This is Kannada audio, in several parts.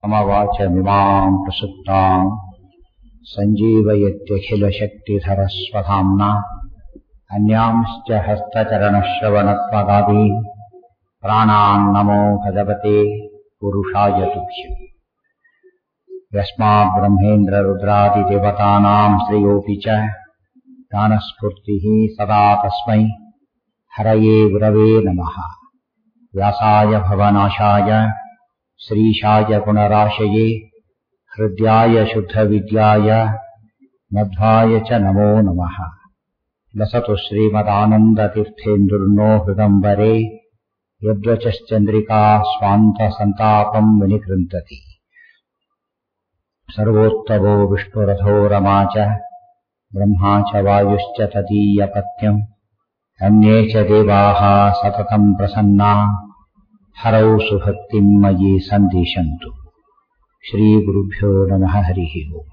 समवाचमिमाम् प्रसुप्ताम् सञ्जीवयत्यखिलशक्तिधरस्वधाम्ना अन्यांश्च हस्तचरणश्रवणत्वगादि प्राणान् नमो भगवते पुरुषाय तुभ्यम् यस्माद्ब्रह्मेन्द्ररुद्रादिदेवतानाम् श्रेयोऽपि च ज्ञानस्फूर्तिः सदा तस्मै हरये गुरवे नमः व्यासाय भवनाशाय श्रीशाय गुणराशये हृद्याय शुद्धविद्याय मध्वाय च नमो नमः लसतु श्रीमदानन्दतीर्थेन्दुर्नो हृदम्बरे यद्वचश्चन्द्रिका स्वान्तसन्तापम् विनिकृन्तति सर्वोत्तमो विष्णुरथो रमा च ब्रह्मा च वायुश्च तदीयपत्यम् अन्ये च देवाः सततम् प्रसन्ना हरौ सुभक्तिम् मयि सन्दिशन्तु श्रीगुरुभ्यो नमः हरिः ओम्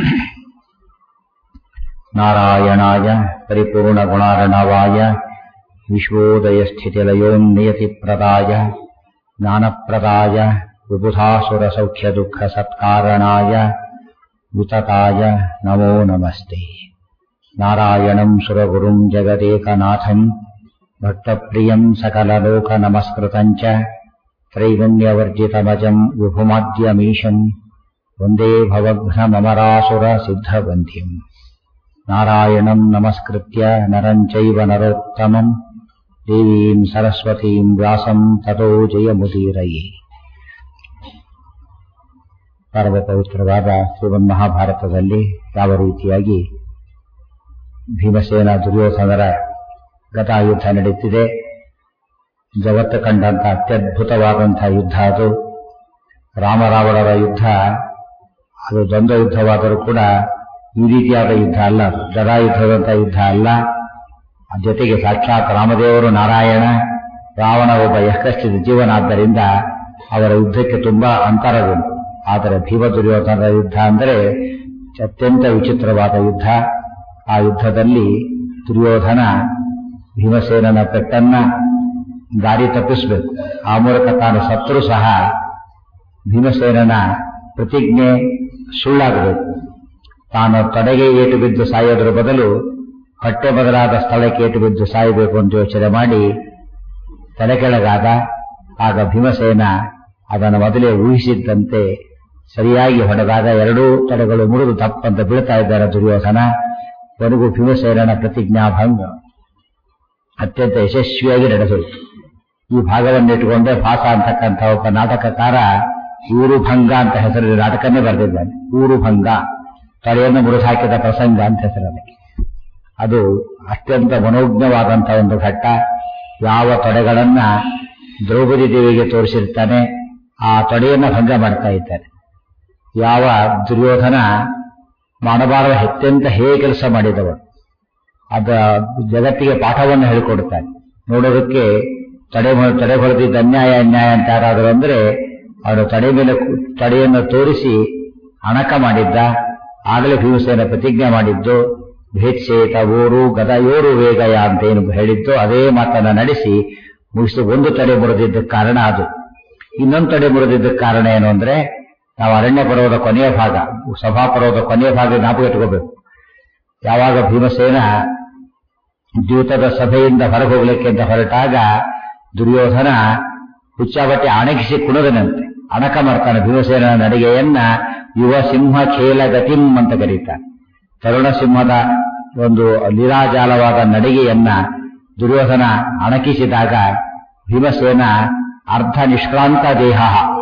नारायणाय परिपूर्णगुणार्णवाय विश्वोदयस्थितिलयोन्नियतिप्रदाय ज्ञानप्रदाय विबुधासुरसौख्यदुःखसत्कारणाय वितताय नमो नमस्ते नारायणम् सुरगुरुम् जगदेकनाथम् भक्तप्रियम् सकललोकनमस्कृतम् च त्रैगुण्यवर्जितमजम् विभुमाद्यमीशम् वन्दे भवघ्नममरासुरसिद्धबन्ध्यम् नारायणम् नमस्कृत्य नरम् चैव नरोत्तमम् देवीम् सरस्वतीम् व्यासम् ततो ಜಯಮುದೀರಯೇ ಪರಮ ಪವಿತ್ರವಾದ ಶ್ರೀಮನ್ ಮಹಾಭಾರತದಲ್ಲಿ ಯಾವ ರೀತಿಯಾಗಿ ಭೀಮಸೇನ ದುರ್ಯೋಧನರ ಗತಾಯುದ್ಧ ನಡೆಯುತ್ತಿದೆ ಜಗತ್ತು ಕಂಡಂತ ಅತ್ಯದ್ಭುತವಾದಂತಹ ಯುದ್ಧ ಅದು ರಾಮರಾವಣರ ಯುದ್ಧ ಅದು ದ್ವಂದ್ವ ಯುದ್ಧವಾದರೂ ಕೂಡ ಈ ರೀತಿಯಾದ ಯುದ್ಧ ಅಲ್ಲ ಅದು ಗದಾಯುದ್ಧದಂತಹ ಯುದ್ಧ ಅಲ್ಲ ಜೊತೆಗೆ ಸಾಕ್ಷಾತ್ ರಾಮದೇವರು ನಾರಾಯಣ ರಾವಣ ಒಬ್ಬ ಯಕಶ್ಚಿತ ಜೀವನಾದ್ದರಿಂದ ಅವರ ಯುದ್ಧಕ್ಕೆ ತುಂಬಾ ಅಂತರವುಂಟು ಆದರೆ ಭೀಮ ದುರ್ಯೋಧನರ ಯುದ್ಧ ಅಂದರೆ ಅತ್ಯಂತ ವಿಚಿತ್ರವಾದ ಯುದ್ಧ ಆ ಯುದ್ಧದಲ್ಲಿ ದುರ್ಯೋಧನ ಭೀಮಸೇನನ ಪೆಟ್ಟನ್ನ ದಾರಿ ತಪ್ಪಿಸಬೇಕು ಆ ಮೂಲಕ ತಾನು ಸತ್ರು ಸಹ ಭೀಮಸೇನನ ಪ್ರತಿಜ್ಞೆ ಸುಳ್ಳಾಗಬೇಕು ತಾನು ತೊಡೆಗೆ ಏಟು ಬಿದ್ದು ಸಾಯೋದ್ರ ಬದಲು ಹೊಟ್ಟೆ ಬದಲಾದ ಸ್ಥಳಕ್ಕೆ ಏಟು ಬಿದ್ದು ಸಾಯಬೇಕು ಅಂತ ಯೋಚನೆ ಮಾಡಿ ತಲೆ ಕೆಳಗಾದ ಆಗ ಭೀಮಸೇನ ಅದನ್ನು ಮೊದಲೇ ಊಹಿಸಿದ್ದಂತೆ ಸರಿಯಾಗಿ ಹೊಡೆದಾಗ ಎರಡೂ ತಡೆಗಳು ಮುರಿದು ತಪ್ಪಂತ ಬೀಳ್ತಾ ಇದ್ದಾರೆ ದುರ್ಯೋಧನ ಕೊನೆಗೂ ಭೀಮಸೇನನ ಪ್ರತಿಜ್ಞಾಭಂಗ ಅತ್ಯಂತ ಯಶಸ್ವಿಯಾಗಿ ನಡೆದೋಯ್ತು ಈ ಭಾಗವನ್ನಿಟ್ಟುಕೊಂಡೇ ಭಾಸ ಅಂತಕ್ಕಂಥ ಒಬ್ಬ ನಾಟಕಕಾರ ಊರುಭಂಗ ಅಂತ ಹೆಸರಿನ ನಾಟಕನೇ ಬರೆದಿದ್ದಾನೆ ಊರುಭಂಗ ತಲೆಯನ್ನು ಮುರಿದು ಹಾಕಿದ ಪ್ರಸಂಗ ಅಂತ ಹೆಸರು ಅದಕ್ಕೆ ಅದು ಅತ್ಯಂತ ಮನೋಜ್ಞವಾದಂತಹ ಒಂದು ಘಟ್ಟ ಯಾವ ತೊಡೆಗಳನ್ನ ದ್ರೌಪದಿ ದೇವಿಗೆ ತೋರಿಸಿರ್ತಾನೆ ಆ ತೊಡೆಯನ್ನ ಭಂಗ ಮಾಡ್ತಾ ಇದ್ದಾನೆ ಯಾವ ದುರ್ಯೋಧನ ಮಾಡಬಾರದ ಅತ್ಯಂತ ಹೇ ಕೆಲಸ ಮಾಡಿದವನು ಅದ ಜಗತ್ತಿಗೆ ಪಾಠವನ್ನು ಹೇಳಿಕೊಡ್ತಾನೆ ನೋಡೋದಕ್ಕೆ ತಡೆ ತಡೆ ಹೊಡೆದಿದ್ದ ಅನ್ಯಾಯ ಅನ್ಯಾಯ ಅಂತ ಯಾರಾದರೂ ಅಂದ್ರೆ ಅವನು ತಡೆ ಮೇಲೆ ತಡೆಯನ್ನು ತೋರಿಸಿ ಅಣಕ ಮಾಡಿದ್ದ ಆಗಲೇ ಭೀಮಸೇನ ಪ್ರತಿಜ್ಞೆ ಮಾಡಿದ್ದು ಭೇತ್ಸೇತ ಓರು ಗದಯೋರು ವೇಗಯ ಅಂತ ಏನು ಹೇಳಿದ್ದು ಅದೇ ಮಾತನ್ನ ನಡೆಸಿ ಮುಗಿಸಿ ಒಂದು ತಡೆ ಮುರಿದಿದ್ದಕ್ಕೆ ಕಾರಣ ಅದು ಇನ್ನೊಂದು ತಡೆ ಮುರಿದಿದ್ದಕ್ಕೆ ಕಾರಣ ಏನು ಅಂದ್ರೆ ನಾವು ಅರಣ್ಯ ಪರ್ವದ ಕೊನೆಯ ಭಾಗ ಸಭಾ ಪರ್ವದ ಕೊನೆಯ ಭಾಗ ಜ್ಞಾಪಕ ಇಟ್ಕೋಬೇಕು ಯಾವಾಗ ಭೀಮಸೇನ ದ್ಯೂತದ ಸಭೆಯಿಂದ ಹೊರಗೆ ಹೋಗ್ಲಿಕ್ಕೆ ಅಂತ ಹೊರಟಾಗ ದುರ್ಯೋಧನ ಹುಚ್ಚಾಬಟ್ಟೆ ಅಣಗಿಸಿ ಕುಣದನಂತೆ ಅಣಕ ಮಾಡ್ತಾನೆ ಭೀಮಸೇನ ನಡಿಗೆಯನ್ನ ಯುವ ಸಿಂಹ ಖೇಲ ಗತಿಂ ಅಂತ ಕರೀತಾನೆ ತರುಣ ಸಿಂಹದ ಒಂದು ಲೀಲಾಜಾಲವಾದ ನಡಿಗೆಯನ್ನ ದುರ್ಯೋಧನ ಅಣಕಿಸಿದಾಗ ಭೀಮಸೇನ ಅರ್ಧ ನಿಷ್ಕ್ರಾಂತ ದೇಹ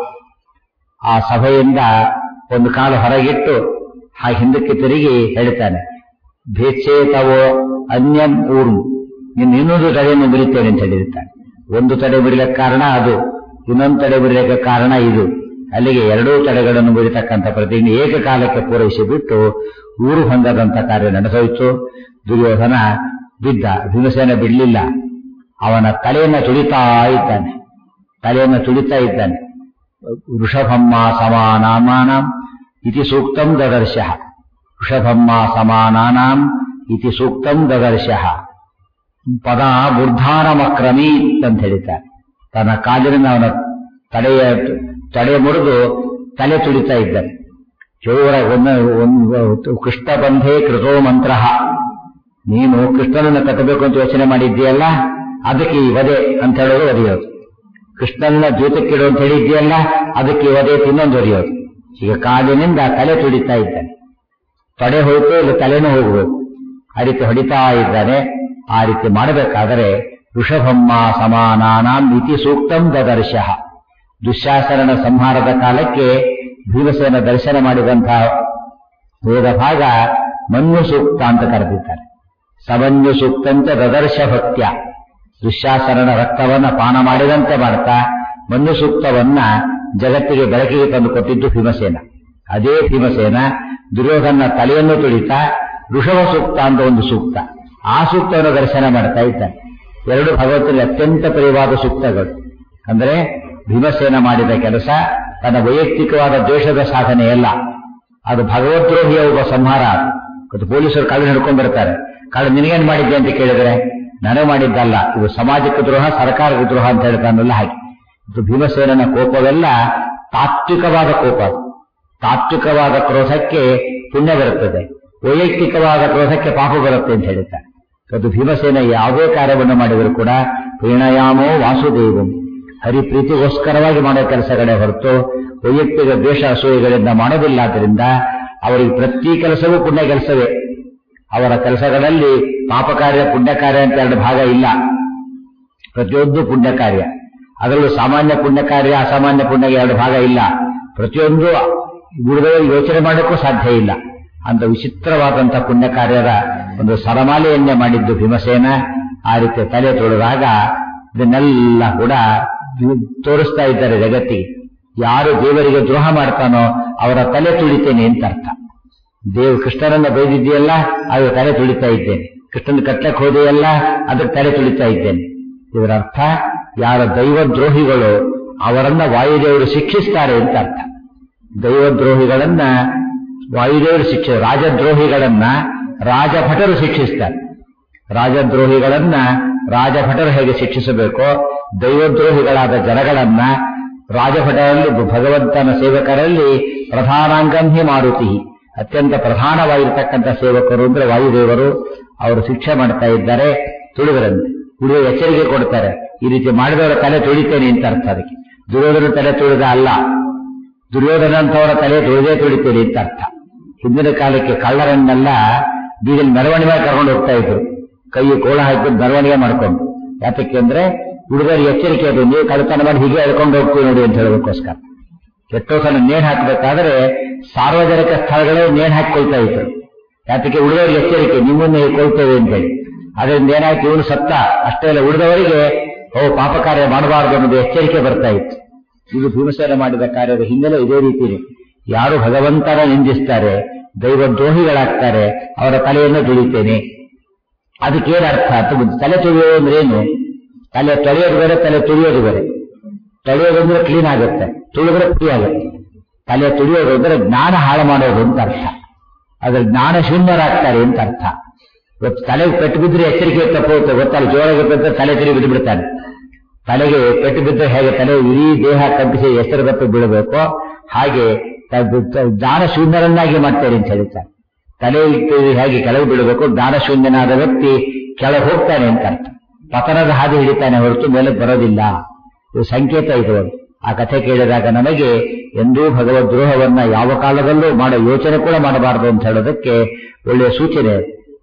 ಆ ಸಭೆಯಿಂದ ಒಂದು ಕಾಲು ಹೊರಗಿಟ್ಟು ಆ ಹಿಂದಕ್ಕೆ ತಿರುಗಿ ಹೇಳ್ತಾನೆ ಭೇಚ್ಛೇತವೋ ಅನ್ಯನ್ ಊರು ನೀನು ಇನ್ನೊಂದು ತಡೆಯನ್ನು ಬಿಡುತ್ತೇನೆ ಅಂತ ಹೇಳಿರ್ತಾನೆ ಒಂದು ತಡೆ ಬಿಡಲಿಕ್ಕೆ ಕಾರಣ ಅದು ಇನ್ನೊಂದು ತಡೆ ಬಿಡಲಿಕ್ಕೆ ಕಾರಣ ಇದು ಅಲ್ಲಿಗೆ ಎರಡೂ ತಡೆಗಳನ್ನು ಬಿಡತಕ್ಕಂಥ ಪ್ರತಿಜ್ಞೆ ಏಕಕಾಲಕ್ಕೆ ಪೂರೈಸಿ ಬಿಟ್ಟು ಊರು ಭಂಗದಂತ ಕಾರ್ಯ ನಡೆಸೋಯ್ತು ದುರ್ಯೋಧನ ಬಿದ್ದ ಭೀಮಸೇನ ಬಿಡಲಿಲ್ಲ ಅವನ ತಲೆಯನ್ನು ತುಳಿತಾ ಇದ್ದಾನೆ ತಲೆಯನ್ನು ತುಳಿತಾ ಇದ್ದಾನೆ ವೃಷಭಮ್ಮ ಸಮಾನಾಮಾನಂ ಇತಿ ಸೂಕ್ತಂ ದದರ್ಶ ವೃಷಭಮ್ಮ ಸಮಾನಾನಾಂ ಇತಿ ಸೂಕ್ತಂ ದದರ್ಶ ಪದ ಬುರ್ಧಾನಮಕ್ರಮೀತ್ ಅಂತ ಹೇಳ್ತಾರೆ ತನ್ನ ಕಾಲಿನಿಂದ ಅವನ ತಡೆಯ ತಡೆ ಮುರಿದು ತಲೆ ತುಳಿತಾ ಇದ್ದಾರೆ ಜೋರ ಒಂದು ಕೃಷ್ಣ ಬಂಧೇ ಕೃತೋ ಮಂತ್ರ ನೀನು ಕೃಷ್ಣನನ್ನು ಕಟ್ಟಬೇಕು ಅಂತ ಯೋಚನೆ ಮಾಡಿದ್ದೀಯಲ್ಲ ಅದಕ್ಕೆ ಈ ವಧೆ ಅಂತ ಹೇಳೋದು ಒದೆಯೋದು ಕೃಷ್ಣನ ಜೂತಕ್ಕಿಡು ಅಂತ ಹೇಳಿದ್ದೀಯಲ್ಲ ಅದಕ್ಕೆ ಈ ವಧೆ ಇನ್ನೊಂದು ಒದೆಯೋದು ಈಗ ಕಾಲಿನಿಂದ ತಲೆ ತುಳಿತಾ ಇದ್ದಾನೆ ತೊಡೆ ಹೋಯ್ತು ಇಲ್ಲ ತಲೆನೂ ಹೋಗಬೇಕು ಆ ರೀತಿ ಹೊಡಿತಾ ಇದ್ದಾನೆ ಆ ರೀತಿ ಮಾಡಬೇಕಾದರೆ ಋಷಭಮ್ಮ ಸಮಾನಾನಾಂ ಇತಿ ಸೂಕ್ತಂ ದದರ್ಶ ದುಶ್ಯಾಸನನ ಸಂಹಾರದ ಕಾಲಕ್ಕೆ ಭೀಮಸೇನ ದರ್ಶನ ಮಾಡಿದಂತಹ ವೇದ ಭಾಗ ಮನ್ಯು ಸೂಕ್ತ ಅಂತ ಕರೆದಿದ್ದಾರೆ ಸಮನ್ಯು ಸೂಕ್ತಂಚ ದದರ್ಶ ಭಕ್ತ್ಯ ದುಶ್ಯಾಸನನ ರಕ್ತವನ್ನ ಪಾನ ಮಾಡಿದಂತೆ ಮಾಡ್ತಾ ಮನ್ಯು ಸೂಕ್ತವನ್ನ ಜಗತ್ತಿಗೆ ಬೆಳಕಿಗೆ ತಂದು ಕೊಟ್ಟಿದ್ದು ಭೀಮಸೇನ ಅದೇ ಭೀಮಸೇನ ದುರ್ಯೋಧನ ತಲೆಯನ್ನು ತುಳಿತಾ ಋಷಭ ಸೂಕ್ತ ಅಂತ ಒಂದು ಸೂಕ್ತ ಆ ಸೂಕ್ತವನ್ನು ದರ್ಶನ ಮಾಡ್ತಾ ಇದ್ದಾನೆ ಎರಡು ಭಗವಂತನಿಗೆ ಅತ್ಯಂತ ಪ್ರಿಯವಾದ ಸೂಕ್ತಗಳು ಅಂದ್ರೆ ಭೀಮಸೇನ ಮಾಡಿದ ಕೆಲಸ ತನ್ನ ವೈಯಕ್ತಿಕವಾದ ದ್ವೇಷದ ಸಾಧನೆಯಲ್ಲ ಅದು ಭಗವದ್ರೋಹಿಯ ಒಬ್ಬ ಸಂಹಾರ ಅದು ಪೊಲೀಸರು ಕಳ್ಳ ಹಿಡ್ಕೊಂಡ್ ಬರ್ತಾರೆ ಕಳ್ಳ ನಿನಗೇನ್ ಮಾಡಿದ್ದೆ ಅಂತ ಕೇಳಿದ್ರೆ ನನಗೆ ಮಾಡಿದ್ದಲ್ಲ ಇದು ಸಮಾಜಕ್ಕೆ ದ್ರೋಹ ಸರ್ಕಾರಕ್ಕೆ ದ್ರೋಹ ಅಂತ ಹೇಳ್ತಾನಲ್ಲ ಹಾಗೆ ಇದು ಭೀಮಸೇನನ ಕೋಪವೆಲ್ಲ ತಾತ್ವಿಕವಾದ ಕೋಪ ತಾತ್ವಿಕವಾದ ಕ್ರೋಧಕ್ಕೆ ಪುಣ್ಯ ಬರುತ್ತದೆ ವೈಯಕ್ತಿಕವಾದ ಕ್ರೋಧಕ್ಕೆ ಪಾಪ ಬರುತ್ತೆ ಅಂತ ಹೇಳ್ತಾರೆ ಅದು ಭೀಮಸೇನ ಯಾವುದೇ ಕಾರ್ಯವನ್ನು ಮಾಡಿದರೂ ಕೂಡ ಪ್ರೇಣಯಾಮೋ ವಾಸುದೇವಂ ಹರಿಪ್ರೀತಿಗೋಸ್ಕರವಾಗಿ ಮಾಡೋ ಕೆಲಸಗಳೇ ಹೊರತು ವೈಯಕ್ತಿಕ ದ್ವೇಷ ಅಸೂಯೆಗಳಿಂದ ಮಾಡೋದಿಲ್ಲ ಆದ್ದರಿಂದ ಅವರಿಗೆ ಪ್ರತಿ ಕೆಲಸವೂ ಪುಣ್ಯ ಕೆಲಸವೇ ಅವರ ಕೆಲಸಗಳಲ್ಲಿ ಪಾಪ ಕಾರ್ಯ ಪುಣ್ಯ ಕಾರ್ಯ ಅಂತ ಎರಡು ಭಾಗ ಇಲ್ಲ ಪ್ರತಿಯೊಂದು ಪುಣ್ಯ ಕಾರ್ಯ ಅದರಲ್ಲೂ ಸಾಮಾನ್ಯ ಪುಣ್ಯ ಕಾರ್ಯ ಅಸಾಮಾನ್ಯ ಪುಣ್ಯ ಎರಡು ಭಾಗ ಇಲ್ಲ ಪ್ರತಿಯೊಂದು ಗುರುದವರು ಯೋಚನೆ ಮಾಡೋಕ್ಕೂ ಸಾಧ್ಯ ಇಲ್ಲ ಅಂತ ವಿಚಿತ್ರವಾದಂತಹ ಪುಣ್ಯ ಕಾರ್ಯದ ಒಂದು ಸರಮಾಲೆಯನ್ನೇ ಮಾಡಿದ್ದು ಭೀಮಸೇನ ಆ ರೀತಿ ತಲೆ ತೊಳೆದಾಗ ಇದನ್ನೆಲ್ಲ ಕೂಡ ತೋರಿಸ್ತಾ ಇದ್ದಾರೆ ಜಗತ್ತಿಗೆ ಯಾರು ದೇವರಿಗೆ ದ್ರೋಹ ಮಾಡ್ತಾನೋ ಅವರ ತಲೆ ತುಳಿತೇನೆ ಅಂತ ಅರ್ಥ ದೇವ್ ಕೃಷ್ಣನನ್ನ ಬೈದಿದೆಯಲ್ಲ ಅದು ತಲೆ ತುಳಿತಾ ಇದ್ದೇನೆ ಕೃಷ್ಣನ ಕಟ್ಟಕ್ಕೆ ಹೋದೆಯಲ್ಲ ಅದಕ್ಕೆ ತಲೆ ತುಳಿತಾ ಇದ್ದೇನೆ ಇದರ ಅರ್ಥ ಯಾರ ದೈವದ್ರೋಹಿಗಳು ಅವರನ್ನ ವಾಯುದೇವರು ಶಿಕ್ಷಿಸ್ತಾರೆ ಅಂತ ಅರ್ಥ ದೈವದ್ರೋಹಿಗಳನ್ನ ವಾಯುದೇವರು ಶಿಕ್ಷೆ ರಾಜದ್ರೋಹಿಗಳನ್ನ ರಾಜಭಟರು ಶಿಕ್ಷಿಸ್ತಾರೆ ರಾಜದ್ರೋಹಿಗಳನ್ನ ರಾಜಭಟರು ಹೇಗೆ ಶಿಕ್ಷಿಸಬೇಕೋ ದೈವದ್ರೋಹಿಗಳಾದ ಜನಗಳನ್ನ ರಾಜಭಟರಲ್ಲಿ ಭಗವಂತನ ಸೇವಕರಲ್ಲಿ ಪ್ರಧಾನಾಂಗಂಹಿ ಮಾರುತಿ ಅತ್ಯಂತ ಪ್ರಧಾನವಾಗಿರ್ತಕ್ಕಂಥ ಸೇವಕರು ಅಂದ್ರೆ ವಾಯುದೇವರು ಅವರು ಶಿಕ್ಷೆ ಮಾಡ್ತಾ ಇದ್ದಾರೆ ತುಳಿದರಂತೆ ತುಳಿದ ಎಚ್ಚರಿಕೆ ಕೊಡ್ತಾರೆ ಈ ರೀತಿ ಮಾಡಿದವರ ತಲೆ ತುಳಿತೇನೆ ಅಂತ ಅರ್ಥ ಅದಕ್ಕೆ ದುರ್ಯೋಧನ ತಲೆ ತುಳಿದ ಅಲ್ಲ ದುರ್ಯೋಧನಂತವರ ತಲೆ ತುಳಿದೇ ತುಳಿತೇನೆ ಅಂತ ಅರ್ಥ ಹಿಂದಿನ ಕಾಲಕ್ಕೆ ಕಳ್ಳರನ್ನೆಲ್ಲ ಬೀದಿಲ್ ಮೆರವಣಿಗೆ ಕರ್ಕೊಂಡು ಹೋಗ್ತಾ ಇದ್ರು ಕೈ ಕೋಳ ಹಾಕಿದ್ದು ಮೆರವಣಿಗೆ ಮಾಡ್ಕೊಂಡು ಯಾತಕ್ಕೆ ಅಂದ್ರೆ ಹುಡುಗರಿಗೆ ಎಚ್ಚರಿಕೆ ಅದು ನೀವು ಕಳ್ಳತನ ಮಾಡಿ ಹೀಗೆ ಎಳ್ಕೊಂಡು ಹೋಗ್ತೀವಿ ನೋಡಿ ಅಂತ ಹೇಳೋದಕ್ಕೋಸ್ಕರ ಕೆಟ್ಟೋಸನ ನೇಣು ಹಾಕಬೇಕಾದ್ರೆ ಸಾರ್ವಜನಿಕ ಸ್ಥಳಗಳೇ ನೇಣು ಹಾಕಿಕೊಳ್ತಾ ಇದ್ರು ಯಾತಕ್ಕೆ ಹುಡುಗರಿಗೆ ಎಚ್ಚರಿಕೆ ನಿಮ್ಮನ್ನು ಕೊಳ್ತೇವೆ ಅಂತ ಹೇಳಿ ಅದರಿಂದ ಏನಾಯ್ತು ಇವನು ಸತ್ತ ಅಷ್ಟೇ ಅಲ್ಲ ಉಳಿದವರಿಗೆ ಓ ಪಾಪ ಕಾರ್ಯ ಮಾಡಬಾರದು ಅನ್ನೋದು ಎಚ್ಚರಿಕೆ ಬರ್ತಾ ಇತ್ತು ಇದು ಭೀಮಸೇನ ಮಾಡಿದ ಕಾರ್ಯದ ಹಿನ್ನೆಲೆ ಇದೇ ರೀತಿ ಯಾರು ಭಗವಂತನ ನಿಂದಿಸ್ತಾರೆ ದೈವದ್ರೋಹಿಗಳಾಗ್ತಾರೆ ಅವರ ತಲೆಯನ್ನು ತುಳಿತೇನೆ ಅದಕ್ಕೇನು ಅರ್ಥ ಅಂತ ತಲೆ ತುಳಿಯೋದು ಅಂದ್ರೆ ಏನು ತಲೆ ತೊಳೆಯೋದು ಬೇರೆ ತಲೆ ತುಳಿಯೋದು ಬೇರೆ ತೊಳೆಯೋದು ಅಂದ್ರೆ ಕ್ಲೀನ್ ಆಗುತ್ತೆ ತುಳಿದ್ರೆ ಫ್ರೀ ಆಗುತ್ತೆ ತಲೆ ತುಳಿಯೋದು ಅಂದ್ರೆ ಜ್ಞಾನ ಹಾಳು ಮಾಡೋದು ಅಂತ ಅರ್ಥ ಅದ್ರ ಜ್ಞಾನ ಶೂನ್ಯರಾಗ್ತಾರೆ ಅಂತ ಅರ್ಥ ಇವತ್ತು ತಲೆಗೆ ಪೆಟ್ಟು ಬಿದ್ದರೆ ಎಚ್ಚರಿಕೆ ತಪ್ಪುತ್ತೆ ಗೊತ್ತಲ್ಲ ಜೋರಾಗಿರ್ತಂದ್ರೆ ತಲೆ ತಿರುಗಿ ಬಿದ್ದು ಬಿಡ್ತಾನೆ ತಲೆಗೆ ಪೆಟ್ಟು ಬಿದ್ದರೆ ಹೇಗೆ ತಲೆ ಇಡೀ ದೇಹ ಕಂಪಿಸಿ ಎಚ್ಚರ ತಪ್ಪಿ ಬೀಳಬೇಕು ಹಾಗೆ ಜ್ಞಾನ ಶೂನ್ಯರನ್ನಾಗಿ ಮಾಡ್ತಾರೆ ಅಂತ ಹೇಳ್ತಾರೆ ತಲೆ ಇಟ್ಟು ಹೇಗೆ ಕೆಳಗೆ ಬೀಳಬೇಕು ಜ್ಞಾನ ಶೂನ್ಯನಾದ ವ್ಯಕ್ತಿ ಕೆಳಗೆ ಹೋಗ್ತಾನೆ ಅಂತ ಅರ್ಥ ಪತನದ ಹಾದಿ ಹಿಡಿತಾನೆ ಹೊರತು ಮೇಲೆ ಬರೋದಿಲ್ಲ ಇದು ಸಂಕೇತ ಇದು ಆ ಕಥೆ ಕೇಳಿದಾಗ ನಮಗೆ ಎಂದೂ ಭಗವದ್ ದ್ರೋಹವನ್ನ ಯಾವ ಕಾಲದಲ್ಲೂ ಮಾಡೋ ಯೋಚನೆ ಕೂಡ ಮಾಡಬಾರದು ಅಂತ ಹೇಳೋದಕ್ಕೆ ಒಳ್ಳೆಯ ಸೂಚನೆ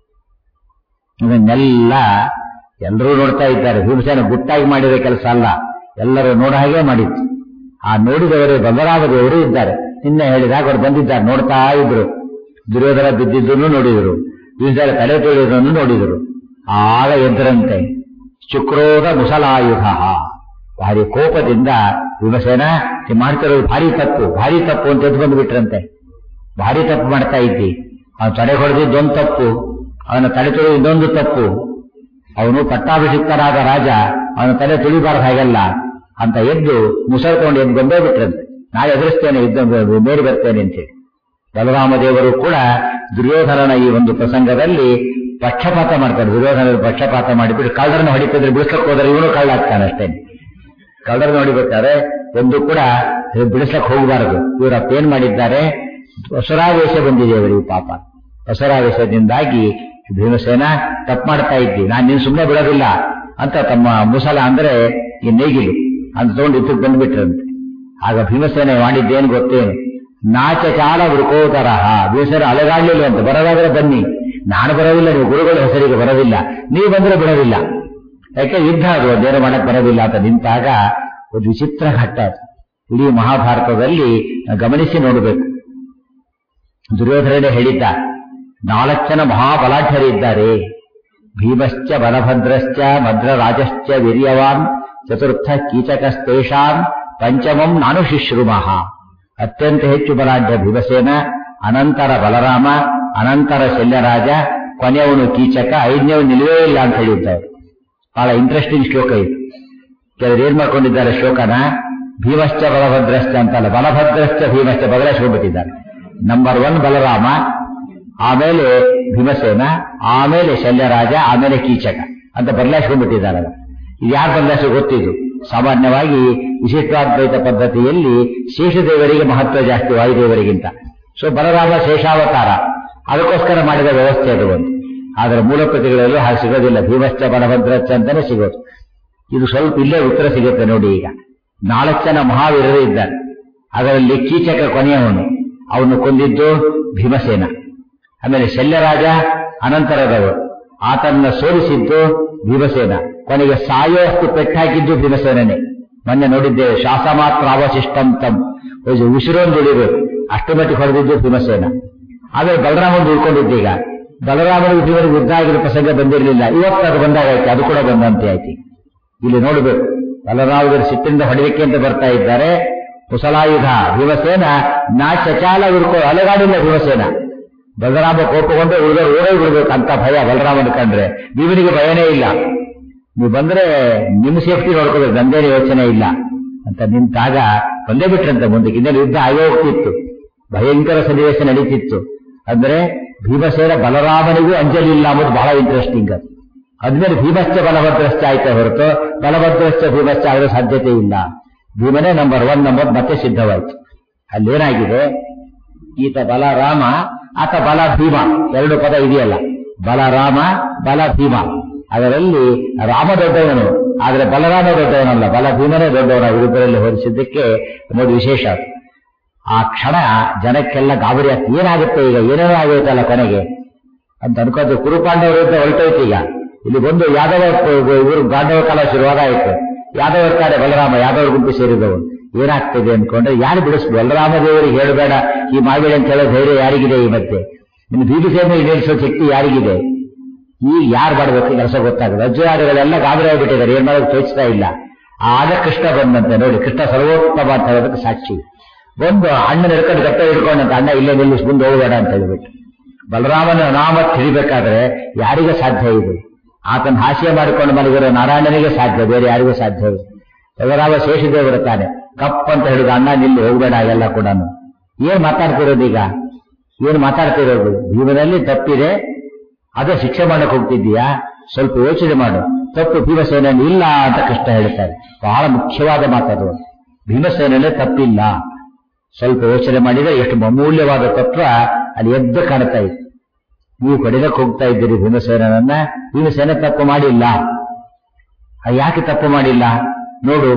ಇದನ್ನೆಲ್ಲ ಎಲ್ಲರೂ ನೋಡ್ತಾ ಇದ್ದಾರೆ ಭೀಮಸೇನ ಗುಟ್ಟಾಗಿ ಮಾಡಿದ ಕೆಲಸ ಅಲ್ಲ ಎಲ್ಲರೂ ನೋಡ ಹಾಗೆ ಮಾಡಿತ್ತು ಆ ನೋಡಿದವರು ಬದಲಾಗದವರು ಇದ್ದಾರೆ ನಿನ್ನೆ ಹೇಳಿದಾಗ ಅವ್ರು ಬಂದಿದ್ದಾರೆ ನೋಡ್ತಾ ಇದ್ರು ದುರ್ಯೋಧನ ಬಿದ್ದಿದ್ದನ್ನು ನೋಡಿದರು ಭೀಮಸೇನ ತಲೆ ತೊಳೆಯೋದನ್ನು ನೋಡಿದರು ಆಗ ಎದ್ದರಂತೆ ಶುಕ್ರೋಧ ಮುಸಲಾಯುಧ ಭಾರಿ ಕೋಪದಿಂದ ಭೀಮಸೇನ ನೀ ಮಾಡ್ತಿರೋದು ಭಾರಿ ತಪ್ಪು ಭಾರಿ ತಪ್ಪು ಅಂತ ಎದ್ದು ಬಂದ್ಬಿಟ್ರಂತೆ ಭಾರಿ ತಪ್ಪು ಮಾಡ್ತಾ ಇದ್ದಿ ಅವನು ತಡೆ ಹೊಡೆದಿದ್ದೊಂದು ತಪ್ಪು ಅವನ ತಲೆ ತುಳಿದು ಇನ್ನೊಂದು ತಪ್ಪು ಅವನು ಪಟ್ಟಾಭಿಷಿಕ್ತರಾದ ರಾಜ ಅವನ ತಲೆ ತುಳಿಬಾರ್ದು ಹಾಗೆಲ್ಲ ಅಂತ ಎದ್ದು ಮುಸಳ್ಕೊಂಡು ಎದ್ದು ಬಂದೇ ಬಿಟ್ರಂತೆ ನಾಳೆ ಎದುರಿಸ್ತೇನೆ ಯುದ್ಧ ಮೇರಿ ಬರ್ತೇನೆ ಅಂತೇಳಿ ಬಲರಾಮ ದೇವರು ಕೂಡ ದುರ್ಯೋಧನನ ಈ ಒಂದು ಪ್ರಸಂಗದಲ್ಲಿ ಪಕ್ಷಪಾತ ಮಾಡ್ತಾರೆ ದುರ್ಯೋಧನ ಪಕ್ಷಪಾತ ಮಾಡಿಬಿಟ್ಟು ಕಳ್ಳರನ್ನ ಹೊಡಿತಿದ್ರೆ ಬಿಡಿಸಕ್ಕೆ ಹೋದ್ರೆ ಇವನು ಕಳ್ಳಾಗ್ತಾನೆ ಅಷ್ಟೇ ಕಳ್ಳರನ್ನ ಹೊಡಿಬೇಕಾದ್ರೆ ಒಂದು ಕೂಡ ಬಿಡಿಸಕ್ ಹೋಗಬಾರದು ಇವರು ಅಪ್ಪೇನ್ ಮಾಡಿದ್ದಾರೆ ಹೊಸರಾವೇಶ ಬಂದಿದೆ ಅವರಿಗೆ ಪಾಪ ಹೊಸರಾವೇಶದಿಂದಾಗಿ ಭೀಮಸೇನ ತಪ್ಪು ಮಾಡ್ತಾ ಇದ್ದಿ ನಾನು ನೀನು ಸುಮ್ಮನೆ ಬಿಡೋದಿಲ್ಲ ಅಂತ ತಮ್ಮ ಮುಸಲ ಅಂದ್ರೆ ಈ ನೇಗಿಲು ಅಂತ ತಗೊಂಡು ಇತ್ತಕ್ಕೆ ಬಂದ್ಬಿಟ್ರಂತೆ ಆಗ ಭೀಮಸೇನೆ ಮಾಡಿದ್ದೇನು ಗೊತ್ತೇನು ನಾಚ ಚಾಲ ವೃಕೋದರಹ ಭೀಮಸೇನ ಅಲಗಾಡ್ಲಿಲ್ಲ ಅಂತ ಬರೋದಾದ್ರೆ ಬನ್ನಿ ನಾನು ಬರೋದಿಲ್ಲ ನೀವು ಗುರುಗಳ ಹೆಸರಿಗೆ ಬರೋದಿಲ್ಲ ನೀವು ಬಂದ್ರೆ ಬಿಡೋದಿಲ್ಲ ಯಾಕೆ ಯುದ್ಧ ಅದು ಅದೇನು ಮಾಡಕ್ ಬರೋದಿಲ್ಲ ಅಂತ ನಿಂತಾಗ ಒಂದು ವಿಚಿತ್ರ ಘಟ್ಟ ಅದು ಇಡೀ ಮಹಾಭಾರತದಲ್ಲಿ ಗಮನಿಸಿ ನೋಡಬೇಕು ದುರ್ಯೋಧನೆ ಹೇಳಿದ್ದ ನಾಲ್ಕು ಜನ ಮಹಾಬಲಾಢ್ಯರಿದ್ದಾರೆ ಭೀಮಶ್ಚ ಬಲಭದ್ರಶ್ಚ ಭದ್ರರಾಜಶ್ಚ ವೀರ್ಯವಾನ್ ಚತುರ್ಥ ಕೀಚಕಸ್ತೇಷಾಂ ಪಂಚಮಂ ನಾನು ಶಿಶ್ರುಮಃ ಅತ್ಯಂತ ಹೆಚ್ಚು ಬಲಾಢ್ಯ ಭೀಮಸೇನ ಅನಂತರ ಬಲರಾಮ ಅನಂತರ ಶಲ್ಯರಾಜ ಕೊನೆಯವನು ಕೀಚಕ ಐದನೇವನು ನಿಲ್ಲವೇ ಇಲ್ಲ ಅಂತ ಹೇಳಿದ್ದಾರೆ ಬಹಳ ಇಂಟ್ರೆಸ್ಟಿಂಗ್ ಶ್ಲೋಕ ಇದು ಕೆಲವರು ಏನ್ ಮಾಡ್ಕೊಂಡಿದ್ದಾರೆ ಶ್ಲೋಕನ ಭೀಮಶ್ಚ ಬಲಭದ್ರಶ್ಚ ಅಂತಲ್ಲ ಬಲಭದ್ರಶ್ಚ ಭೀಮಶ್ಚ ಬದಲಾಯಿಸ್ಕೊಂಡ್ಬಿಟ್ಟಿದ್ದಾರೆ ನಂಬರ್ ಒನ್ ಬಲರಾಮ ಆಮೇಲೆ ಭೀಮಸೇನ ಆಮೇಲೆ ಶಲ್ಯರಾಜ ಆಮೇಲೆ ಕೀಚಕ ಅಂತ ಬದಲಾಯಿಸ್ಕೊಂಡ್ಬಿಟ್ಟಿದ್ದಾರೆ ಇದು ಯಾರು ಬದಲಾಯಿಸೋ ಗೊತ್ತಿದ್ದು ಸಾಮಾನ್ಯವಾಗಿ ವಿಶಿಷ್ಟಾದ್ವೈತ ಪದ್ಧತಿಯಲ್ಲಿ ಶೇಷದೇವರಿಗೆ ಮಹತ್ವ ಜಾಸ್ತಿ ವಾಯುದೇವರಿಗಿಂತ ಸೊ ಬಲರಾಮ ಶೇಷಾವತಾರ ಅದಕ್ಕೋಸ್ಕರ ಮಾಡಿದ ವ್ಯವಸ್ಥೆ ಅದು ಒಂದು ಆದರೆ ಮೂಲ ಪ್ರತಿಗಳಲ್ಲಿ ಹಾಗೆ ಸಿಗೋದಿಲ್ಲ ಭೀಮಶ್ಚ ಬಲಭದ್ರಶ್ಚ ಅಂತಾನೆ ಸಿಗೋದು ಇದು ಸ್ವಲ್ಪ ಇಲ್ಲೇ ಉತ್ತರ ಸಿಗುತ್ತೆ ನೋಡಿ ಈಗ ನಾಲ್ಕು ಜನ ಮಹಾವೀರರು ಇದ್ದಾರೆ ಅದರಲ್ಲಿ ಕೀಚಕ ಕೊನೆಯವನು ಅವನು ಕೊಂದಿದ್ದು ಭೀಮಸೇನ ಆಮೇಲೆ ಶಲ್ಯರಾಜ ಅನಂತರದವರು ಆತನ್ನ ಸೋಲಿಸಿದ್ದು ಭೀಮಸೇನ ಕೊನೆಗೆ ಸಾಯೋಷ್ಟು ಪೆಟ್ಟಾಕಿದ್ದು ಭೀಮಸೇನನೇ ಮೊನ್ನೆ ನೋಡಿದ್ದೇವೆ ಶಾಸ ಮಾತ್ರ ಅವಶಿಷ್ಟಂ ತಂ ಉಸಿರೊಂದು ಉಳಿಬೇಕು ಅಷ್ಟು ಮಟ್ಟಿಗೆ ಹೊಡೆದಿದ್ದು ಭೀಮಸೇನ ಆಮೇಲೆ ಬಲರಾಮನ್ ಉಳ್ಕೊಂಡಿದ್ದೀಗ ಬಲರಾಮನಿಗೆ ಭೀಮನಿಗೆ ಯುದ್ಧ ಆಗಿರೋ ಪ್ರಸಂಗ ಬಂದಿರಲಿಲ್ಲ ಇವತ್ತು ಅದು ಬಂದಾಗ ಆಯ್ತು ಅದು ಕೂಡ ಬಂದಂತೆ ಆಯ್ತು ಇಲ್ಲಿ ನೋಡಬೇಕು ಬಲರಾಮರು ಸಿಟ್ಟಿಂದ ಹೊಡೆಯಕ್ಕೆ ಅಂತ ಬರ್ತಾ ಇದ್ದಾರೆ ಕುಸಲಾಯುಧ ಭೀಮಸೇನ ನಾ ಚಚಾಲ ಉರ್ಕೋ ಅಲಗಾಡಿಲ್ಲ ಭೀಮಸೇನ ಬಲರಾಮ ಕೋಪಗೊಂಡು ಉಳಿದವರು ಓಡೇ ಬಿಡ್ಬೇಕು ಅಂತ ಭಯ ಬಲರಾಮನ ಕಂಡ್ರೆ ಭೀಮನಿಗೆ ಭಯನೇ ಇಲ್ಲ ನೀವು ಬಂದ್ರೆ ನಿಮ್ಮ ಸೇಫ್ಟಿ ನೋಡ್ಕೋಬೇಕು ನಂದೇನು ಯೋಚನೆ ಇಲ್ಲ ಅಂತ ನಿಂತಾಗ ಬಂದೇ ಬಿಟ್ರಂತೆ ಮುಂದಕ್ಕೆ ಇನ್ನೇನು ಯುದ್ಧ ಆಗೇ ಹೋಗ್ತಿತ್ತು ಭಯಂಕರ ಸನ್ನಿವೇಶ ನಡೀತಿತ್ತು ಅಂದ್ರೆ ಭೀಮಸೇನ ಬಲರಾಮನಿಗೂ ಅಂಜಲಿಲ್ಲ ಅನ್ನೋದು ಬಹಳ ಇಂಟ್ರೆಸ್ಟಿಂಗ್ ಅದು ಅದ್ಮೇಲೆ ಭೀಮಶ್ಚ ಬಲಭದ್ರಶ್ಚ ಆಯ್ತಾ ಹೊರತು ಬಲಭದ್ರಶ್ಚ ಭೀಮಶ್ಚ ಆಗೋ ಸಾಧ್ಯತೆ ಇಲ್ಲ ಭೀಮನೇ ನಂಬರ್ ಒನ್ ನಂಬರ್ ಮತ್ತೆ ಸಿದ್ಧವಾಯ್ತು ಅಲ್ಲೇನಾಗಿದೆ ಈತ ಬಲರಾಮ ಆತ ಬಲ ಭೀಮ ಎರಡು ಪದ ಇದೆಯಲ್ಲ ಬಲರಾಮ ಬಲ ಭೀಮ ಅದರಲ್ಲಿ ರಾಮ ದೊಡ್ಡವನು ಆದರೆ ಬಲರಾಮ ದೊಡ್ಡವನಲ್ಲ ಬಲ ಭೀಮನೇ ದೊಡ್ಡವನ ಇಬ್ಬರಲ್ಲಿ ಹೋಲಿಸಿದ್ದಕ್ಕೆ ಒಂದು ವಿಶೇಷ ಆ ಕ್ಷಣ ಜನಕ್ಕೆಲ್ಲ ಗಾಬರಿ ಆಗ್ತದೆ ಏನಾಗುತ್ತೆ ಈಗ ಏನೇನೋ ಆಗೋಯ್ತಲ್ಲ ಕೊನೆಗೆ ಅಂತ ಅನ್ಕೋದು ಕುರುಪಾಂಡವರ ವಿರುದ್ಧ ಹೊರಟೋಯ್ತು ಈಗ ಇಲ್ಲಿ ಬಂದು ಯಾದವ ಇವರು ಗಾಂಧವ ಕಾಲ ಶುರುವಾದಾಯಿತು ಯಾದವರ ಕಾಡೆ ಬಲರಾಮ ಯಾದವರ ಗುಂಪು ಸೇರಿದವರು ಏನಾಗ್ತದೆ ಅನ್ಕೊಂಡ್ರೆ ಯಾರು ಬಿಡಿಸ್ಬೋದು ಬಲರಾಮ ದೇವರಿಗೆ ಹೇಳಬೇಡ ಈ ಮಾವಿಡ ಅಂತ ಹೇಳೋ ಧೈರ್ಯ ಯಾರಿಗಿದೆ ಈ ಮಧ್ಯೆ ಇನ್ನು ಭೀಮಸೇನೆ ಈಡೇರಿಸೋ ಶಕ್ತಿ ಯಾರಿಗಿದೆ ಈಗ ಯಾರು ಮಾಡಬೇಕು ಕೆಲಸ ಗೊತ್ತಾಗಲ್ಲ ಅಜ್ಜಾರಿಗಳೆಲ್ಲ ಗಾಬರಿ ಆಗಿಬಿಟ್ಟಿದ್ದಾರೆ ಏನ್ ಮಾಡೋದು ತೋರಿಸ್ತಾ ಇಲ್ಲ ಆಗ ಕೃಷ್ಣ ಬಂದಂತೆ ನೋಡಿ ಕೃಷ್ಣ ಸರ್ವೋತ್ತಮ ಅಂತ ಹೇಳೋದಕ್ಕೆ ಸಾಕ್ಷಿ ಒಂದು ಅಣ್ಣನ ಹಿಡ್ಕೊಂಡು ಗಟ್ಟ ಹಿಡ್ಕೊಂಡಂತ ಅಣ್ಣ ಇಲ್ಲೇ ನಿಲ್ಲಿಸಿ ಮುಂದೆ ಹೋಗಬೇಡ ಅಂತ ಹೇಳ್ಬಿಟ್ಟು ಬಲರಾಮನ ನಾಮ ತಿಳಿಬೇಕಾದ್ರೆ ಯಾರಿಗೆ ಸಾಧ್ಯ ಇದೆ ಆತನ ಹಾಸ್ಯ ಮಾಡಿಕೊಂಡು ಮಲಗಿರೋ ನಾರಾಯಣನಿಗೆ ಸಾಧ್ಯ ಬೇರೆ ಯಾರಿಗೂ ಸಾಧ್ಯ ಇಲ್ಲ ಬಲರಾಮ ಶೇಷದೇವರು ತಾನೆ ಕಪ್ ಅಂತ ಹೇಳಿದ ಅಣ್ಣ ನಿಲ್ಲಿ ಹೋಗಬೇಡ ಎಲ್ಲ ಕೂಡ ಏನ್ ಮಾತಾಡ್ತಿರೋದು ಈಗ ಏನ್ ಮಾತಾಡ್ತಿರೋದು ಜೀವನದಲ್ಲಿ ತಪ್ಪಿದೆ ಅದೇ ಶಿಕ್ಷೆ ಮಾಡಕ್ ಹೋಗ್ತಿದ್ದೀಯಾ ಸ್ವಲ್ಪ ಯೋಚನೆ ಮಾಡು ತಪ್ಪು ಭೀಮಸೇನಲ್ಲಿ ಇಲ್ಲ ಅಂತ ಕೃಷ್ಣ ಹೇಳ್ತಾರೆ ಬಹಳ ಮುಖ್ಯವಾದ ಮಾತದು ಭೀಮಸೇನಲ್ಲಿ ತಪ್ಪಿಲ್ಲ ಸ್ವಲ್ಪ ಯೋಚನೆ ಮಾಡಿದ್ರೆ ಎಷ್ಟು ಅಮೂಲ್ಯವಾದ ತತ್ವ ಅಲ್ಲಿ ಎದ್ದು ಕಾಣ್ತಾ ಇತ್ತು ನೀವು ಕಡಿದಕ್ಕೆ ಹೋಗ್ತಾ ಇದ್ದೀರಿ ಭೀಮಸೇನನ್ನ ಭೀಮಸೇನ ತಪ್ಪು ಮಾಡಿಲ್ಲ ಯಾಕೆ ತಪ್ಪು ಮಾಡಿಲ್ಲ ನೋಡು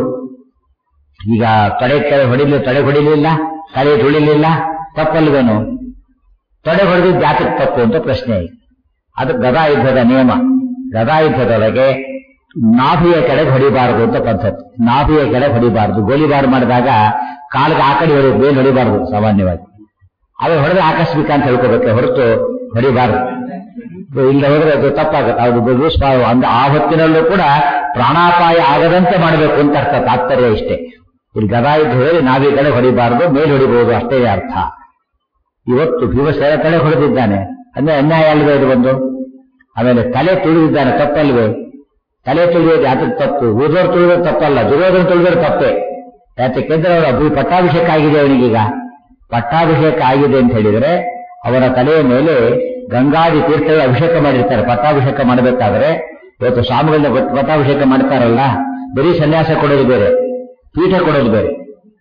ಈಗ ತೊಡೆ ಕೆಳಗೆ ಹೊಡಿಲಿ ತೊಡೆ ಹೊಡಿಲಿಲ್ಲ ತಲೆ ತುಳಿಲಿಲ್ಲ ತಪ್ಪಲ್ವೇನು ತೊಡೆ ಹೊಡೆದಿದ್ದು ಜಾತಕ್ಕೆ ತಪ್ಪು ಅಂತ ಪ್ರಶ್ನೆ ಅದು ಗದಾ ಯುದ್ಧದ ನಿಯಮ ಗದಾ ಯುದ್ಧದೊಳಗೆ ನಾಭಿಯ ಕೆಳಗೆ ಹೊಡಿಬಾರದು ಅಂತ ಪದ್ಧತಿ ನಾಭಿಯ ಕೆಳಗೆ ಹೊಡಿಬಾರದು ಗೋಲಿಬಾರ್ ಮಾಡಿದಾಗ ಕಾಲಿಗೆ ಆ ಕಡೆ ಹೊಡಿ ಬೇಲ್ ಹೊಡಿಬಾರದು ಸಾಮಾನ್ಯವಾಗಿ ಅದು ಹೊಡೆದ್ರೆ ಆಕಸ್ಮಿಕ ಅಂತ ಹೇಳ್ಕೋಬೇಕು ಹೊರತು ಹೊಡಿಬಾರದು ಇಲ್ಲ ಹೋದ್ರೆ ಅದು ತಪ್ಪಾಗುತ್ತೆ ಅದು ಅಂದ್ರೆ ಆ ಹೊತ್ತಿನಲ್ಲೂ ಕೂಡ ಪ್ರಾಣಾಪಾಯ ಆಗದಂತೆ ಮಾಡಬೇಕು ಅಂತ ಅರ್ಥ ತಾತ್ಪರ್ಯ ಇಷ್ಟೇ ಇಲ್ಲಿ ಗದಾ ಯುದ್ಧ ಹೇಳಿ ನಾವೀ ಕಡೆ ಹೊಡಿಬಾರದು ಮೇಲ್ ಹೊಡಿಬಹುದು ಅಷ್ಟೇ ಅರ್ಥ ಇವತ್ತು ಭೀಮಸೇನ ಕಡೆ ಹೊಡೆದಿದ್ದಾನೆ ಅಂದ್ರೆ ಅನ್ಯಾಯ ಅಲ್ವೇ ಇದು ಬಂದು ಆಮೇಲೆ ತಲೆ ತುಳಿದಿದ್ದಾನೆ ತಪ್ಪಲ್ವೇ ತಲೆ ತುಳಿಯೋದು ಯಾತಕ್ಕೆ ತಪ್ಪು ಉಳಿದವರು ತುಳಿಯೋದು ತಪ್ಪಲ್ಲ ದುರ್ಯೋಧನ ತುಳಿದ್ರೆ ತಪ್ಪೇ ಯಾತಕ್ಕೆಂದ್ರೆ ಅವರ ಅಭಿ ಪಟ್ಟಾಭಿಷೇಕ ಆಗಿದೆ ಅವನಿಗೀಗ ಪಟ್ಟಾಭಿಷೇಕ ಆಗಿದೆ ಅಂತ ಹೇಳಿದ್ರೆ ಅವನ ತಲೆಯ ಮೇಲೆ ಗಂಗಾದಿ ತೀರ್ಥಗಳ ಅಭಿಷೇಕ ಮಾಡಿರ್ತಾರೆ ಪಟ್ಟಾಭಿಷೇಕ ಮಾಡಬೇಕಾದ್ರೆ ಇವತ್ತು ಸ್ವಾಮಿಗಳನ್ನ ಪಟ್ಟಾಭಿಷೇಕ ಮಾಡ್ತಾರಲ್ಲ ಬರೀ ಸನ್ಯಾಸ ಕೊಡೋದು ಬೇರೆ ಪೀಠ ಕೊಡೋದು ಬೇರೆ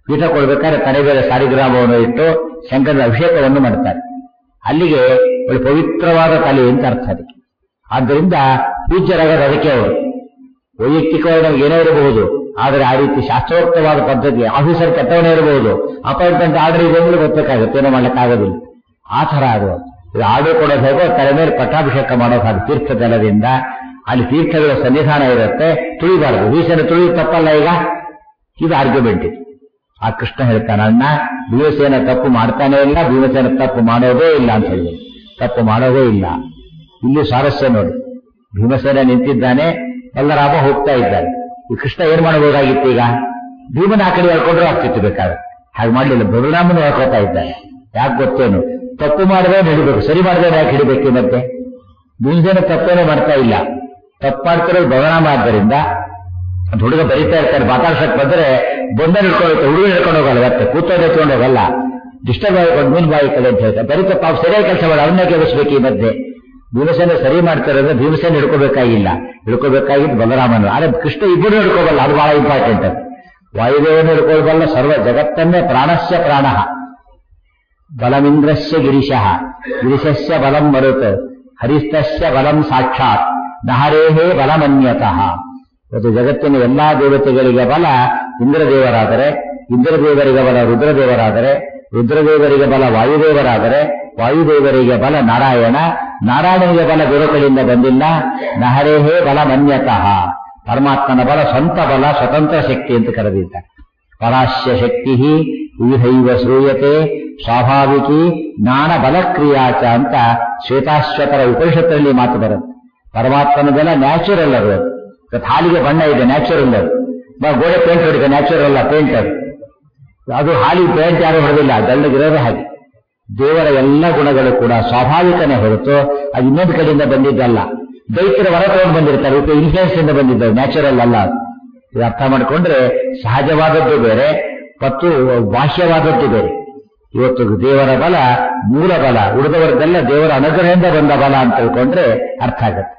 ಪೀಠ ಕೊಡ್ಬೇಕಾದ್ರೆ ತಲೆ ಮೇಲೆ ಸಾರಿಗ್ರಾಮವನ್ನು ಇಟ್ಟು ಶಂಕರನ ಅಭಿಷೇಕವನ್ನು ಮಾಡ್ತಾರೆ ಅಲ್ಲಿಗೆ ಒಂದು ಪವಿತ್ರವಾದ ತಲೆ ಅಂತ ಅರ್ಥ ಅದಕ್ಕೆ ಆದ್ದರಿಂದ ಪೂಜ್ಯರಾಗೋದು ಅದಕ್ಕೆ ಅವರು ವೈಯಕ್ತಿಕವಾಗಿ ನಮ್ಗೆ ಏನೋ ಇರಬಹುದು ಆದರೆ ಆ ರೀತಿ ಶಾಸ್ತ್ರೋಕ್ತವಾದ ಪದ್ಧತಿ ಆಫೀಸರ್ ಕೆಟ್ಟವನೇ ಇರಬಹುದು ಅಪಾಯಿಂಟ್ಮೆಂಟ್ ಆರ್ಡರ್ ಇದೆ ಅಂದ್ರೆ ಗೊತ್ತಕ್ಕಾಗುತ್ತೆ ಏನೋ ಮಾಡ್ಲಿಕ್ಕಾಗೋದಿಲ್ಲ ಆ ಥರ ಅದು ಇದು ಆರ್ಡರ್ ಕೊಡೋದು ಹೇಗೋ ತಲೆ ಮೇಲೆ ಪಟ್ಟಾಭಿಷೇಕ ಮಾಡೋದು ಹಾಗೆ ತೀರ್ಥ ಜಲದಿಂದ ಅಲ್ಲಿ ತೀರ್ಥಗಳ ಸನ್ನಿಧಾನ ಇರುತ್ತೆ ತುಳಿಬಾರದು ಭೀಷಣ ತುಳಿ ತಪ್ಪಲ್ಲ ಈಗ ಇದು ಆರ್ಗ್ಯುಮೆಂಟ್ ಇದು ಆ ಕೃಷ್ಣ ಹೇಳ್ತಾನೆ ಅಣ್ಣ ಭೀಮಸೇನ ತಪ್ಪು ಮಾಡ್ತಾನೆ ಇಲ್ಲ ಭೀಮಸೇನ ತಪ್ಪು ಮಾಡೋದೇ ಇಲ್ಲ ಅಂತ ಹೇಳಿ ತಪ್ಪು ಮಾಡೋದೇ ಇಲ್ಲ ಇಲ್ಲಿ ಸ್ವಾರಸ್ಯ ನೋಡಿ ಭೀಮಸೇನ ನಿಂತಿದ್ದಾನೆ ಬಲ್ಲರಾಮ ಹೋಗ್ತಾ ಇದ್ದಾನೆ ಈ ಕೃಷ್ಣ ಏನ್ ಮಾಡಬಹುದಾಗಿತ್ತು ಈಗ ಭೀಮನ ಆ ಕಡೆ ಹೇಳ್ಕೊಂಡ್ರೆ ಆಗ್ತಿತ್ತು ಬೇಕಾದ್ರೆ ಹಾಗೆ ಮಾಡ್ಲಿಲ್ಲ ಬಲರಾಮನ ಹೇಳ್ಕೊತಾ ಇದ್ದಾನೆ ಯಾಕೆ ಗೊತ್ತೇನು ತಪ್ಪು ಮಾಡದೆ ನಡಿಬೇಕು ಸರಿ ಮಾಡದೆ ಯಾಕೆ ಹಿಡಿಬೇಕು ಮತ್ತೆ ಭೀಮಸೇನ ತಪ್ಪೇನೋ ಮಾಡ್ತಾ ಇಲ್ಲ ತಪ್ಪು ಮಾಡ್ತಿರೋದು ಬಲರಾಮ ಆದ್ದರಿಂದ ಒಂದು ಹುಡುಗ ಬರೀತಾ ಇರ್ತಾರೆ ಮಾತಾಡ್ಸಕ್ ಬಂದ್ರೆ ಬಂದ ಹಿಡ್ಕೊಂಡು ಹುಡುಗ ಹಿಡ್ಕೊಂಡು ಹೋಗಲ್ಲ ಮತ್ತೆ ಕೂತೋದು ಎತ್ಕೊಂಡು ಹೋಗಲ್ಲ ಡಿಸ್ಟರ್ಬ್ ಆಗಿಕೊಂಡು ಮೀನ್ ಬಾಯಿ ಕಡೆ ಅಂತ ಹೇಳ್ತಾರೆ ಬರೀತಾ ಪಾಪ ಸರಿಯಾಗಿ ಕೆಲಸ ಮಾಡಿ ಅವನ್ನೇ ಕೇಳಿಸ್ಬೇಕು ಈ ಮಧ್ಯೆ ಭೀಮಸೇನ ಸರಿ ಮಾಡ್ತಿರೋದ್ರೆ ಭೀಮಸೇನ ಹಿಡ್ಕೋಬೇಕಾಗಿಲ್ಲ ಹಿಡ್ಕೋಬೇಕಾಗಿದ್ದು ಬಲರಾಮನು ಆದ್ರೆ ಕೃಷ್ಣ ಇಬ್ಬರು ಹಿಡ್ಕೋಬಲ್ಲ ಅದು ಬಹಳ ಇಂಪಾರ್ಟೆಂಟ್ ಅದು ವಾಯುದೇವನು ಹಿಡ್ಕೊಳ್ಬಲ್ಲ ಸರ್ವ ಜಗತ್ತನ್ನೇ ಪ್ರಾಣಸ್ಯ ಪ್ರಾಣ ಬಲಮಿಂದ್ರಸ್ಯ ಗಿರಿಶಃ ಗಿರಿಶಸ್ಯ ಬಲಂ ಮರುತ್ ಹರಿಸ್ತಸ್ಯ ಬಲಂ ಸಾಕ್ಷಾತ್ ನಹರೇಹೇ ಬಲಮನ್ಯತಃ ಇವತ್ತು ಜಗತ್ತಿನ ಎಲ್ಲಾ ದೇವತೆಗಳಿಗೆ ಬಲ ಇಂದ್ರದೇವರಾದರೆ ಇಂದ್ರದೇವರಿಗೆ ಬಲ ರುದ್ರದೇವರಾದರೆ ರುದ್ರದೇವರಿಗೆ ಬಲ ವಾಯುದೇವರಾದರೆ ವಾಯುದೇವರಿಗೆ ಬಲ ನಾರಾಯಣ ನಾರಾಯಣನಿಗೆ ಬಲ ಗುರುಗಳಿಂದ ಬಂದಿಲ್ಲ ನಹರೇಹೇ ಬಲ ಮನ್ಯತಃ ಪರಮಾತ್ಮನ ಬಲ ಸ್ವಂತ ಬಲ ಸ್ವತಂತ್ರ ಶಕ್ತಿ ಅಂತ ಕರೆದಿದ್ದಾರೆ ಪರಾಶ್ಯ ಶಕ್ತಿ ವಿವಿಧೈವ ಶ್ರೂಯತೆ ಸ್ವಾಭಾವಿಕಿ ಜ್ಞಾನ ಬಲಕ್ರಿಯಾಚ ಅಂತ ಶ್ವೇತಾಶ್ವತರ ಉಪನಿಷತ್ತರಲ್ಲಿ ಮಾತು ಬರುತ್ತೆ ಪರಮಾತ್ಮನ ಬಲ ನ್ಯಾಚುರಲ್ ಅದು ಇವತ್ತು ಹಾಲಿಗೆ ಬಣ್ಣ ಇದೆ ನ್ಯಾಚುರಲ್ ಅದು ಬ- ಗೋಡೆ ಪೇಂಟ್ ಹೊಡಿದೆ ನ್ಯಾಚುರಲ್ ಅಲ್ಲ ಪೇಂಟ್ ಅದು ಅದು ಹಾಲಿ ಪೇಂಟ್ ಯಾರು ಹೊಡೆದಿಲ್ಲ ಗಳ್ಳಗಿರೋದೇ ಹಾಗೆ ದೇವರ ಎಲ್ಲ ಗುಣಗಳು ಕೂಡ ಸ್ವಾಭಾವಿಕನೇ ಹೊರತು ಅದು ಇನ್ನೊಂದು ಕಡೆಯಿಂದ ಬಂದಿದ್ದಲ್ಲ ದೈತ್ಯರ ಹೊರ ತಗೊಂಡು ಬಂದಿರ್ತಾರೆ ಇವತ್ತು ಇನ್ಫ್ಲೂಯೆನ್ಸ್ ಇಂದ ಬಂದಿದ್ದವು ನ್ಯಾಚುರಲ್ ಅಲ್ಲ ಅದು. ಇದು ಅರ್ಥ ಮಾಡಿಕೊಂಡ್ರೆ ಸಹಜವಾದದ್ದು ಬೇರೆ ಮತ್ತು ಬಾಹ್ಯವಾದದ್ದು ಬೇರೆ ಇವತ್ತು ದೇವರ ಬಲ ಮೂಲ ಬಲ ಉಳಿದವರದೆಲ್ಲ ದೇವರ ಅನುಗ್ರಹದಿಂದ ಬಂದ ಬಲ ಅಂತ ತಿಳ್ಕೊಂಡ್ರೆ ಅರ್ಥ ಆಗತ್ತೆ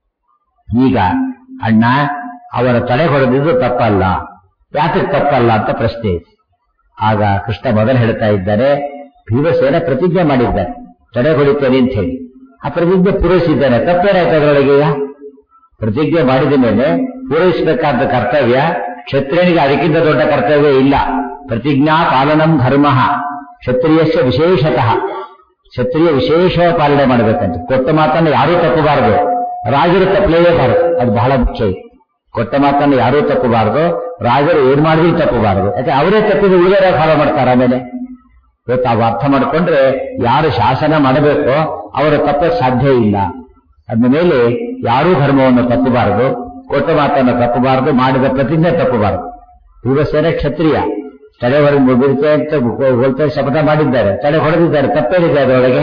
ಈಗ ಅಣ್ಣ ಅವರ ತಲೆ ಹೊಡೆದಿದ್ದು ತಪ್ಪಲ್ಲ ಯಾತಕ್ಕೆ ತಪ್ಪಲ್ಲ ಅಂತ ಪ್ರಶ್ನೆ ಇದೆ ಆಗ ಕೃಷ್ಣ ಮೊದಲು ಹೇಳ್ತಾ ಇದ್ದಾರೆ ಭೀಮಸೇನ ಪ್ರತಿಜ್ಞೆ ಮಾಡಿದ್ದಾರೆ ತಡೆ ಹೊಡಿತೇನೆ ಅಂತ ಹೇಳಿ ಆ ಪ್ರತಿಜ್ಞೆ ಪೂರೈಸಿದ್ದಾನೆ ತಪ್ಪೇನಾಯ್ತು ಅದರೊಳಗೆ ಈಗ ಪ್ರತಿಜ್ಞೆ ಮಾಡಿದ ಮೇಲೆ ಪೂರೈಸಬೇಕಾದ ಕರ್ತವ್ಯ ಕ್ಷತ್ರಿಯನಿಗೆ ಅದಕ್ಕಿಂತ ದೊಡ್ಡ ಕರ್ತವ್ಯ ಇಲ್ಲ ಪ್ರತಿಜ್ಞಾ ಪಾಲನಂ ಧರ್ಮ ಕ್ಷತ್ರಿಯಸ್ಯ ವಿಶೇಷತಃ ಕ್ಷತ್ರಿಯ ವಿಶೇಷ ಪಾಲನೆ ಮಾಡಬೇಕಂತ ಕೊಟ್ಟ ಮಾತನ್ನು ಯಾರೂ ತಪ್ಪಬಾರದು ರಾಜರು ತಪ್ಪಲೇಬಾರದು ಅದು ಬಹಳ ಮುಖ್ಯ ಇದೆ. ಕೊಟ್ಟ ಮಾತನ್ನು ಯಾರೂ ತಪ್ಪಬಾರದು ರಾಜರು ಏನ್ ಮಾಡಿದ್ರು ತಪ್ಪಬಾರದು ಯಾಕೆ ಅವರೇ ತಪ್ಪಿದ್ರೆ ಉಳಿದವರೇ ಫಾಲೋ ಮಾಡ್ತಾರೆ ಆಮೇಲೆ ಇವತ್ತು ತಾವು ಅರ್ಥ ಮಾಡಿಕೊಂಡ್ರೆ ಯಾರು ಶಾಸನ ಮಾಡಬೇಕೋ ಅವರು ತಪ್ಪಕ್ಕೆ ಸಾಧ್ಯ ಇಲ್ಲ ಅದ ಮೇಲೆ ಯಾರೂ ಧರ್ಮವನ್ನು ತಪ್ಪಬಾರದು ಕೊಟ್ಟ ಮಾತನ್ನು ತಪ್ಪಬಾರದು ಮಾಡಿದ ಪ್ರತಿಜ್ಞೆ ತಪ್ಪಬಾರದು ಭೀಮಸೇನ ಕ್ಷತ್ರಿಯ ತಡೆ ಹೊರಗೆ ಮುಗಿರುತ್ತೆ ಅಂತ ಹೋಲ್ತಾ ಶಪಥ ಮಾಡಿದ್ದಾರೆ ತಡೆ ಹೊಡೆದಿದ್ದಾರೆ ತಪ್ಪೇನಿದೆ ಅದರೊಳಗೆ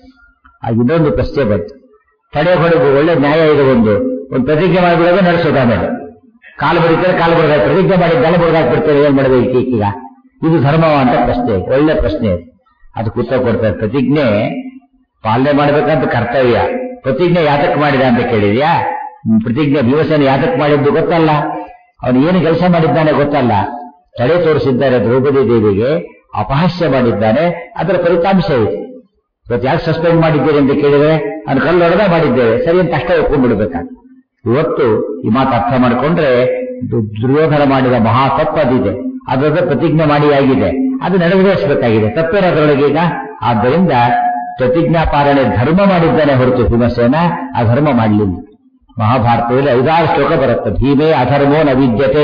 ಆಗ ಇನ್ನೊಂದು ಪ್ರಶ್ನೆ ಬಂತು ತಡೆ ಹೊಡೆದು ಒಳ್ಳೆ ನ್ಯಾಯ ಇದೆ ಒಂದು ಒಂದು ಪ್ರತಿಜ್ಞೆ ಮಾಡಿಬಿಡೋದು ನಡೆಸೋದು ಆಮೇಲೆ ಕಾಲು ಬಡಿತಾರೆ ಕಾಲು ಬಡದಾಗ ಪ್ರತಿಜ್ಞೆ ಮಾಡಿದ್ದೆಲ್ಲ ಬಡದಾಕ್ಬಿಡ್ತಾರೆ ಏನ್ ಮಾಡಬೇಕು ಈಗ ಇದು ಧರ್ಮವ ಅಂತ ಪ್ರಶ್ನೆ ಒಳ್ಳೆ ಪ್ರಶ್ನೆ ಅದು. ಅದಕ್ಕೆ ಉತ್ತರ ಕೊಡ್ತಾರೆ ಪ್ರತಿಜ್ಞೆ ಪಾಲನೆ ಮಾಡಬೇಕಂತ ಕರ್ತವ್ಯ ಪ್ರತಿಜ್ಞೆ ಯಾತಕ್ ಮಾಡಿದ ಅಂತ ಕೇಳಿದ್ಯಾ ಹ್ಮ್, ಪ್ರತಿಜ್ಞೆ ಭೀಮಸೇನ ಯಾತಕ್ ಮಾಡಿದ್ದು ಗೊತ್ತಲ್ಲ ಅವನು ಏನು ಕೆಲಸ ಮಾಡಿದ್ದಾನೆ ಗೊತ್ತಲ್ಲ ತಡೆ ತೋರಿಸಿದ್ದಾರೆ ದ್ರೌಪದಿ ದೇವಿಗೆ ಅಪಹಾಸ್ಯ ಮಾಡಿದ್ದಾನೆ ಅದರ ಫಲಿತಾಂಶ ಇದೆ ಇವತ್ತು ಯಾಕೆ ಸಸ್ಪೆಂಡ್ ಮಾಡಿದ್ದೀರಿ ಅಂತ ಕೇಳಿದ್ರೆ ಅವ್ನು ಕಲ್ಲು ಹೊಡೆದ ಮಾಡಿದ್ದೇವೆ ಸರಿ ಅಂತ ಅಷ್ಟೇ ಒಪ್ಕೊಂಡ್ಬಿಡ್ಬೇಕಾಗ ಇವತ್ತು ಈ ಮಾತು ಅರ್ಥ ಮಾಡಿಕೊಂಡ್ರೆ ದು- ದುರ್ಯೋಧನ ಮಾಡಿದ ಮಹಾ ತಪ್ಪದಿದೆ ಅದರ ಪ್ರತಿಜ್ಞೆ ಮಾಡಿ ಆಗಿದೆ ಅದು ನೆರವೇರಿಸಬೇಕಾಗಿದೆ ತಪ್ಪೇನು ಅದರೊಳಗೆ ಈಗ ಆದ್ದರಿಂದ ಪ್ರತಿಜ್ಞಾ ಪಾಲನೆ ಧರ್ಮ ಮಾಡಿದ್ದಾನೆ ಹೊರತು ಭೀಮಸೇನ ಆ ಧರ್ಮ ಮಾಡಲಿಲ್ಲ ಮಹಾಭಾರತದಲ್ಲಿ ಐದಾರು ಶ್ಲೋಕ ಬರುತ್ತೆ ಭೀಮೇ ಅಧರ್ಮೋ ನ ವಿದ್ಯತೆ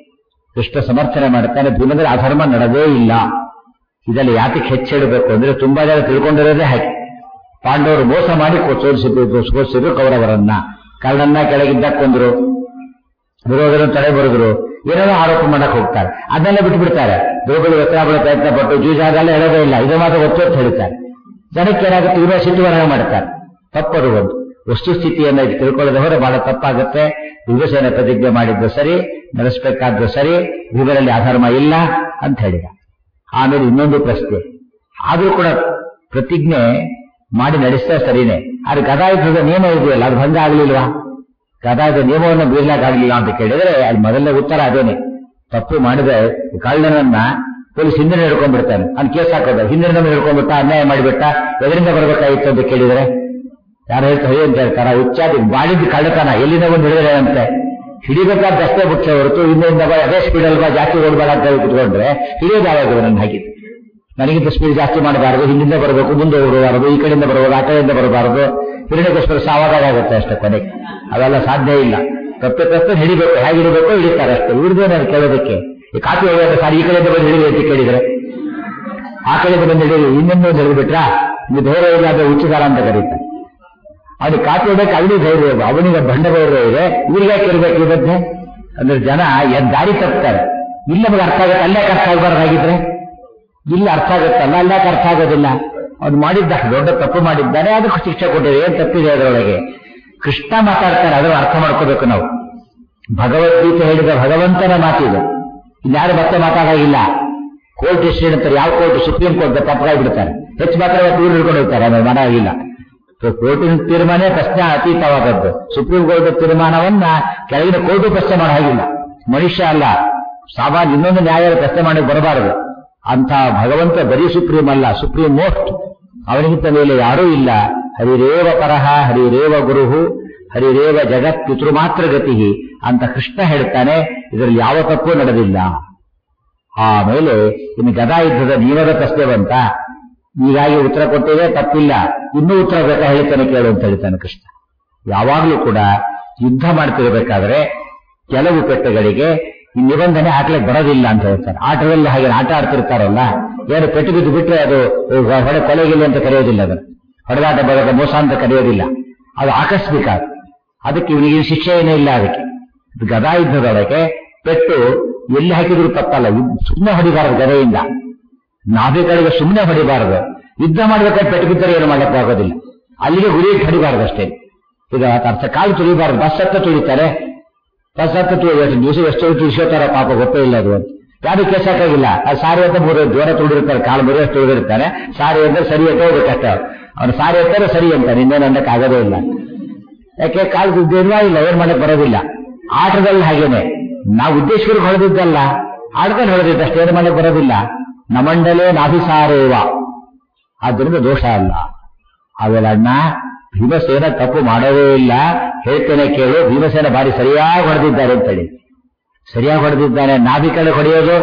ಕೃಷ್ಣ ಸಮರ್ಥನೆ ಮಾಡುತ್ತಾನೆ ಭೀಮದಲ್ಲಿ ಅಧರ್ಮ ನಡೆದೇ ಇಲ್ಲ ಇದರಲ್ಲಿ ಯಾತಕ್ಕೆ ಹೆಚ್ಚಿಡಬೇಕು ಅಂದ್ರೆ ತುಂಬಾ ಜನ ತಿಳ್ಕೊಂಡಿರೋದೇ ಹಾಗೆ ಪಾಂಡವರು ಮೋಸ ಮಾಡಿ ಕೋ- ಸೋಲಿಸಿದ್ರು ಸೋಲಿಸಿದ್ರು ಕೌರವರನ್ನ ಕಳ್ಳನ್ನ ಕೆಳಗಿದ್ದ ಕೊಂದ್ರು ವಿರೋಧನ ತಡೆ ಬರೆದ್ರು ಏನೇನೋ ಆರೋಪ ಮಾಡಕ್ ಹೋಗ್ತಾರೆ ಅದನ್ನೆಲ್ಲ ಬಿಟ್ಟು ಬಿಡ್ತಾರೆ ದ್ರೌಪದಿ ವಸ್ತ್ರಾಭರಣ ಪ್ರಯತ್ನ ಪಟ್ಟು ಜೂಜಾಗಲ್ಲ ಹೇಳೋದೇ ಇಲ್ಲ ಇದು ಮಾತ್ರ ಒತ್ತು ಅಂತ ಹೇಳ್ತಾರೆ ಜನಕ್ಕೆ ಏನಾಗುತ್ತೆ ಇವರ ಸಿಟ್ಟುವನ್ನ ಮಾಡ್ತಾರೆ ತಪ್ಪದು ಒಂದು ವಸ್ತುಸ್ಥಿತಿಯನ್ನ ಇದು ತಿಳ್ಕೊಳ್ಳದೆ ಹೋದ್ರೆ ಬಹಳ ತಪ್ಪಾಗುತ್ತೆ ವಿಭಜನೆ ಪ್ರತಿಜ್ಞೆ ಮಾಡಿದ್ದು ಸರಿ ನಡೆಸಬೇಕಾದ್ದು ಸರಿ ಇವರಲ್ಲಿ ಅಧರ್ಮ ಇಲ್ಲ ಅಂತ ಹೇಳಿದ ಆಮೇಲೆ ಇನ್ನೊಂದು ಪ್ರಶ್ನೆ ಆದ್ರೂ ಕೂಡ ಪ್ರತಿಜ್ಞೆ ಮಾಡಿ ನಡೆಸ್ತಾ ಸರಿನೇ ಆದ್ರೆ ಗದಾಯುದ್ಧದ ನಿಯಮ ಇದೆಯಲ್ಲ ಅದು ಭಂಗ ಆಗ್ಲಿಲ್ವಾ ಗದಾಯುಧ ನಿಯಮವನ್ನು ಮೀರ್ಲಾಕಾಗ್ಲಿಲ್ಲ ಅಂತ ಕೇಳಿದ್ರೆ ಅಲ್ಲಿ ಮೊದಲನೇ ಉತ್ತರ ಅದೇನೆ ತಪ್ಪು ಮಾಡಿದ ಕಳ್ಳನನ್ನ ಪೊಲೀಸ್ ಹಿಂದೆ ಹಿಡ್ಕೊಂಡ್ಬಿಡ್ತಾನೆ ಅವ್ನು ಕೇಸ್ ಹಾಕೋದ ಹಿಂದಿನ ಹಿಡ್ಕೊಂಡ್ಬಿಟ್ಟ ಅನ್ಯಾಯ ಮಾಡಿಬಿಟ್ಟ ಎದರಿಂದ ಬರಬೇಕಾಗಿತ್ತು ಅಂತ ಕೇಳಿದ್ರೆ ಯಾರು ಹೇಳ್ತಾರೆ ಹೇ ಅಂತ ಹೇಳ್ತಾರ ಉಚ್ಚಾದಿ ಮಾಡಿದ್ದು ಕಳ್ಳತನ ಎಲ್ಲಿಂದ ಒಂದು ಹಿಡಿದ್ರೆ ಅಂತೆ ಹಿಡಿಬೇಕಾದ ಅಷ್ಟೇ ಮುಖ್ಯ ಹೊರತು ಹಿಂದೆಯಿಂದ ಬಾ ಅದೇ ಸ್ಪೀಡಲ್ಲಿ ಬಾ ಜಾಸ್ತಿ ಓಡಬೇಡ ಅಂತ ಹೇಳಿ ಕುತ್ಕೊಂಡ್ರೆ ಹಿಡಿಯೋದು ಯಾವಾಗ ನನ್ನ ಹಾಕಿದ್ದು ನನಗಿಂತ ಸ್ಪೀಡ್ ಜಾಸ್ತಿ ಮಾಡಬಾರದು ಹಿಂದಿಂದ ಬರಬೇಕು ಮುಂದೆ ಹೋಗಬಾರದು ಈ ಕಡೆಯಿಂದ ಬರಬಹುದು ಆ ಕಡೆಯಿಂದ ಬರಬಾರದು ಹಿರಣ್ಯಕೋಸ್ಕರ ಸಾವಾದಾಗ ಆಗುತ್ತೆ ಅಷ್ಟೇ ಕೊನೆಗೆ ಅವೆಲ್ಲ ಸಾಧ್ಯ ಇಲ್ಲ ತಪ್ಪೆ ತಪ್ಪೆ ಹಿಡಿಬೇಕು ಹೇಗೆ ಹಿಡಿಬೇಕು ಹಿಡಿತಾರೆ ಅಷ್ಟೇ ಹಿಡಿದೇ ನಾನು ಕೇಳೋದಕ್ಕೆ ಈ ಕಾಪಿ ಹೋಗೋದು ಸರ್ ಈ ಕಡೆಯಿಂದ ಬಂದು ಹಿಡಿದು ಅಂತ ಕೇಳಿದ್ರೆ ಆ ಕಡೆಯಿಂದ ಬಂದು ಹಿಡಿದು ಇನ್ನೊಂದು ಹಿಡಿದ್ಬಿಟ್ರಾ ಇದು ಧೈರ್ಯ ಇಲ್ಲ ಅಂದ್ರೆ ಹುಚ್ಚುಗಾರ ಅಂತ ಕರೀತಾರೆ ಅವನಿಗೆ ಕಾಪಿ ಹೊಡಕ್ಕೆ ಅವನಿಗೆ ಧೈರ್ಯ ಇದೆ ಅವನಿಗೆ ಬಂಡ ಧೈರ್ಯ ಇದೆ ಇವ್ರಿಗೆ ಯಾಕೆ ಇರ್ಬೇಕು ಈ ಮಧ್ಯೆ ಅಂದ್ರೆ ಜನ ಎದ್ ದಾರಿ ತಪ್ತಾರೆ ಇಲ್ಲಿ ನಮಗೆ ಅರ್ಥ ಆಗುತ್ತೆ ಅಲ್ಲೇ ಅರ್ಥ ಆಗಬಾರ್ದಾಗಿದ್ರೆ ಇಲ್ಲಿ ಅರ್ಥ ಆಗುತ್ತಲ್ಲ ಅಲ್ಲೇ ಅರ್ಥ ಆಗೋದಿಲ್ಲ ಅವ್ನು ಮಾಡಿದ್ದ ದೊಡ್ಡ ತಪ್ಪು ಮಾಡಿದ್ದಾನೆ ಅದಕ್ಕೆ ಶಿಕ್ಷೆ ಕೊಟ್ಟಿದೆ ಏನ್ ತಪ್ಪಿದೆ ಅದರೊಳಗೆ ಕೃಷ್ಣ ಮಾತಾಡ್ತಾರೆ ಅದರ ಅರ್ಥ ಮಾಡ್ಕೋಬೇಕು ನಾವು ಭಗವದ್ಗೀತೆ ಹೇಳಿದ ಭಗವಂತನ ಮಾತಿದು ಇನ್ಯಾರು ಮತ್ತೆ ಮಾತಾಡೋಗಿಲ್ಲ ಕೋರ್ಟ್ ಡಿಸಿಷನ್ ಅಂತಾರೆ ಯಾವ ಕೋರ್ಟ್ ಸುಪ್ರೀಂ ಕೋರ್ಟ್ ತಪ್ಪಾಗಿ ಬಿಡ್ತಾರೆ ಹೆಚ್ಚು ಮಾತ್ರ ದೂರ ಹಿಡ್ಕೊಂಡು ಹೋಗ್ತಾರೆ ಆಮೇಲೆ ಮಾಡೋಗಿಲ್ಲ ಕೋರ್ಟಿನ ತೀರ್ಮಾನ ಪ್ರಶ್ನೆ ಅತೀತವಾದದ್ದು ಸುಪ್ರೀಂ ಕೋರ್ಟ್ ತೀರ್ಮಾನವನ್ನ ಕೆಳಗಿನ ಕೋರ್ಟು ಪ್ರಶ್ನೆ ಮಾಡೋ ಹಾಗಿಲ್ಲ ಮನುಷ್ಯ ಅಲ್ಲ ಸಾಮಾನ್ಯ ಇನ್ನೊಂದು ನ್ಯಾಯ ಪ್ರಶ್ನೆ ಮಾಡಿ ಬರಬಾರದು ಅಂತ ಭಗವಂತ ಬರೀ ಸುಪ್ರೀಂ ಅಲ್ಲ ಸುಪ್ರೀಂ ಮೋಸ್ಟ್ ಅವನಿಗಿಂತ ಮೇಲೆ ಯಾರೂ ಇಲ್ಲ ಹರಿರೇವ ಪರಹ ಹರಿರೇವ ಗುರುಹು ಹರಿರೇವ ಜಗತ್ ಪಿತೃ ಮಾತ್ರ ಗತಿ ಅಂತ ಕೃಷ್ಣ ಹೇಳ್ತಾನೆ ಇದರಲ್ಲಿ ಯಾವ ತಪ್ಪು ನಡೆದಿಲ್ಲ ಆಮೇಲೆ ಇನ್ನು ಗದಾ ಯುದ್ಧದ ನಿಯಮದ ಪ್ರಶ್ನೆ ಬಂತ ಹೀಗಾಗಿ ಉತ್ತರ ಕೊಟ್ಟಿದೆ ತಪ್ಪಿಲ್ಲ ಇನ್ನೂ ಉತ್ತರ ಬೇಕಾ ಹೇಳ್ತಾನೆ ಕೇಳು ಅಂತ ಹೇಳ್ತಾನೆ ಕೃಷ್ಣ ಯಾವಾಗಲೂ ಕೂಡ ಯುದ್ಧ ಮಾಡ್ತಿರ್ಬೇಕಾದ್ರೆ ಕೆಲವು ಪೆಟ್ಟುಗಳಿಗೆ ಈ ನಿಬಂಧನೆ ಹಾಕ್ಲಿಕ್ಕೆ ಬರೋದಿಲ್ಲ ಅಂತ ಹೇಳ್ತಾರೆ ಆಟದಲ್ಲಿ ಹಾಗೆ ಆಟ ಆಡ್ತಿರ್ತಾರಲ್ಲ ಏನು ಪೆಟ್ಟು ಬಿದ್ದು ಬಿಟ್ಟರೆ ಅದು ಹೊಡೆ ಕೊಲೆಗಿಲ್ಲ ಅಂತ ಕರೆಯೋದಿಲ್ಲ ಅದನ್ನು ಹೊಡೆದಾಟ ಬರೋದ ಮೋಸ ಅಂತ ಕರೆಯೋದಿಲ್ಲ ಅದು ಆಕಸ್ಮಿಕ ಅದು. ಅದಕ್ಕೆ ಇವನಿಗೆ ಶಿಕ್ಷೆ ಏನೂ ಇಲ್ಲ ಅದಕ್ಕೆ ಇದು ಗದಾ ಯುದ್ಧದೊಳಗೆ ಪೆಟ್ಟು ಎಲ್ಲಿ ಹಾಕಿದ್ರು ತಪ್ಪಲ್ಲ ಸುಮ್ಮನೆ ಹೊಡಿಬಾರದು ಗದೆಯಿಂದ ನಾಭಿಗಳಿಗೆ ಸುಮ್ಮನೆ ಹೊಡಿಬಾರದು ಯುದ್ಧ ಮಾಡ್ಬೇಕಾದ್ರೆ ಪೆಟ್ಟು ಬಿದ್ದರೆ ಏನು ಮಾಡಕ್ಕೆ ಆಗೋದಿಲ್ಲ ಅಲ್ಲಿಗೆ ಗುರಿ ಇಟ್ಟು ಹೊಡಿಬಾರದು ಅಷ್ಟೇ ಈಗ ಅರ್ಥ ಕಾಲು ತುಳಿಬಾರದು ಬಸ್ ಹತ್ತ ತುಳಿತಾರೆ ಬಸ್ ಹತ್ತ ತುಳಿ ದಿವಸ ಎಷ್ಟು ತುಳಿಸೋತಾರ ಪಾಪ ಗೊತ್ತೇ ಇಲ್ಲ ಅದು ಅಂತ ಯಾರು ಕೇಸ್ ಹಾಕಾಗಿಲ್ಲ ಅದು ಸಾರಿ ಅಂತ ಮೂರು ಜ್ವರ ತುಳಿದಿರ್ತಾರೆ ಕಾಲು ಮುರಿಯಷ್ಟು ತುಳಿದಿರ್ತಾನೆ ಸಾರಿ ಅಂದ್ರೆ ಸರಿ ಅಂತ ಹೋಗ್ಬೇಕಷ್ಟೇ ಅವನು ಸಾರಿ ಅಂತಾರೆ ಸರಿ ಅಂತ ಇನ್ನೇನು ಅನ್ನಕ್ಕೆ ಆಗೋದೇ ಇಲ್ಲ ಯಾಕೆ ಕಾಲು ದಿನ ಇಲ್ಲ ಏನ್ ಮಾಡಕ್ ಬರೋದಿಲ್ಲ ಆಟದಲ್ಲಿ ಹಾಗೇನೆ ನಾವು ಉದ್ದೇಶಕರಿಗೆ ಹೊಡೆದಿದ್ದಲ್ಲ ಆಟದಲ್ಲಿ ಹೊಡೆದಿದ್ದ ಅಷ್ಟೇ ಏನು ಮಾಡಕ್ ಬರೋದಿಲ್ಲ ನಮಂಡಲೇ ನಾಭಿಸಾರೇವ ಆದ್ದರಿಂದ ದೋಷ ಅಲ್ಲ ಆಮೇಲೆ ಅಣ್ಣ ಭೀಮಸೇನ ತಪ್ಪು ಮಾಡೋದೇ ಇಲ್ಲ ಹೇಳ್ತೇನೆ ಕೇಳು ಭೀಮಸೇನ ಬಾರಿ ಸರಿಯಾಗಿ ಹೊಡೆದಿದ್ದಾರೆ ಅಂತೇಳಿ ಸರಿಯಾಗಿ ಹೊಡೆದಿದ್ದಾನೆ ನಾಭಿ ಕಡೆ ಹೊಡೆಯೋದು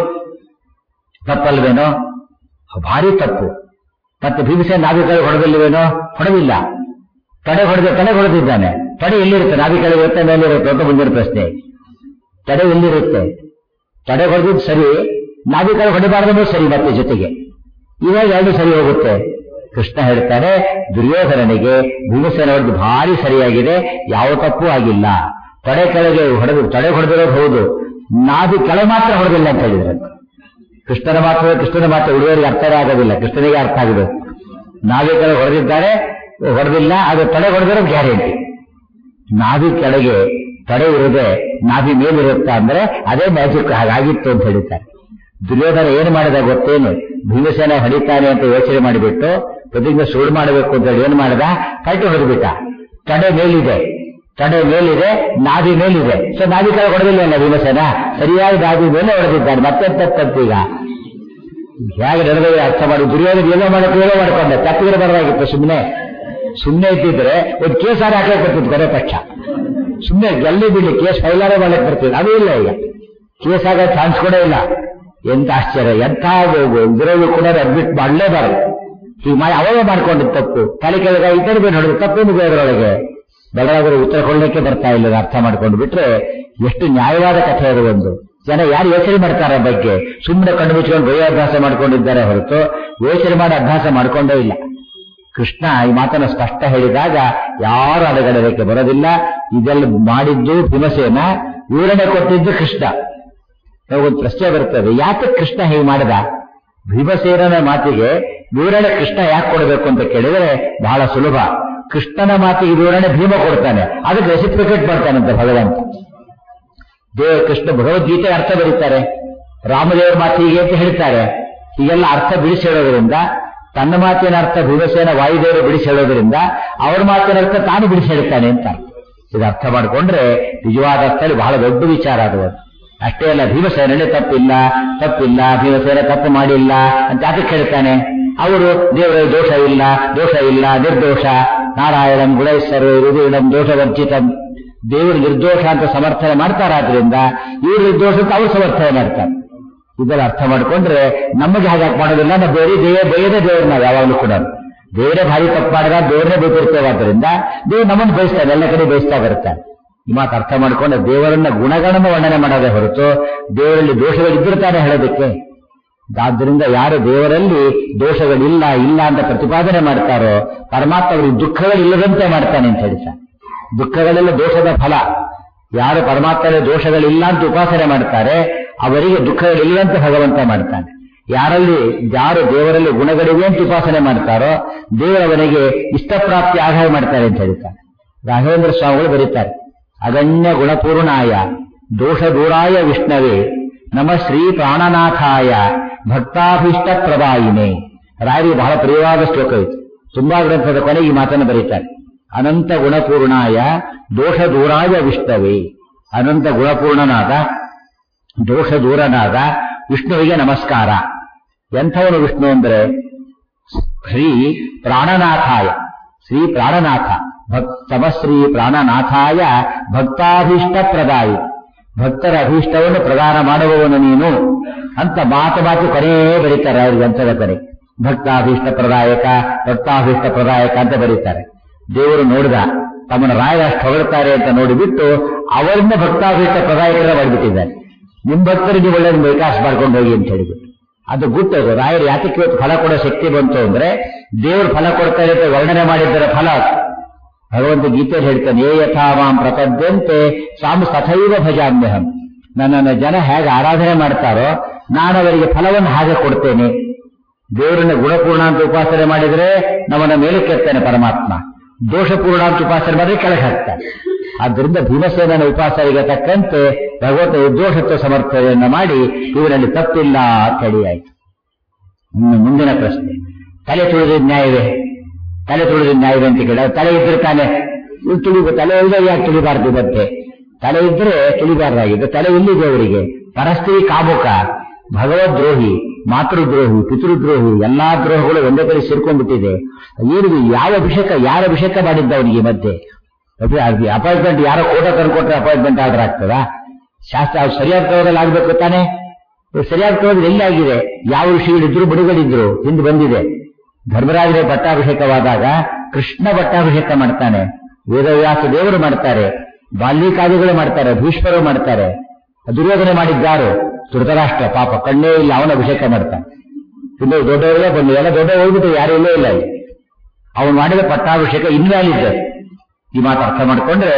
ತಪ್ಪಲ್ವೇನೋ ಭಾರಿ ತಪ್ಪು ಮತ್ತೆ ಭೀಮಸೇನ ನಾಭಿ ಕಡೆ ಹೊಡೆದಿಲ್ವೇನೋ ಹೊಡೆದಿಲ್ಲ ತಡೆ ಹೊಡೆದ ತಡೆ ಹೊಡೆದಿದ್ದಾನೆ ತಡೆ ಎಲ್ಲಿರುತ್ತೆ ನಾಭಿ ಕಡೆ ಇರುತ್ತೆ ಮೇಲಿರುತ್ತೆ ಅಂತ ಮುಂದಿನ ಪ್ರಶ್ನೆ ತಡೆ ಎಲ್ಲಿರುತ್ತೆ ತಡೆ ಹೊಡೆದಿದ್ದು ಸರಿ ನಾಭಿ ಕಡೆ ಹೊಡೆಬಾರ್ದು ಸರಿ ಮತ್ತೆ ಜೊತೆಗೆ ಇವಾಗ ಎರಡು ಸರಿ ಹೋಗುತ್ತೆ ಕೃಷ್ಣ ಹೇಳ್ತಾನೆ ದುರ್ಯೋಧನನಿಗೆ ಭೀಮಸೇನ ಹೊಡೆದು ಭಾರಿ ಸರಿಯಾಗಿದೆ ಯಾವ ತಪ್ಪು ಆಗಿಲ್ಲ ತಡೆ ಕೆಳಗೆ ಹೊಡೆದು ತಡೆ ಹೊಡೆದಿರೋದು ಹೌದು ನಾಭಿ ಕೆಳಗೆ ಮಾತ್ರ ಹೊಡೆದಿಲ್ಲ ಅಂತ ಹೇಳಿದ್ರೆ ಕೃಷ್ಣನ ಮಾತ್ರ ಕೃಷ್ಣನ ಮಾತ್ರ ಉಳಿಯೋರಿಗೆ ಅರ್ಥವೇ ಆಗೋದಿಲ್ಲ ಕೃಷ್ಣನಿಗೆ ಅರ್ಥ ಆಗಿದೆ ನಾಭಿ ಕೆಳಗೆ ಹೊಡೆದಿದ್ದಾರೆ ಹೊಡೆದಿಲ್ಲ ಅದು ತಡೆ ಹೊಡೆದಿರೋ ಗ್ಯಾರಂಟಿ ನಾಭಿ ಕೆಳಗೆ ತಡೆ ಇರದೆ ನಾಭಿ ಮೇಲಿರುತ್ತಾ ಅಂದ್ರೆ ಅದೇ ಮ್ಯಾಜಿಕ್ ಹಾಗಾಗಿತ್ತು ಅಂತ ಹೇಳ್ತಾರೆ ದುರ್ಯೋಧನ ಏನು ಮಾಡಿದ ಗೊತ್ತೇನು ಭೀಮಸೇನ ಹೊಡಿತಾನೆ ಅಂತ ಯೋಚನೆ ಮಾಡಿಬಿಟ್ಟು ಪ್ರತಿಜ್ಞೆ ಸುಳ್ಳು ಮಾಡಬೇಕು ಅಂತ ಹೇಳಿ ಏನ್ ಮಾಡಿದ ಕಟ್ಟಿ ಹೊಡೆದ್ಬಿಟ್ಟ ತಡೆ ಮೇಲಿದೆ ತಡೆ ಮೇಲಿದೆ ನಾಭಿ ಮೇಲಿದೆ ಸೊ ನಾಭಿ ಕೆಳಗೆ ಹೊಡೆದಿಲ್ಲ ಭೀಮಸೇನ ಸರಿಯಾಗಿ ನಾಭಿ ಮೇಲೆ ಹೊಡೆದಿದ್ದಾನೆ ಮತ್ತೆ ತಪ್ಪಂತೀಗ ಹೇಗೆ ನಡೆದ ಅರ್ಥ ಮಾಡಿ ದುರ್ಯೋಧನ ಏನೋ ಮಾಡಕ್ಕೆ ಏನೋ ಮಾಡ್ಕೊಂಡೆ ತಪ್ಪಿದ್ರೆ ಬರದಾಗಿತ್ತು ಸುಮ್ಮನೆ ಸುಮ್ಮನೆ ಇದ್ದಿದ್ರೆ ಒಂದು ಕೇಸಾರ ಹಾಕಕ್ಕೆ ಬರ್ತಿತ್ತು ಕೊನೆ ಪಕ್ಷ ಸುಮ್ಮನೆ ಗೆಲ್ಲಿ ಬಿಡ್ಲಿ ಕೇಸ್ ಫೈಲಾರೇ ಮಾಡಕ್ಕೆ ಬರ್ತಿದ್ರು ಅದು ಇಲ್ಲ ಈಗ ಕೇಸ್ ಆಗೋ ಚಾನ್ಸ್ ಕೂಡ ಇಲ್ಲ ಎಂತ ಆಶ್ಚರ್ಯ ಎಂಥ ಇದರಲ್ಲೂ ಕೂಡ ಅಡ್ಮಿಟ್ ಮಾಡಲೇಬಾರದು ಹೀಗೆ ಮಾಡಿ ಅವೇ ಮಾಡ್ಕೊಂಡಿದ್ದು ತಪ್ಪು ತಲೆ ಕೆಳಗೆ ಇತರ ಬೇರೆ ಹೊಡೆದು ತಪ್ಪೇನು ಬೇರೆಯೊಳಗೆ ಬೆಳಗಾದ್ರೆ ಉತ್ತರ ಕೊಡ್ಲಿಕ್ಕೆ ಬರ್ತಾ ಇಲ್ಲ ಅರ್ಥ ಮಾಡ್ಕೊಂಡು ಬಿಟ್ರೆ ಎಷ್ಟು ನ್ಯಾಯವಾದ ಕಥೆ ಅದು ಒಂದು ಜನ ಯಾರು ಯೋಚನೆ ಮಾಡ್ತಾರೆ ಆ ಬಗ್ಗೆ ಸುಮ್ಮನೆ ಕಣ್ಣು ಮುಚ್ಕೊಂಡು ಬೈಯ ಅಭ್ಯಾಸ ಮಾಡ್ಕೊಂಡಿದ್ದಾರೆ ಹೊರತು ಯೋಚನೆ ಮಾಡಿ ಅಭ್ಯಾಸ ಮಾಡ್ಕೊಂಡೇ ಇಲ್ಲ ಕೃಷ್ಣ ಈ ಮಾತನ್ನು ಸ್ಪಷ್ಟ ಹೇಳಿದಾಗ ಯಾರು ಅಡಗಡಲಿಕ್ಕೆ ಬರೋದಿಲ್ಲ ಇದೆಲ್ಲ ಮಾಡಿದ್ದು ಭೀಮಸೇನ ವಿವರಣೆ ಕೊಟ್ಟಿದ್ದು ಕೃಷ್ಣ ಒಂದು ಪ್ರಶ್ನೆ ಬರ್ತದೆ ಯಾಕೆ ಕೃಷ್ಣ ಹೀಗೆ ಮಾಡಿದ ಭೀಮಸೇನನ ಮಾತಿಗೆ ವಿವರಣೆ ಕೃಷ್ಣ ಯಾಕೆ ಕೊಡಬೇಕು ಅಂತ ಕೇಳಿದರೆ ಬಹಳ ಸುಲಭ ಕೃಷ್ಣನ ಮಾತಿಗೆ ವಿವರಣೆ ಭೀಮ ಕೊಡ್ತಾನೆ ಅದಕ್ಕೆ ರೆಸಿಪ್ರಿಕೇಟ್ ಮಾಡ್ತಾನಂತೆ ಭಗವಂತ ದೇವ ಕೃಷ್ಣ ಭಗವದ್ಗೀತೆ ಅರ್ಥ ಬರೀತಾರೆ ರಾಮದೇವರ ಮಾತು ಹೀಗೆ ಅಂತ ಹೇಳ್ತಾರೆ ಹೀಗೆಲ್ಲ ಅರ್ಥ ಬಿಡಿಸಿ ಹೇಳೋದ್ರಿಂದ ತನ್ನ ಮಾತಿನ ಅರ್ಥ ಭೀಮಸೇನ ವಾಯುದೇವರು ಬಿಡಿಸಿ ಹೇಳೋದ್ರಿಂದ ಅವರ ಮಾತಿನ ಅರ್ಥ ತಾನು ಬಿಡಿಸಿ ಹೇಳ್ತಾನೆ ಅಂತ ಇದು ಅರ್ಥ ಮಾಡಿಕೊಂಡ್ರೆ ನಿಜವಾದ ಅರ್ಥದಲ್ಲಿ ಬಹಳ ದೊಡ್ಡ ವಿಚಾರ ಅದು ಅಷ್ಟೇ ಅಲ್ಲ ಭೀಮಸೇನಲ್ಲಿ ತಪ್ಪಿಲ್ಲ ತಪ್ಪಿಲ್ಲ ಭೀಮಸೇನ ತಪ್ಪು ಮಾಡಿಲ್ಲ ಅಂತ ಯಾಕೆ ಹೇಳ್ತಾನೆ ಅವರು ದೇವರ ದೋಷ ಇಲ್ಲ ದೋಷ ಇಲ್ಲ ನಿರ್ದೋಷ ನಾರಾಯಣಂ ಗುಣೈಸ್ವರು ಹೃದಯಂ ದೋಷವರ್ಜಿತಂ ದೇವರು ನಿರ್ದೋಷ ಅಂತ ಸಮರ್ಥನೆ ಮಾಡ್ತಾರಾದ್ರಿಂದ ಇವರು ನಿರ್ದೋಷ ಅಂತ ಅವ್ರು ಸಮರ್ಥನೆ ಮಾಡ್ತಾರೆ ಇದೆಲ್ಲ ಅರ್ಥ ಮಾಡ್ಕೊಂಡ್ರೆ ನಮಗೆ ಹಾಗೆ ಮಾಡೋದಿಲ್ಲ ನಾವು ಬೇರೆ ದೇವ ಬೈಯದೇ ದೇವ್ರು ನಾವು ಯಾವಾಗಲೂ ಕೂಡ ದೇವರೇ ಭಾರಿ ತಪ್ಪು ಮಾಡಿದ ದೇವರೇ ಬೈತಿರ್ತೇವೆ ಆದ್ದರಿಂದ ದೇವ್ರು ನಮ್ಮನ್ನು ಬಯಸ್ತಾರೆ ಎಲ್ಲ ಕಡೆ ಬಯಸ್ತಾ ಬರ್ತಾರೆ ಈ ಮಾತು ಅರ್ಥ ಮಾಡ್ಕೊಂಡು ದೇವರನ್ನ ಗುಣಗಳನ್ನು ವರ್ಣನೆ ಮಾಡೋದೇ ಹೊರತು ದೇವರಲ್ಲಿ ದೋಷಗಳಿದ್ದರೆ ತಾನೇ ಹೇಳೋದಕ್ಕೆ ಆದ್ದರಿಂದ ಯಾರು ದೇವರಲ್ಲಿ ದೋಷಗಳಿಲ್ಲ ಇಲ್ಲ ಅಂತ ಪ್ರತಿಪಾದನೆ ಮಾಡ್ತಾರೋ ಪರಮಾತ್ಮ ಅವರಿಗೆ ದುಃಖಗಳಿಲ್ಲದಂತೆ ಮಾಡ್ತಾನೆ ಅಂತ ಹೇಳಿ ಸರ್ ದುಃಖಗಳೆಲ್ಲ ದೋಷದ ಫಲ ಯಾರು ಪರಮಾತ್ಮನ ದೋಷಗಳಿಲ್ಲ ಅಂತ ಉಪಾಸನೆ ಮಾಡ್ತಾರೆ ಅವರಿಗೆ ದುಃಖಗಳಿಲ್ಲದಂತೆ ಭಗವಂತ ಮಾಡ್ತಾನೆ ಯಾರಲ್ಲಿ ಯಾರು ದೇವರಲ್ಲಿ ಗುಣಗಳಿವೆ ಅಂತ ಉಪಾಸನೆ ಮಾಡ್ತಾರೋ ದೇವರವನಿಗೆ ಇಷ್ಟಪ್ರಾಪ್ತಿ ಆದಾಯ ಮಾಡ್ತಾರೆ ಅಂತ ಹೇಳ್ತಾರೆ ರಾಘವೇಂದ್ರ ಸ್ವಾಮಿಗಳು ಬರೀತಾರೆ ಅಗಣ್ಯ ಗುಣಪೂರ್ಣಾಯ ದೋಷ ದೂರಾಯ ವಿಷ್ಣವೇ ನಮ ಶ್ರೀ ಪ್ರಾಣನಾಥಾಯ ಭಕ್ತಾಭೀಷ್ಟ ಪ್ರದಾಯಿನೇ ರಾಯರಿಗೆ ಬಹಳ ಪ್ರಿಯವಾದ ಶ್ಲೋಕ ಇತ್ತು ತುಂಬಾ ಗ್ರಂಥದ ಕೊನೆಗೆ ಈ ಮಾತನ್ನು ಬರೀತಾರೆ ಅನಂತ ಗುಣಪೂರ್ಣಾಯ ದೋಷ ದೂರಾಯ ವಿಷ್ಣವೇ ಅನಂತ ಗುಣಪೂರ್ಣನಾದ ದೋಷ ದೂರನಾದ ವಿಷ್ಣುವಿಗೆ ನಮಸ್ಕಾರ ಎಂಥವನು ವಿಷ್ಣು ಅಂದ್ರೆ ಶ್ರೀ ಪ್ರಾಣನಾಥಾಯ ಶ್ರೀ ಪ್ರಾಣನಾಥ ತಮಶ್ರೀ ಪ್ರಾಣನಾಥಾಯ ಭಕ್ತಾಭೀಷ್ಟ ಪ್ರದಾಯಿ ಭಕ್ತರ ಅಭೀಷ್ಟವನ್ನು ಪ್ರದಾನ ಮಾಡುವವನು ನೀನು ಅಂತ ಮಾತು ಮಾತು ಕೊನೆಯೇ ಬರೀತಾರೆ ಅವ್ರ ಗ್ರಂಥದ ಕೊನೆ ಭಕ್ತಾಭೀಷ್ಟ ಪ್ರದಾಯಕ ಭಕ್ತಾಭೀಷ್ಟ ಪ್ರದಾಯಕ ಅಂತ ಬರೀತಾರೆ ದೇವರು ನೋಡಿದ ತಮ್ಮನ್ನು ರಾಯರ ಅಷ್ಟು ಹೊಗಳ್ತಾರೆ ಅಂತ ನೋಡಿಬಿಟ್ಟು ಅವರಿಂದ ಭಕ್ತಾಭೀಷ್ಟ ಪ್ರದಾಯಕರ ಮಾಡಿಬಿಟ್ಟಿದ್ದಾರೆ ನಿಮ್ ಭಕ್ತರಿಗೆ ಒಳ್ಳೆಯ ವಿಕಾಸ ಮಾಡ್ಕೊಂಡು ಹೋಗಿ ಅಂತ ಹೇಳಿಬಿಟ್ಟು ಅದು ಗುಟ್ಟದು ರಾಯರು ಯಾತಕ್ಕೆ ಇವತ್ತು ಫಲ ಕೊಡೋ ಶಕ್ತಿ ಬಂತು ಅಂದ್ರೆ ದೇವರು ಫಲ ಕೊಡ್ತಾರೆ ಅಂತ ವರ್ಣನೆ ಮಾಡಿದ್ದರ ಫಲ ಅದು ಭಗವಂತ ಗೀತೆಯಲ್ಲಿ ಹೇಳ್ತಾನೆ ಏ ಯಥಾ ಮಾಂ ಪ್ರಪದ್ಯಂತೆ ಸ್ವಾಮಿ ತಥೈವ ಭಜಾಮ್ಯಹಂ ನನ್ನನ್ನು ಜನ ಹೇಗೆ ಆರಾಧನೆ ಮಾಡ್ತಾರೋ ನಾನು ಅವರಿಗೆ ಫಲವನ್ನು ಹಾಗೆ ಕೊಡ್ತೇನೆ ದೇವರನ್ನ ಗುಣಪೂರ್ಣ ಅಂತ ಉಪಾಸನೆ ಮಾಡಿದ್ರೆ ನಮ್ಮನ್ನ ಮೇಲಕ್ಕೆತ್ತಾನೆ ಪರಮಾತ್ಮ ದೋಷಪೂರ್ಣ ಅಂತ ಉಪಾಸನೆ ಮಾಡಿದ್ರೆ ಕೆಳಗೆ ಹಾಕ್ತಾನೆ ಆದ್ದರಿಂದ ಭೀಮಸೇನನ ಉಪಾಸನೆಗೆ ತಕ್ಕಂತೆ ಭಗವಂತ ನಿರ್ದೋಷತ್ವ ಸಮರ್ಥನೆಯನ್ನ ಮಾಡಿ ಇವರಲ್ಲಿ ತಪ್ಪಿಲ್ಲ ಅಂತ ಹೇಳಿ ಆಯ್ತು ಇನ್ನು ಮುಂದಿನ ಪ್ರಶ್ನೆ ತಲೆ ತುಳಿದ ನ್ಯಾಯವೇ ತಲೆ ತುಳಿದ ನ್ಯಾಯವೇ ಅಂತ ಕೇಳ ತಲೆ ಇದ್ರೆ ತಾನೆ ಇವ್ರು ತುಳಿಬೇಕು ತಲೆ ಇಲ್ಲದೆ ಯಾಕೆ ತುಳಿಬಾರ್ದು ಮತ್ತೆ ತಲೆ ಇದ್ರೆ ತುಳಿಬಾರ್ದಾಗಿದೆ ತಲೆ ಇಲ್ಲಿದೆ ಅವರಿಗೆ ಪರಸ್ತ್ರೀ ಕಾಮುಕ ಭಗವದ್ರೋಹಿ ಮಾತೃದ್ರೋಹಿ ಪಿತೃದ್ರೋಹಿ ಎಲ್ಲಾ ದ್ರೋಹಗಳು ಒಂದೇ ಕಡೆ ಸೇರ್ಕೊಂಡ್ಬಿಟ್ಟಿದೆ ಏನು ಯಾವ ಅಭಿಷೇಕ ಯಾರ ಅಭಿಷೇಕ ಮಾಡಿದ್ದ ಅವನಿಗೆ ಮಧ್ಯೆ ಅಪಾಯಿಂಟ್ಮೆಂಟ್ ಯಾರೋ ಕೋಟ ತಂದ್ಕೊಟ್ರೆ ಅಪಾಯಿಂಟ್ಮೆಂಟ್ ಆರ್ಡರ್ ಆಗ್ತದಾ ಶಾಸ್ತ್ರ ಅವ್ರು ಸರಿಯಾದ ಕ್ರಮದಲ್ಲಿ ಆಗ್ಬೇಕು ತಾನೆ ಸರಿಯಾದ ಕ್ರಮದಲ್ಲಿ ಎಲ್ಲಿ ಆಗಿದೆ ಯಾವ ಋಷಿಗಳಿದ್ರು ಬಿಡುಗಡಿದ್ರು ಹಿಂದೆ ಬಂದಿದೆ ಧರ್ಮರಾಜರೇ ಪಟ್ಟಾಭಿಷೇಕವಾದಾಗ ಕೃಷ್ಣ ಪಟ್ಟಾಭಿಷೇಕ ಮಾಡ್ತಾನೆ ವೇದವ್ಯಾಸ ದೇವರು ಮಾಡ್ತಾರೆ ಬಾಲ್ಯಕಾದಿಗಳು ಮಾಡ್ತಾರೆ ಭೀಷ್ಮರು ಮಾಡ್ತಾರೆ ದುರ್ಯೋಧನೆ ಮಾಡಿದ್ದಾರು ಧೃತರಾಷ್ಟ್ರ ಪಾಪ ಕಣ್ಣೇ ಇಲ್ಲ ಅವನ ಅಭಿಷೇಕ ಮಾಡ್ತಾನೆ ಇನ್ನು ದೊಡ್ಡವರೇ ಬಂದು ಎಲ್ಲ ದೊಡ್ಡ ಹೋಗ್ಬಿಟ್ಟು ಯಾರು ಇಲ್ಲೇ ಇಲ್ಲ ಇಲ್ಲಿ ಅವನು ಮಾಡಿದ ಪಟ್ಟಾಭಿಷೇಕ ಇನ್ವ್ಯಾಲಿಡ್ ಈ ಮಾತು ಅರ್ಥ ಮಾಡ್ಕೊಂಡ್ರೆ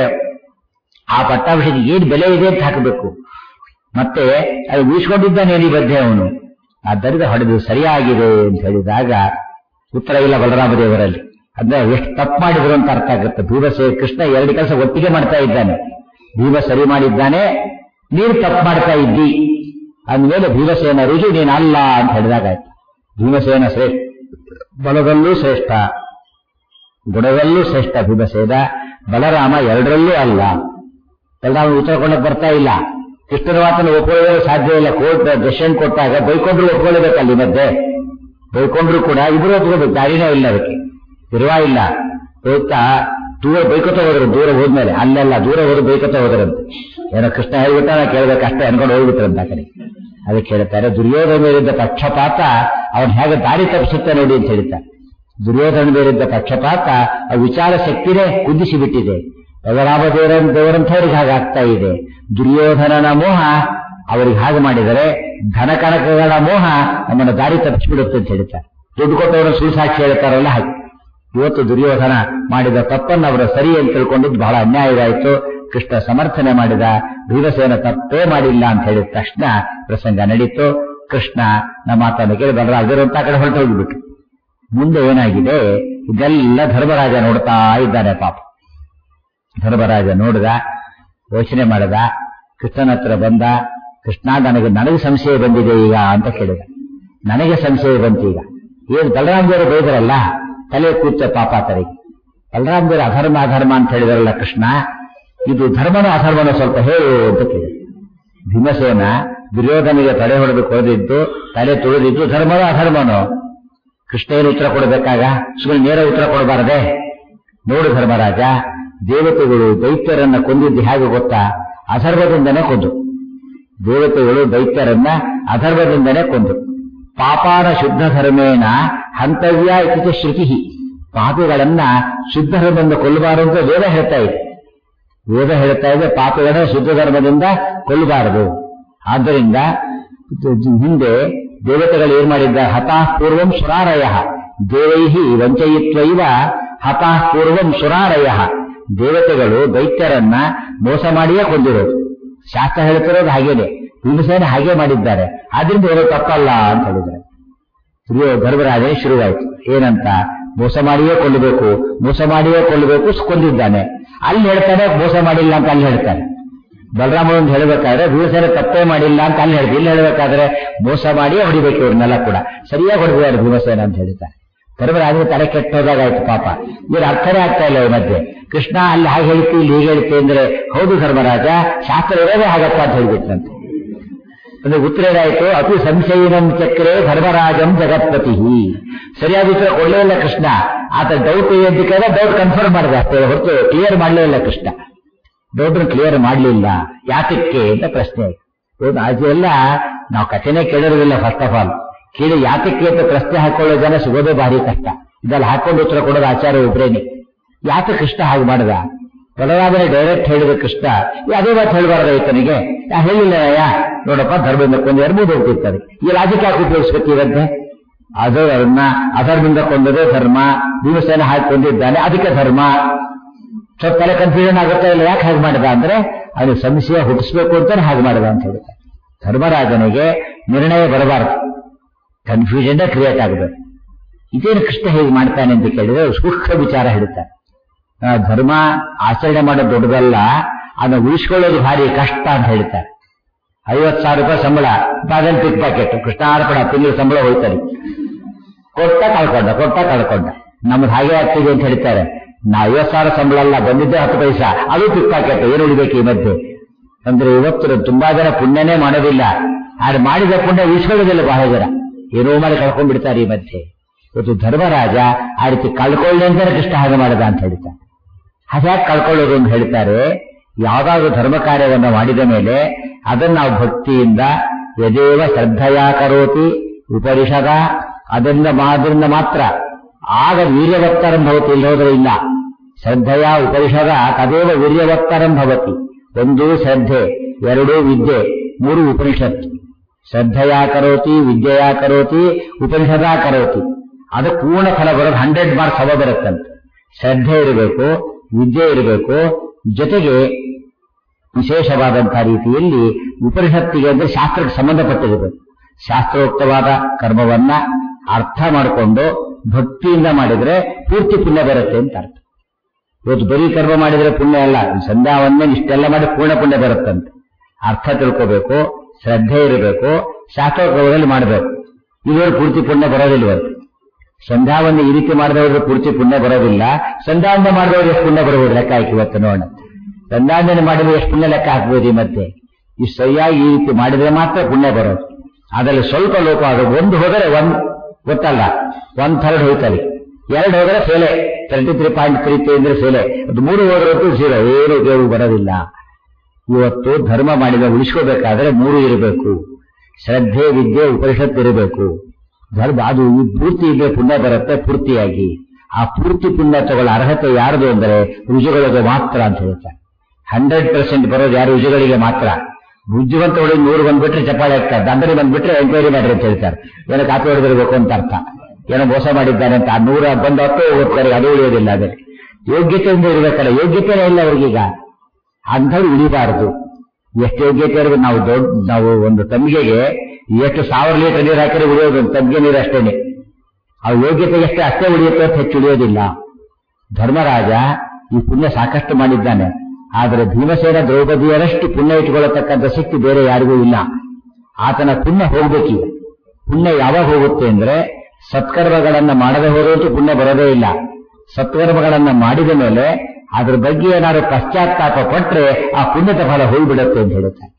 ಆ ಪಟ್ಟಾಭಿಷೇಕ ಏನ್ ಬೆಲೆ ಇದೆ ಅಂತ ಹಾಕಬೇಕು ಮತ್ತೆ ಅದು ಉಳಿಸ್ಕೊಂಡಿದ್ದಾನೆ ಈ ಮಧ್ಯೆ ಅವನು ಆದ್ದರಿಂದ ಹೊಡೆದು ಸರಿಯಾಗಿದೆ ಅಂತ ಹೇಳಿದಾಗ ಉತ್ತರ ಇಲ್ಲ ಬಲರಾಮದೇವರಲ್ಲಿ ಅಂದ್ರೆ ಎಷ್ಟು ತಪ್ಪು ಮಾಡಿದ್ರು ಅಂತ ಅರ್ಥ ಆಗುತ್ತೆ ಭೀಮಸೇ ಕೃಷ್ಣ ಎರಡು ಕೆಲಸ ಒಟ್ಟಿಗೆ ಮಾಡ್ತಾ ಇದ್ದಾನೆ ಭೀಮ ಸರಿ ಮಾಡಿದ್ದಾನೆ ನೀನು ತಪ್ಪು ಮಾಡ್ತಾ ಇದ್ದಿ ಅಂದಮೇಲೆ ಭೀಮಸೇನ ರುಜು ನೀನು ಅಲ್ಲ ಅಂತ ಹೇಳಿದಾಗಾಯ್ತು ಭೀಮಸೇನ ಶ್ರೇಷ್ಠ ಬಲದಲ್ಲೂ ಶ್ರೇಷ್ಠ ಗುಣದಲ್ಲೂ ಶ್ರೇಷ್ಠ ಭೀಮಸೇನ ಬಲರಾಮ ಎರಡರಲ್ಲೂ ಅಲ್ಲ ಬಲರಾಮ ಉತ್ತರ ಕೊಡಕ್ ಬರ್ತಾ ಇಲ್ಲ ಕೃಷ್ಣನ ಮಾತನ್ನು ಒಪ್ಕೊಳ್ಳೋದು ಸಾಧ್ಯ ಇಲ್ಲ ಕೋರ್ಟ್ ಡೆಸಿಷನ್ ಕೊಟ್ಟಾಗ ಬೈಕೊಂಡ್ರು ಒಪ್ಕೊಳ್ಳಬೇಕಲ್ಲಿ ಮಧ್ಯೆ ಬೈಕೊಂಡ್ರು ಕೂಡ ಇಬ್ರು ಒಪ್ಕೋಬೇಕು ದಾರಿನೇ ಇಲ್ಲ ಅದಕ್ಕೆ ಇರುವ ಇಲ್ಲ ಹೋಗ್ತಾ ದೂರ ಬೈಕೋತ ಹೋದ್ರು ದೂರ ಹೋದ್ಮೇಲೆ ಅಲ್ಲೆಲ್ಲ ದೂರ ಹೋದ್ರು ಬೈಕೋತ ಹೋದ್ರಂತೆ ಏನೋ ಕೃಷ್ಣ ಹೇಳ್ಬಿಟ್ಟ ನಾ ಕೇಳ್ಬೇಕು ಅಷ್ಟೇ ಅನ್ಕೊಂಡು ಹೋಗ್ಬಿಟ್ರಂತ ಆ ಕಡೆ ಅದಕ್ಕೆ ಹೇಳ್ತಾರೆ ದುರ್ಯೋಧನ ಮೇಲಿದ್ದ ಪಕ್ಷಪಾತ ಅವನ್ ಹೇಗೆ ದಾರಿ ತಪ್ಪಿಸುತ್ತೆ ನೋಡಿ ಅಂತ ಹೇಳ್ತಾರೆ ದುರ್ಯೋಧನ ಮೇಲಿದ್ದ ಪಕ್ಷಪಾತ ಆ ವಿಚಾರ ಶಕ್ತಿನೇ ಕುದಿಸಿ ಬಿಟ್ಟಿದೆ ಬಲರಾಮ ದೇವರ ದೇವರಂಥವ್ರಿಗೆ ಹಾಗಾಗ್ತಾ ಇದೆ ದುರ್ಯೋಧನನ ಮೋಹ ಅವರಿಗೆ ಹಾಗೆ ಮಾಡಿದರೆ ಧನ ಕನಕಗಳ ಮೋಹ ನಮ್ಮನ್ನು ದಾರಿ ತಪ್ಪಿಸಿಬಿಡುತ್ತೆ ಅಂತ ಹೇಳ್ತಾರೆ ದುಡ್ಡು ಕೊಟ್ಟವರು ಸುಳ್ಳು ಸಾಕ್ಷಿ ಹೇಳ್ತಾರಲ್ಲ ಹಾಗೆ ಇವತ್ತು ದುರ್ಯೋಧನ ಮಾಡಿದ ತಪ್ಪನ್ನು ಅವರು ಸರಿ ಅಂತ ತಿಳ್ಕೊಂಡಿದ್ದು ಬಹಳ ಅನ್ಯಾಯವಾಯಿತು ಕೃಷ್ಣ ಸಮರ್ಥನೆ ಮಾಡಿದ ಭೀಮಸೇನ ತಪ್ಪೇ ಮಾಡಿಲ್ಲ ಅಂತ ಹೇಳಿದ ತಕ್ಷಣ ಪ್ರಸಂಗ ನಡೀತು ಕೃಷ್ಣ ನಮ್ಮ ಮಾತನ್ನು ಕೇಳಿ ಬಲರಾಜರಂತ ಕಡೆ ಹೊರಟು ಹೋಗಿಬಿಟ್ಟು ಮುಂದೆ ಏನಾಗಿದೆ ಇದೆಲ್ಲ ಧರ್ಮರಾಜ ನೋಡ್ತಾ ಇದ್ದಾನೆ ಪಾಪ ಧರ್ಮರಾಜ ನೋಡಿದ ಯೋಚನೆ ಮಾಡಿದ ಕೃಷ್ಣನ ಹತ್ರ ಬಂದ ಕೃಷ್ಣ ನನಗೆ ನನಗೆ ಸಂಶಯ ಬಂದಿದೆ ಈಗ ಅಂತ ಕೇಳಿದ ನನಗೆ ಸಂಶಯ ಬಂತು ಈಗ ಏನು ಬಲರಾಮದೇವರು ಬೈದರಲ್ಲ ತಲೆ ಕೂತ ಪಾಪಾತರಿಗೆ ಬಲರಾಮದೇವರು ಅಧರ್ಮ ಅಧರ್ಮ ಅಂತ ಹೇಳಿದಾರಲ್ಲ ಕೃಷ್ಣ ಇದು ಧರ್ಮನೋ ಅಧರ್ಮನೋ ಸ್ವಲ್ಪ ಹೇಳು ಅಂತ ಕೇಳಿದ ಭೀಮಸೇನ ದುರ್ಯೋಧನಿಗೆ ತಲೆ ಹೊಡೆದು ಕೊಡದಿದ್ದು ತಲೆ ತುಳಿದಿದ್ದು ಧರ್ಮನೋ ಅಧರ್ಮನೋ ಕೃಷ್ಣ ಏನು ಉತ್ತರ ಕೊಡಬೇಕಾಗ ಸುಮ್ಮನೆ ನೇರ ಉತ್ತರ ಕೊಡಬಾರದೆ ನೋಡು ಧರ್ಮರಾಜ ದೇವತೆಗಳು ದೈತ್ಯರನ್ನ ಕೊಂದಿದ್ದು ಹೇಗೆ ಗೊತ್ತಾ ಅಧರ್ಮದಿಂದನೇ ಕೊಂದು ದೇವತೆಗಳು ದೈತ್ಯರನ್ನ ಅಧರ್ಮದಿಂದನೇ ಕೊಂದು ಪಾಪಾನ ಶುದ್ಧ ಧರ್ಮೇಣ ಹಂತವ್ಯ ಇತಿ ಶ್ರುತಿ ಪಾಪಿಗಳನ್ನ ಶುದ್ಧ ಧರ್ಮದಿಂದ ಕೊಲ್ಲಬಾರದು ಅಂತ ವೇದ ಹೇಳ್ತಾ ಇದೆ ವೇದ ಹೇಳ್ತಾ ಇದೆ ಪಾಪಿಗಳನ್ನ ಶುದ್ಧ ಧರ್ಮದಿಂದ ಕೊಲ್ಲಬಾರದು ಆದ್ದರಿಂದ ಹಿಂದೆ ದೇವತೆಗಳು ಏನ್ ಮಾಡಿದ್ದ ಹತಾಃ ಪೂರ್ವಂ ಸುರಾರಯ ದೇವೈಹಿ ವಂಚಯಿತ್ವೈವ ಹತಾಃ ಪೂರ್ವಂ ಸುರಾರಯ ದೇವತೆಗಳು ದೈತ್ಯರನ್ನ ಮೋಸ ಮಾಡಿಯೇ ಕೊಂದಿರೋದು ಶಾಸ್ತ್ರ ಹೇಳ್ತಿರೋದು ಹಾಗೇನೆ ಭೀಮಸೇನ ಹಾಗೆ ಮಾಡಿದ್ದಾರೆ ಆದ್ರಿಂದ ಏನೋ ತಪ್ಪಲ್ಲ ಅಂತ ಹೇಳಿದ್ದಾರೆ ಪ್ರಿಯ ಧರ್ಮರಾಜನೇ ಶುರುವಾಯಿತು ಏನಂತ ಮೋಸ ಮಾಡಿಯೇ ಕೊಲ್ಲಬೇಕು ಮೋಸ ಮಾಡಿಯೇ ಕೊಲ್ಲಬೇಕು ಕೊಂದಿದ್ದಾನೆ ಅಲ್ಲಿ ಹೇಳ್ತಾನೆ ಮೋಸ ಮಾಡಿಲ್ಲ ಅಂತ ಅಲ್ಲಿ ಹೇಳ್ತಾನೆ ಬಲರಾಮನ್ ಹೇಳಬೇಕಾದ್ರೆ ಭೀಮಸೇನ ತಪ್ಪೇ ಮಾಡಿಲ್ಲ ಅಂತ ಅಲ್ಲಿ ಹೇಳ್ತೀವಿ ಇಲ್ಲಿ ಹೇಳಬೇಕಾದ್ರೆ ಮೋಸ ಮಾಡಿಯೇ ಹೊಡಿಬೇಕು ಇವ್ರನ್ನೆಲ್ಲ ಕೂಡ ಸರಿಯಾಗಿ ಹೊಡೆದಿದ್ದಾರೆ ಭೀಮಸೇನ ಅಂತ ಹೇಳ್ತಾರೆ ಧರ್ಮರಾಜನ ತಲೆ ಕೆಟ್ಟೋದಾಗಾಯ್ತು ಪಾಪ ಇವ್ರ ಅರ್ಥನೇ ಆಗ್ತಾ ಇಲ್ಲ ಈ ಮಧ್ಯೆ ಕೃಷ್ಣ ಅಲ್ಲಿ ಹಾಗೆ ಹೇಳ್ತಿ ಇಲ್ಲಿ ಹೀಗೆ ಹೇಳ್ತಿ ಅಂದ್ರೆ ಹೌದು ಧರ್ಮರಾಜ ಶಾಸ್ತ್ರ ಇರೋದೇ ಹಾಗಪ್ಪ ಅಂತ ಹೇಳ್ಬಿಟ್ರಂತೆ ಅಂದ್ರೆ ಉತ್ತರ ಏನಾಯ್ತು ಅತಿ ಸಂಶಯಿನಂ ಚಕ್ರೆ ಧರ್ಮರಾಜಂ ಜಗತ್ಪತಿ ಸರಿಯಾದ ಉತ್ತರ ಕೊಡಲೇ ಇಲ್ಲ ಕೃಷ್ಣ ಆತ ಡೌಟ್ ಅಂತ ಡೌಟ್ ಕನ್ಫರ್ಮ್ ಮಾಡಿದೆ ಅಷ್ಟೇ ಹೊರತು ಕ್ಲಿಯರ್ ಮಾಡಲೇ ಇಲ್ಲ ಕೃಷ್ಣ ಡೌಟ್ ಕ್ಲಿಯರ್ ಮಾಡಲಿಲ್ಲ ಯಾತಕ್ಕೆ ಅಂತ ಪ್ರಶ್ನೆ ಆಯ್ತು ಆಚೆ ಎಲ್ಲ ನಾವು ಕಥೆನೇ ಕೇಳಿರೋದಿಲ್ಲ ಫಸ್ಟ್ ಆಫ್ ಆಲ್ ಕೇಳಿ ಯಾತಕ್ಕೆ ಅಂತ ಪ್ರಶ್ನೆ ಹಾಕೊಳ್ಳೋ ಜನ ಸಿಗೋದೇ ಭಾರಿ ಕಷ್ಟ ಇದೆಲ್ಲ ಹಾಕೊಂಡು ಉತ್ತರ ಕೊಡೋದು ಆಚಾರ್ಯ ಒಬ್ರೇನೆ ಯಾತ ಕೃಷ್ಣ ಹಾಗೆ ಮಾಡಿದ ಬಲರಾಮನೇ ಡೈರೆಕ್ಟ್ ಹೇಳಿದ ಕೃಷ್ಣ ಅದೇ ಮಾತು ಹೇಳಬಾರ್ದ ಈತನಿಗೆ ಯಾ ಹೇಳಿಲ್ಲ ಯಾ ನೋಡಪ್ಪ ಧರ್ಮದಿಂದ ಕೊಂದು ಎರಡು ಹೋಗ್ತಿರ್ತಾರೆ ಈ ರಾಜಕೀಯ ಯಾಕೆ ಉಪಯೋಗಿಸ್ಬೇಕಿರಂತೆ ಅದನ್ನ ಅಧರ್ಮದಿಂದ ಕೊಂದದೇ ಧರ್ಮ ಭೀಮಸೇನ ಹಾಕಿ ಕೊಂದಿದ್ದಾನೆ ಅದಕ್ಕೆ ಧರ್ಮ ಸ್ವಲ್ಪ ತಲೆ ಕನ್ಫ್ಯೂಷನ್ ಆಗುತ್ತಾ ಇಲ್ಲ ಯಾಕೆ ಹಾಗೆ ಮಾಡಿದ ಅಂದ್ರೆ ಅದು ಸಂಶಯ ಹುಟ್ಟಿಸ್ಬೇಕು ಅಂತಾನೆ ಹಾಗೆ ಮಾಡಿದ ಅಂತ ಹೇಳ್ತಾರೆ ಧರ್ಮರಾಜನಿಗೆ ನಿರ್ಣಯ ಬರಬಾರದು ಕನ್ಫ್ಯೂಷನ್ ಕ್ರಿಯೇಟ್ ಆಗಬೇಕು ಇದೇನು ಕೃಷ್ಣ ಹೇಗೆ ಮಾಡ್ತಾನೆ ಅಂತ ಕೇಳಿದ್ರೆ ಸೂಕ್ಷ್ಮ ವಿಚಾರ ಹೇಳ್ತಾರೆ ಧರ್ಮ ಆಚರಣೆ ಮಾಡೋದು ದೊಡ್ಡದಲ್ಲ ಅದನ್ನ ಉಳಿಸ್ಕೊಳ್ಳೋದು ಭಾರಿ ಕಷ್ಟ ಅಂತ ಹೇಳ್ತಾರೆ ಐವತ್ತು ಸಾವಿರ ರೂಪಾಯಿ ಸಂಬಳ ಬಾಗಲ್ ಪಿಕ್ ಪ್ಯಾಕೆಟ್ ಕೃಷ್ಣಾರ್ಪಣ ತಿಂಗಳ ಸಂಬಳ ಹೋಯ್ತಾರೆ ಕೊಟ್ಟ ಕಳ್ಕೊಂಡ ಕೊಟ್ಟ ಕಳ್ಕೊಂಡ ನಮ್ದು ಹಾಗೆ ಆಗ್ತಿದೆ ಅಂತ ಹೇಳ್ತಾರೆ ನಾ ಐವತ್ತು ಸಾವಿರ ಸಂಬಳ ಅಲ್ಲ ಬಂದಿದ್ದೆ ಹತ್ತು ಪೈಸಾ ಅದು ಪಿಕ್ ಪ್ಯಾಕೆಟ್ ಏನು ಉಳಿಬೇಕು ಈ ಮಧ್ಯೆ ಅಂದ್ರೆ ಇವತ್ತು ತುಂಬಾ ಜನ ಪುಣ್ಯನೇ ಮಾಡೋದಿಲ್ಲ ಆದ್ರೆ ಮಾಡಿದ ಪುಣ್ಯ ಉಳಿಸ್ಕೊಳ್ಳೋದಿಲ್ಲ ಬಹಳ ಜನ ಏನೋ ಮಾಡಿ ಕಳ್ಕೊಂಡ್ಬಿಡ್ತಾರೆ ಈ ಮಧ್ಯೆ ಇವತ್ತು ಧರ್ಮರಾಜ ಆ ರೀತಿ ಕಳ್ಕೊಳ್ಳಿ ಅಂತಾನೆ ಕೃಷ್ಣ ಹಾಗೆ ಮಾಡದ ಅಂತ ಹೇಳ್ತಾರೆ ಹಾಗೆ ಕಳ್ಕೊಳ್ಳೋದು ಅಂತ ಹೇಳ್ತಾರೆ ಯಾವ್ದಾದ್ರು ಧರ್ಮ ಕಾರ್ಯವನ್ನು ಮಾಡಿದ ಮೇಲೆ ಅದನ್ನು ನಾವು ಭಕ್ತಿಯಿಂದ ಯದೇವ ಶ್ರದ್ಧೆಯ ಕರೋತಿ ಉಪನಿಷದ ಅದರಿಂದ ಮಾಡೋದ್ರಿಂದ ಮಾತ್ರ ಆಗ ವೀರ್ಯವತ್ತರಂ ಭವತಿ ಇಲ್ಲಿ ಹೋದ್ರೆ ಇಲ್ಲ ಶ್ರದ್ಧೆಯ ಉಪನಿಷದ ತದೇವ ವೀರ್ಯವತ್ತರಂ ಭವತಿ ಒಂದು ಶ್ರದ್ಧೆ ಎರಡು ವಿದ್ಯೆ ಮೂರು ಉಪನಿಷತ್ತು ಶ್ರದ್ಧೆಯ ಕರೋತಿ ವಿದ್ಯೆಯ ಕರೋತಿ ಉಪನಿಷದ ಕರೋತಿ ಅದು ಪೂರ್ಣ ಫಲ ಬರೋದು ಹಂಡ್ರೆಡ್ ಮಾರ್ಕ್ಸ್ ಅವ ಬರುತ್ತಂತೆ ಶ್ರದ್ಧೆ ಇರಬೇಕು ವಿದ್ಯೆ ಇರಬೇಕು ಜೊತೆಗೆ ವಿಶೇಷವಾದಂತಹ ರೀತಿಯಲ್ಲಿ ಉಪನಿಷತ್ತಿಗೆ ಅಂದ್ರೆ ಶಾಸ್ತ್ರಕ್ಕೆ ಸಂಬಂಧಪಟ್ಟಿರಬೇಕು ಶಾಸ್ತ್ರೋಕ್ತವಾದ ಕರ್ಮವನ್ನ ಅರ್ಥ ಮಾಡಿಕೊಂಡು ಭಕ್ತಿಯಿಂದ ಮಾಡಿದ್ರೆ ಪೂರ್ತಿ ಪುಣ್ಯ ಬರುತ್ತೆ ಅಂತ ಅರ್ಥ ಇವತ್ತು ಬರೀ ಕರ್ಮ ಮಾಡಿದ್ರೆ ಪುಣ್ಯ ಅಲ್ಲ ಸಂಧ್ಯಾವನ್ನೇ ಇಷ್ಟೆಲ್ಲ ಮಾಡಿ ಪೂರ್ಣ ಪುಣ್ಯ ಬರುತ್ತಂತೆ ಅರ್ಥ ತಿಳ್ಕೋಬೇಕು ಶ್ರದ್ಧೆ ಇರಬೇಕು ಶಾಸ್ತ್ರೋಕ್ತವಾಗಿ ಮಾಡಬೇಕು ಇವರು ಪೂರ್ತಿ ಪುಣ್ಯ ಬರೋದಿಲ್ವಂತೆ ಸಂಧ್ಯಾವನ್ನು ಈ ರೀತಿ ಮಾಡಿದವರು ಪೂರ್ತಿ ಪುಣ್ಯ ಬರೋದಿಲ್ಲ ಸಂಧ್ಯಾವಂದನೆ ಮಾಡಿದವರು ಎಷ್ಟು ಪುಣ್ಯ ಬರಬಹುದು ಲೆಕ್ಕ ಹಾಕಿ ಇವತ್ತು ನೋಡೋಣ ಸಂಧ್ಯಾವಂದನೆ ಮಾಡಿದ್ರೆ ಎಷ್ಟು ಪುಣ್ಯ ಲೆಕ್ಕ ಹಾಕ್ಬೋದು ಈ ಮತ್ತೆ ಈ ಸರಿಯಾಗಿ ಈ ರೀತಿ ಮಾಡಿದ್ರೆ ಮಾತ್ರ ಪುಣ್ಯ ಬರೋದು ಅದರಲ್ಲಿ ಸ್ವಲ್ಪ ಲೋಪ ಆಗೋದು ಒಂದು ಹೋದರೆ ಒಂದ್ ಗೊತ್ತಲ್ಲ ಒನ್ ಥರ್ಡ್ ಹೋಯ್ತಲ್ಲಿ ಎರಡು ಹೋದರೆ ಫೇಲೆ thirty three point three three ಅಂದ್ರೆ ಫೇಲೆ ಅದು ಮೂರು ಹೋದ್ರಂತೂ ಜೀರೋ ಏನು ಉಪಯೋಗ ಬರೋದಿಲ್ಲ ಇವತ್ತು ಧರ್ಮ ಮಾಡಿದ ಉಳಿಸ್ಕೋಬೇಕಾದ್ರೆ ಮೂರು ಇರಬೇಕು ಶ್ರದ್ಧೆ ವಿದ್ಯೆ ಉಪನಿಷತ್ತು ಇರಬೇಕು ಧರ್ಮ ಅದು ಈ ಪೂರ್ತಿ ಇದೆ ಪುಣ್ಯ ಬರುತ್ತೆ ಪೂರ್ತಿಯಾಗಿ ಆ ಪೂರ್ತಿ ಪುಣ್ಯ ತಗೊಳ್ಳೋ ಅರ್ಹತೆ ಯಾರದು ಅಂದ್ರೆ ರುಜುಗಳಿಗೆ ಮಾತ್ರ ಅಂತ ಹೇಳ್ತಾರೆ ಹಂಡ್ರೆಡ್ ಪರ್ಸೆಂಟ್ ಬರೋದು ಯಾರು ರುಜುಗಳಿಗೆ ಮಾತ್ರ ಬುದ್ಧಿವಂತ ಹೊಡೆದು ನೂರು ಬಂದ್ಬಿಟ್ರೆ ಚಪ್ಪಾಳೆ ಆಗ್ತಾರೆ ದಂಡನೆ ಬಂದ್ಬಿಟ್ರೆ ಎಂಕ್ವೈರಿ ಮಾಡ್ರಿ ಅಂತ ಹೇಳ್ತಾರೆ ಏನೋ ಕಾಪಿ ಹೊಡೆದಿರ್ಬೇಕು ಅಂತ ಅರ್ಥ ಏನೋ ಮೋಸ ಮಾಡಿದ್ದಾನೆ ಅಂತ ಆ ನೂರ ಬಂದು ಹತ್ತು ಓದ್ತಾರೆ ಅದು ಉಳಿಯೋದಿಲ್ಲ ಅದೇ ಯೋಗ್ಯತೆಯಿಂದ ಇರಬೇಕಲ್ಲ ಯೋಗ್ಯತೆನೇ ಇಲ್ಲ ಅವ್ರಿಗೀಗ ಅಂಥವ್ರು ಉಳಿಬಾರದು ಎಷ್ಟು ಯೋಗ್ಯತೆ ಇರೋದು ನಾವು ದೊಡ್ಡ ನಾವು ಒಂದು ತಂಬಿಗೆಗೆ ಎಷ್ಟು ಸಾವಿರ ಲೀಟರ್ ನೀರು ಹಾಕಿದ್ರೆ ಉಳಿಯೋದು ಒಂದು ತಂಬಿಗೆ ನೀರು ಅಷ್ಟೇನೆ ಆ ಯೋಗ್ಯತೆಗೆ ಅಷ್ಟೇ ಅಷ್ಟೇ ಉಳಿಯುತ್ತೆ ಅಂತ ಹೆಚ್ಚು ಉಳಿಯೋದಿಲ್ಲ ಧರ್ಮರಾಜ ಈ ಪುಣ್ಯ ಸಾಕಷ್ಟು ಮಾಡಿದ್ದಾನೆ ಆದರೆ ಭೀಮಸೇನ ದ್ರೌಪದಿಯರಷ್ಟು ಪುಣ್ಯ ಇಟ್ಕೊಳ್ಳತಕ್ಕಂಥ ಶಕ್ತಿ ಬೇರೆ ಯಾರಿಗೂ ಇಲ್ಲ ಆತನ ಪುಣ್ಯ ಹೋಗ್ಬೇಕೀಗ ಪುಣ್ಯ ಯಾವಾಗ ಹೋಗುತ್ತೆ ಅಂದ್ರೆ ಸತ್ಕರ್ಮಗಳನ್ನ ಮಾಡದೆ ಹೋದಂತೂ ಪುಣ್ಯ ಬರೋದೇ ಇಲ್ಲ ಸತ್ಕರ್ಮಗಳನ್ನ ಮಾಡಿದ ಮೇಲೆ ಅದ್ರ ಬಗ್ಗೆ ಏನಾದ್ರು ಪಶ್ಚಾತ್ತಾಪ ಪಟ್ರೆ ಆ ಪುಣ್ಯದ ಫಲ ಹೋಗ್ಬಿಡುತ್ತೆ ಅಂತ ಹೇಳುತ್ತೆ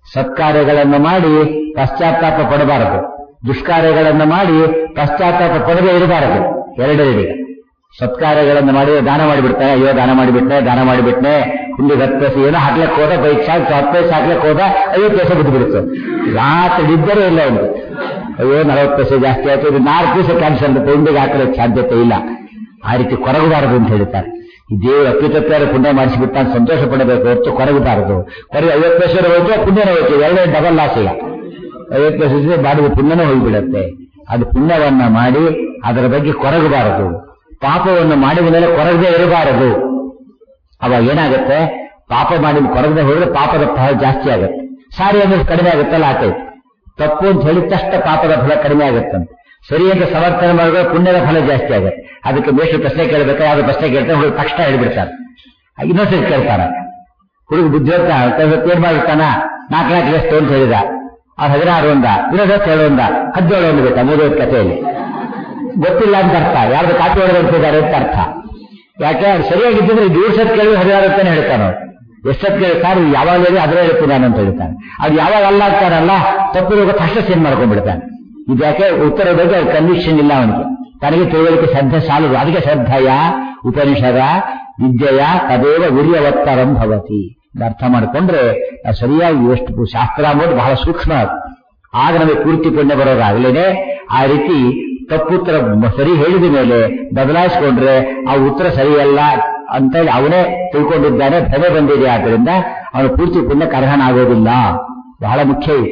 ಸತ್ಕಾರ್ಯಗಳನ್ನು ಮಾಡಿ ಪಶ್ಚಾತ್ತಾಪ ಪಡಬಾರದು ದುಷ್ಕಾರ್ಯಗಳನ್ನು ಮಾಡಿ ಪಶ್ಚಾತ್ತಾಪ ಪಡದೇ ಇರಬಾರದು ಎರಡೆರಡಿ ಸತ್ಕಾರ್ಯಗಳನ್ನು ಮಾಡಿ ದಾನ ಮಾಡಿಬಿಡ್ತಾನೆ ಅಯ್ಯೋ ದಾನ ಮಾಡಿಬಿಟ್ನೆ ದಾನ ಮಾಡಿಬಿಟ್ನೆ ಹಿಂದೆ ಹತ್ತು ಪೈಸೆ ಏನೋ ಹಾಕ್ಲಕ್ಕೆ ಹೋದ ಬೈಕ್ ಸಾಕು ಹತ್ತು ಪೈಸೆ ಹಾಕ್ಲಕ್ಕೆ ಹೋದ ಐವತ್ತು ಪೈಸೆ ಬಿದ್ದು ಬಿಡುತ್ತೆ ರಾತ್ರಿ ಇದ್ದರೆ ಇಲ್ಲ ಒಂದು ಅಯ್ಯೋ ನಲವತ್ತು ಪೈಸೆ ಜಾಸ್ತಿ ಆಯ್ತು ಇದು ನಾಲ್ಕು ದಿವಸ ಕ್ಯಾನ್ಸಲ್ ಪೌಂಡಿಗೆ ಹಾಕಲಿಕ್ಕೆ ಸಾಧ್ಯತೆ ಇಲ್ಲ ಆ ರೀತಿ ಕೊರಗಬಾರದು ಅಂತ ಹೇಳ್ತಾರೆ ಈ ದೇವರು ಅಪ್ಪಿತಪ್ಪಾರ ಪುಣ್ಯ ಮಾಡಿಸಿಬಿಟ್ಟ ಅಂತ ಸಂತೋಷ ಪಡಬೇಕು ಹೊತ್ತು ಕೊರಗಬಾರದು ಕೊರಗೆ ಐವತ್ತು ಪೈಸೆ ಹೋಯ್ತು ಪುಣ್ಯನೇ ಹೋಯ್ತು ಎರಡೇ ಡಬಲ್ ಲಾಸ್ ಇಲ್ಲ ಐವತ್ತು ಪೈಸೆ ಮಾಡಿದ ಪುಣ್ಯನೇ ಹೋಗಿಬಿಡತ್ತೆ ಅದು ಪುಣ್ಯವನ್ನ ಮಾಡಿ ಅದರ ಬಗ್ಗೆ ಕೊರಗಬಾರದು ಪಾಪವನ್ನು ಮಾಡಿದ ಮೇಲೆ ಕೊರಗದೆ ಇರಬಾರದು ಅವಾಗ ಏನಾಗುತ್ತೆ ಪಾಪ ಮಾಡಿ ಕೊರಗದೆ ಹೋದ್ರೆ ಪಾಪದ ಫಲ ಜಾಸ್ತಿ ಆಗುತ್ತೆ ಸಾರಿ ಅಂದ್ರೆ ಕಡಿಮೆ ಆಗುತ್ತಲ್ಲ ಆತೈತೆ ತಪ್ಪು ಅಂತ ಹೇಳಿದ ತಕ್ಷಣ ಪಾಪದ ಫಲ ಕಡಿಮೆ ಆಗುತ್ತಂತೆ ಸರಿ ಅಂತ ಸಮರ್ಥನೆ ಮಾಡಿದ್ರೆ ಪುಣ್ಯದ ಫಲ ಜಾಸ್ತಿ ಆಗುತ್ತೆ ಅದಕ್ಕೆ ಬೇಷ್ಟು ಪ್ರಶ್ನೆ ಕೇಳಬೇಕು ಯಾವ್ದು ಪ್ರಶ್ನೆ ಕೇಳ್ತಾರೆ ಹುಡುಗ ತಕ್ಷಣ ಹೇಳ್ಬಿಡ್ತಾರೆ ಇನ್ನೊಂದ್ಸರಿ ಕೇಳ್ತಾರೆ ಹುಡುಗ ಬುದ್ಧಿ ಏನ್ ಮಾಡಿರ್ತಾನ ನಾಲ್ಕು ನಾಲ್ಕು ಎಷ್ಟು ಅಂತ ಹೇಳಿದ ಅವ್ರು ಹದಿನಾರು ಒಂದ ವಿರೋಧ ಏಳು ಒಂದ ಹದಿನೇಳು ಒಂದು ಬೇಕಾ ಮೂರನೇ ಕಥೆಯಲ್ಲಿ ಗೊತ್ತಿಲ್ಲ ಅಂತ ಅರ್ಥ ಯಾರ್ದು ಕಾಪಿ ಹೊಡೆದಿರ್ತಿದ್ದಾರೆ ಅಂತ ಅರ್ಥ ಯಾಕೆ ಅವ್ರು ಸರಿಯಾಗಿದ್ದಿದ್ರೆ ನೂರು ಸತ್ ಕೇಳಿ ಹದಿನಾರು ಅಂತಾನೆ ಹೇಳ್ತಾನೆ ಅವ್ರು ಎಷ್ಟೊತ್ತು ಕೇಳ್ತಾರೆ ಯಾವಾಗ ಹೇಳಿ ಅದ್ರ ಹೇಳ್ತೀನಿ ನಾನು ಅಂತ ಹೇಳ್ತಾನೆ ಅದು ಯಾವಾಗ ಅಲ್ಲ ಅಂತಾರಲ್ಲ ತಪ್ಪಿರುವ ತಕ್ಷಣ ಸೇನ್ ಮಾಡ್ಕೊಂಡ್ಬಿಡ್ತಾನೆ ಇದು ಯಾಕೆ ಉತ್ತರ ಬಗ್ಗೆ ಅವ್ರ ಕನ್ವಿಕ್ಷನ್ ಇಲ್ಲ ಅವನಿಗೆ ತನಗೆ ತಿಳುವಳಿಕೆ ಶ್ರದ್ಧೆ ಸಾಲದು ಅದಕ್ಕೆ ಶ್ರದ್ಧೆಯ ಉಪನಿಷದ ವಿದ್ಯೆಯ ತದೇವ ವೀರ್ಯವತ್ತರಂ ಭವತಿ ಅರ್ಥ ಮಾಡಿಕೊಂಡ್ರೆ ಸರಿಯಾಗಿ ಎಷ್ಟು ಶಾಸ್ತ್ರ ಅಂಬೋದು ಬಹಳ ಸೂಕ್ಷ್ಮ ಆಗ ನಮಗೆ ಪೂರ್ತಿ ಪುಣ್ಯ ಬರೋದಾಗಲೇನೆ ಆ ರೀತಿ ತಪ್ಪುತ್ತರ ಸರಿ ಹೇಳಿದ ಮೇಲೆ ಬದಲಾಯಿಸಿಕೊಂಡ್ರೆ ಆ ಉತ್ತರ ಸರಿಯಲ್ಲ ಅಂತ ಹೇಳಿ ಅವನೇ ತಿಳ್ಕೊಂಡಿದ್ದಾನೆ ಭ್ರಮೆ ಬಂದಿದೆ ಆದ್ದರಿಂದ ಅವನು ಪೂರ್ತಿ ಪುಣ್ಯಕ್ಕೆ ಅರ್ಹನಾಗೋದಿಲ್ಲ ಬಹಳ ಮುಖ್ಯ ಇದು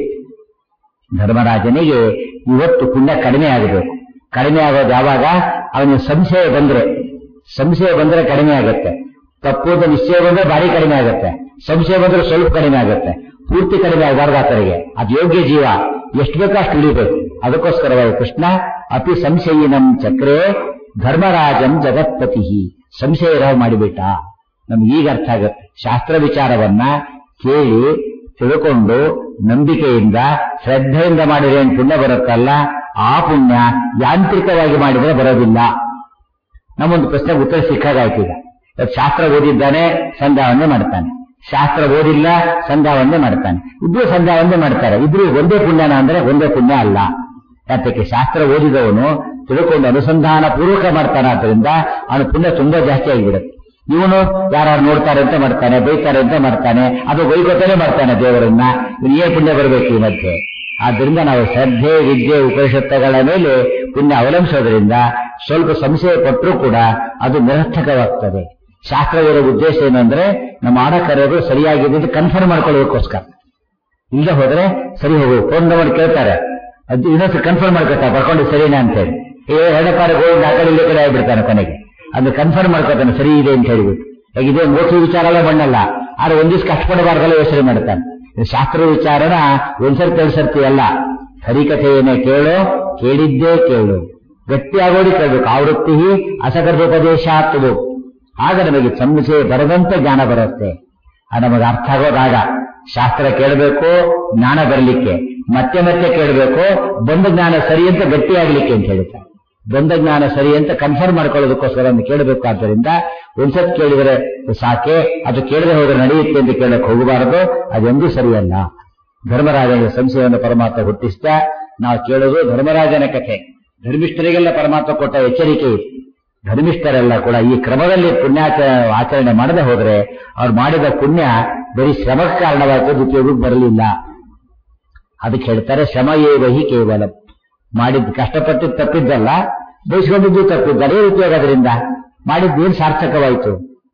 ಧರ್ಮರಾಜನಿಗೆ ಇವತ್ತು ಪುಣ್ಯ ಕಡಿಮೆ ಆಗಬೇಕು ಕಡಿಮೆ ಆಗೋದು ಯಾವಾಗ ಅವನಿಗೆ ಸಂಶಯ ಬಂದ್ರೆ ಸಂಶಯ ಬಂದ್ರೆ ಕಡಿಮೆ ಆಗುತ್ತೆ ತಪ್ಪುದ ನಿಶ್ಚಯ ಬಂದ್ರೆ ಭಾರಿ ಕಡಿಮೆ ಆಗುತ್ತೆ ಸಂಶಯ ಬಂದ್ರೆ ಸ್ವಲ್ಪ ಕಡಿಮೆ ಆಗುತ್ತೆ ಪೂರ್ತಿ ಕಡಿಮೆ ಆಗಬಾರ್ದು ಆತರಿಗೆ ಅದು ಯೋಗ್ಯ ಜೀವ ಎಷ್ಟು ಬೇಕೋ ಅಷ್ಟು ಉಳಿಬೇಕು ಅದಕ್ಕೋಸ್ಕರವಾಗಿ ಕೃಷ್ಣ ಅತಿ ಸಂಶಯಿನಂ ಚಕ್ರೇ ಧರ್ಮರಾಜಂ ಜಗತ್ಪತಿ ಸಂಶಯ ಇರೋ ಮಾಡಿಬಿಟ್ಟ ನಮ್ಗೆ ಈಗ ಅರ್ಥ ಆಗುತ್ತೆ ಶಾಸ್ತ್ರ ವಿಚಾರವನ್ನ ಕೇಳಿ ತಿಳ್ಕೊಂಡು ನಂಬಿಕೆಯಿಂದ ಶ್ರದ್ಧೆಯಿಂದ ಮಾಡಿದ್ರೆ ಏನು ಪುಣ್ಯ ಬರುತ್ತಲ್ಲ ಆ ಪುಣ್ಯ ಯಾಂತ್ರಿಕವಾಗಿ ಮಾಡಿದರೆ ಬರೋದಿಲ್ಲ ನಮ್ಮೊಂದು ಪ್ರಶ್ನೆ ಉತ್ತರ ಸಿಕ್ಕಾಗಾಯ್ತು ಈಗ ಇವತ್ತು ಶಾಸ್ತ್ರ ಓದಿದ್ದಾನೆ ಸಂಧ್ಯಾವಂದನೆ ಮಾಡ್ತಾನೆ ಶಾಸ್ತ್ರ ಓದಿಲ್ಲ ಸಂಧ್ಯಾವಂದನೆ ಮಾಡ್ತಾನೆ ಇಬ್ರು ಸಂಧ್ಯಾವಂದನೆ ಮಾಡ್ತಾರೆ ಇಬ್ರು ಒಂದೇ ಪುಣ್ಯನ ಅಂದ್ರೆ ಒಂದೇ ಪುಣ್ಯ ಅಲ್ಲ ಯಾತಕ್ಕೆ ಶಾಸ್ತ್ರ ಓದಿದವನು ತಿಳ್ಕೊಂಡು ಅನುಸಂಧಾನ ಪೂರ್ವಕ ಮಾಡ್ತಾನೆ ಆದ್ರಿಂದ ಅವನ ಪುಣ್ಯ ತುಂಬಾ ಜಾಸ್ತಿ ಆಗಿಬಿಡುತ್ತೆ ಇವನು ಯಾರು ನೋಡ್ತಾರೆ ಅಂತ ಮಾಡ್ತಾನೆ ಬೈತಾರೆ ಅಂತ ಮಾಡ್ತಾನೆ ಅದು ಬೈಕೋತಾನೆ ಮಾಡ್ತಾನೆ ದೇವರನ್ನ ಇವನು ಏನ್ ಪುಣ್ಯ ಬರಬೇಕು ಈ ಮಧ್ಯೆ ಆದ್ದರಿಂದ ನಾವು ಶ್ರದ್ಧೆ ವಿದ್ಯೆ ಉಪನಿಷತ್ತುಗಳ ಮೇಲೆ ಪುಣ್ಯ ಅವಲಂಬಿಸೋದ್ರಿಂದ ಸ್ವಲ್ಪ ಸಂಶಯ ಪಟ್ಟರೂ ಕೂಡ ಅದು ನಿರರ್ಥಕವಾಗ್ತದೆ ಶಾಸ್ತ್ರ ಓದೋ ಉದ್ದೇಶ ಏನಂದ್ರೆ ನಮ್ಮ ಆಡಕರೋದು ಸರಿಯಾಗಿದೆ ಅಂತ ಕನ್ಫರ್ಮ್ ಮಾಡ್ಕೊಳ್ಳೋದಕ್ಕೋಸ್ಕರ ಇಲ್ಲದೆ ಹೋದ್ರೆ ಸರಿ ಹೋಗು ಫೋನ್ ನಂಬರ್ ಕೇಳ್ತಾರೆ ಅದು ಇನ್ನೊಂದು ಕನ್ಫರ್ಮ್ ಮಾಡ್ಕೊತಾರೆ ಬರ್ಕೊಂಡು ಸರಿನಾ ಅಂತ ಹೇಳಿ ಏ ಎರಡು ಪಾರ ಗೋವಿಂದ ಆ ಕಡೆ ಇಲ್ಲಿ ಕಡೆ ಆಗ್ಬಿಡ್ತಾನೆ ಕೊನೆಗೆ ಅದು ಕನ್ಫರ್ಮ್ ಮಾಡ್ಕೊತಾನೆ ಸರಿ ಇದೆ ಅಂತ ಹೇಳ್ಬಿಟ್ಟು ಈಗ ಇದೇ ಮೋಸ ವಿಚಾರ ಎಲ್ಲ ಬಣ್ಣಲ್ಲ ಆದ್ರೆ ಒಂದ್ ದಿವ್ಸ ಕಷ್ಟಪಡಬಾರ್ದಲ್ಲ ಯೋಚನೆ ಮಾಡ್ತಾನೆ ಶಾಸ್ತ್ರ ವಿಚಾರನ ಒಂದ್ಸರ್ತಿ ಎರಡು ಸರ್ತಿ ಅಲ್ಲ ಹರಿಕಥೆಯನ್ನೇ ಕೇಳು ಕೇಳಿದ್ದೇ ಕೇಳು ಗಟ್ಟಿಯಾಗೋಡಿ ಕೇಳಬೇಕು ಆವೃತ್ತಿ ಅಸಕೃತೋಪದೇಶ ಆಗ್ತದೆ ಆಗ ನಮಗೆ ಸಂಶಯ ಬರದಂತೆ ಜ್ಞಾನ ಬರುತ್ತೆ ಅದು ನಮಗೆ ಅರ್ಥ ಆಗೋದಾಗ ಶಾಸ್ತ್ರ ಕೇಳಬೇಕು ಜ್ಞಾನ ಬರಲಿಕ್ಕೆ ಮತ್ತೆ ಮತ್ತೆ ಕೇಳಬೇಕು ಬಂದ ಜ್ಞಾನ ಸರಿ ಅಂತ ಗಟ್ಟಿಯಾಗ್ಲಿಕ್ಕೆ ಅಂತ ಹೇಳ್ತಾರೆ ಬಂದ ಜ್ಞಾನ ಸರಿ ಅಂತ ಕನ್ಫರ್ಮ್ ಮಾಡ್ಕೊಳ್ಳೋದಕ್ಕೋಸ್ಕರ ಅದನ್ನು ಕೇಳಬೇಕು ಆದ್ದರಿಂದ ಒಂದ್ಸತ್ ಕೇಳಿದರೆ ಸಾಕೆ ಅದು ಕೇಳದೆ ಹೋದ್ರೆ ನಡೆಯುತ್ತೆ ಅಂತ ಕೇಳಕ್ ಹೋಗಬಾರದು ಅದೊಂದು ಸರಿಯಲ್ಲ ಧರ್ಮರಾಜನಿಗೆ ಸಂಶಯವನ್ನು ಪರಮಾತ್ಮ ಹುಟ್ಟಿಸ್ತಾ ನಾವು ಕೇಳೋದು ಧರ್ಮರಾಜನ ಕಥೆ ಧರ್ಮಿಷ್ಠರಿಗೆಲ್ಲ ಪರಮಾತ್ಮ ಕೊಟ್ಟ ಎಚ್ಚರಿಕೆ ಇದೆ ಧರ್ಮಿಷ್ಠರೆಲ್ಲ ಕೂಡ ಈ ಕ್ರಮದಲ್ಲಿ ಪುಣ್ಯಾಚ ಆಚರಣೆ ಮಾಡದೆ ಹೋದ್ರೆ ಅವ್ರು ಮಾಡಿದ ಪುಣ್ಯ ಬರೀ ಶ್ರಮಕ್ಕೆ ಕಾರಣವಾಯ್ತು ಉಪಯೋಗಕ್ಕೆ ಬರಲಿಲ್ಲ ಅದಕ್ಕೆ ಹೇಳ್ತಾರೆ ಶ್ರಮ ಏವಹಿ ಕೇವಲ ಮಾಡಿದ್ ಕಷ್ಟಪಟ್ಟು ತಪ್ಪಿದ್ದಲ್ಲ ಬಯಸ್ಕೊಂಡಿದ್ದು ತಪ್ಪಿದ್ದಲ್ಲ ಏನು ಉಪಯೋಗ ಅದರಿಂದ ಮಾಡಿದ್ದೇನು ಸಾರ್ಥಕವಾಯಿತು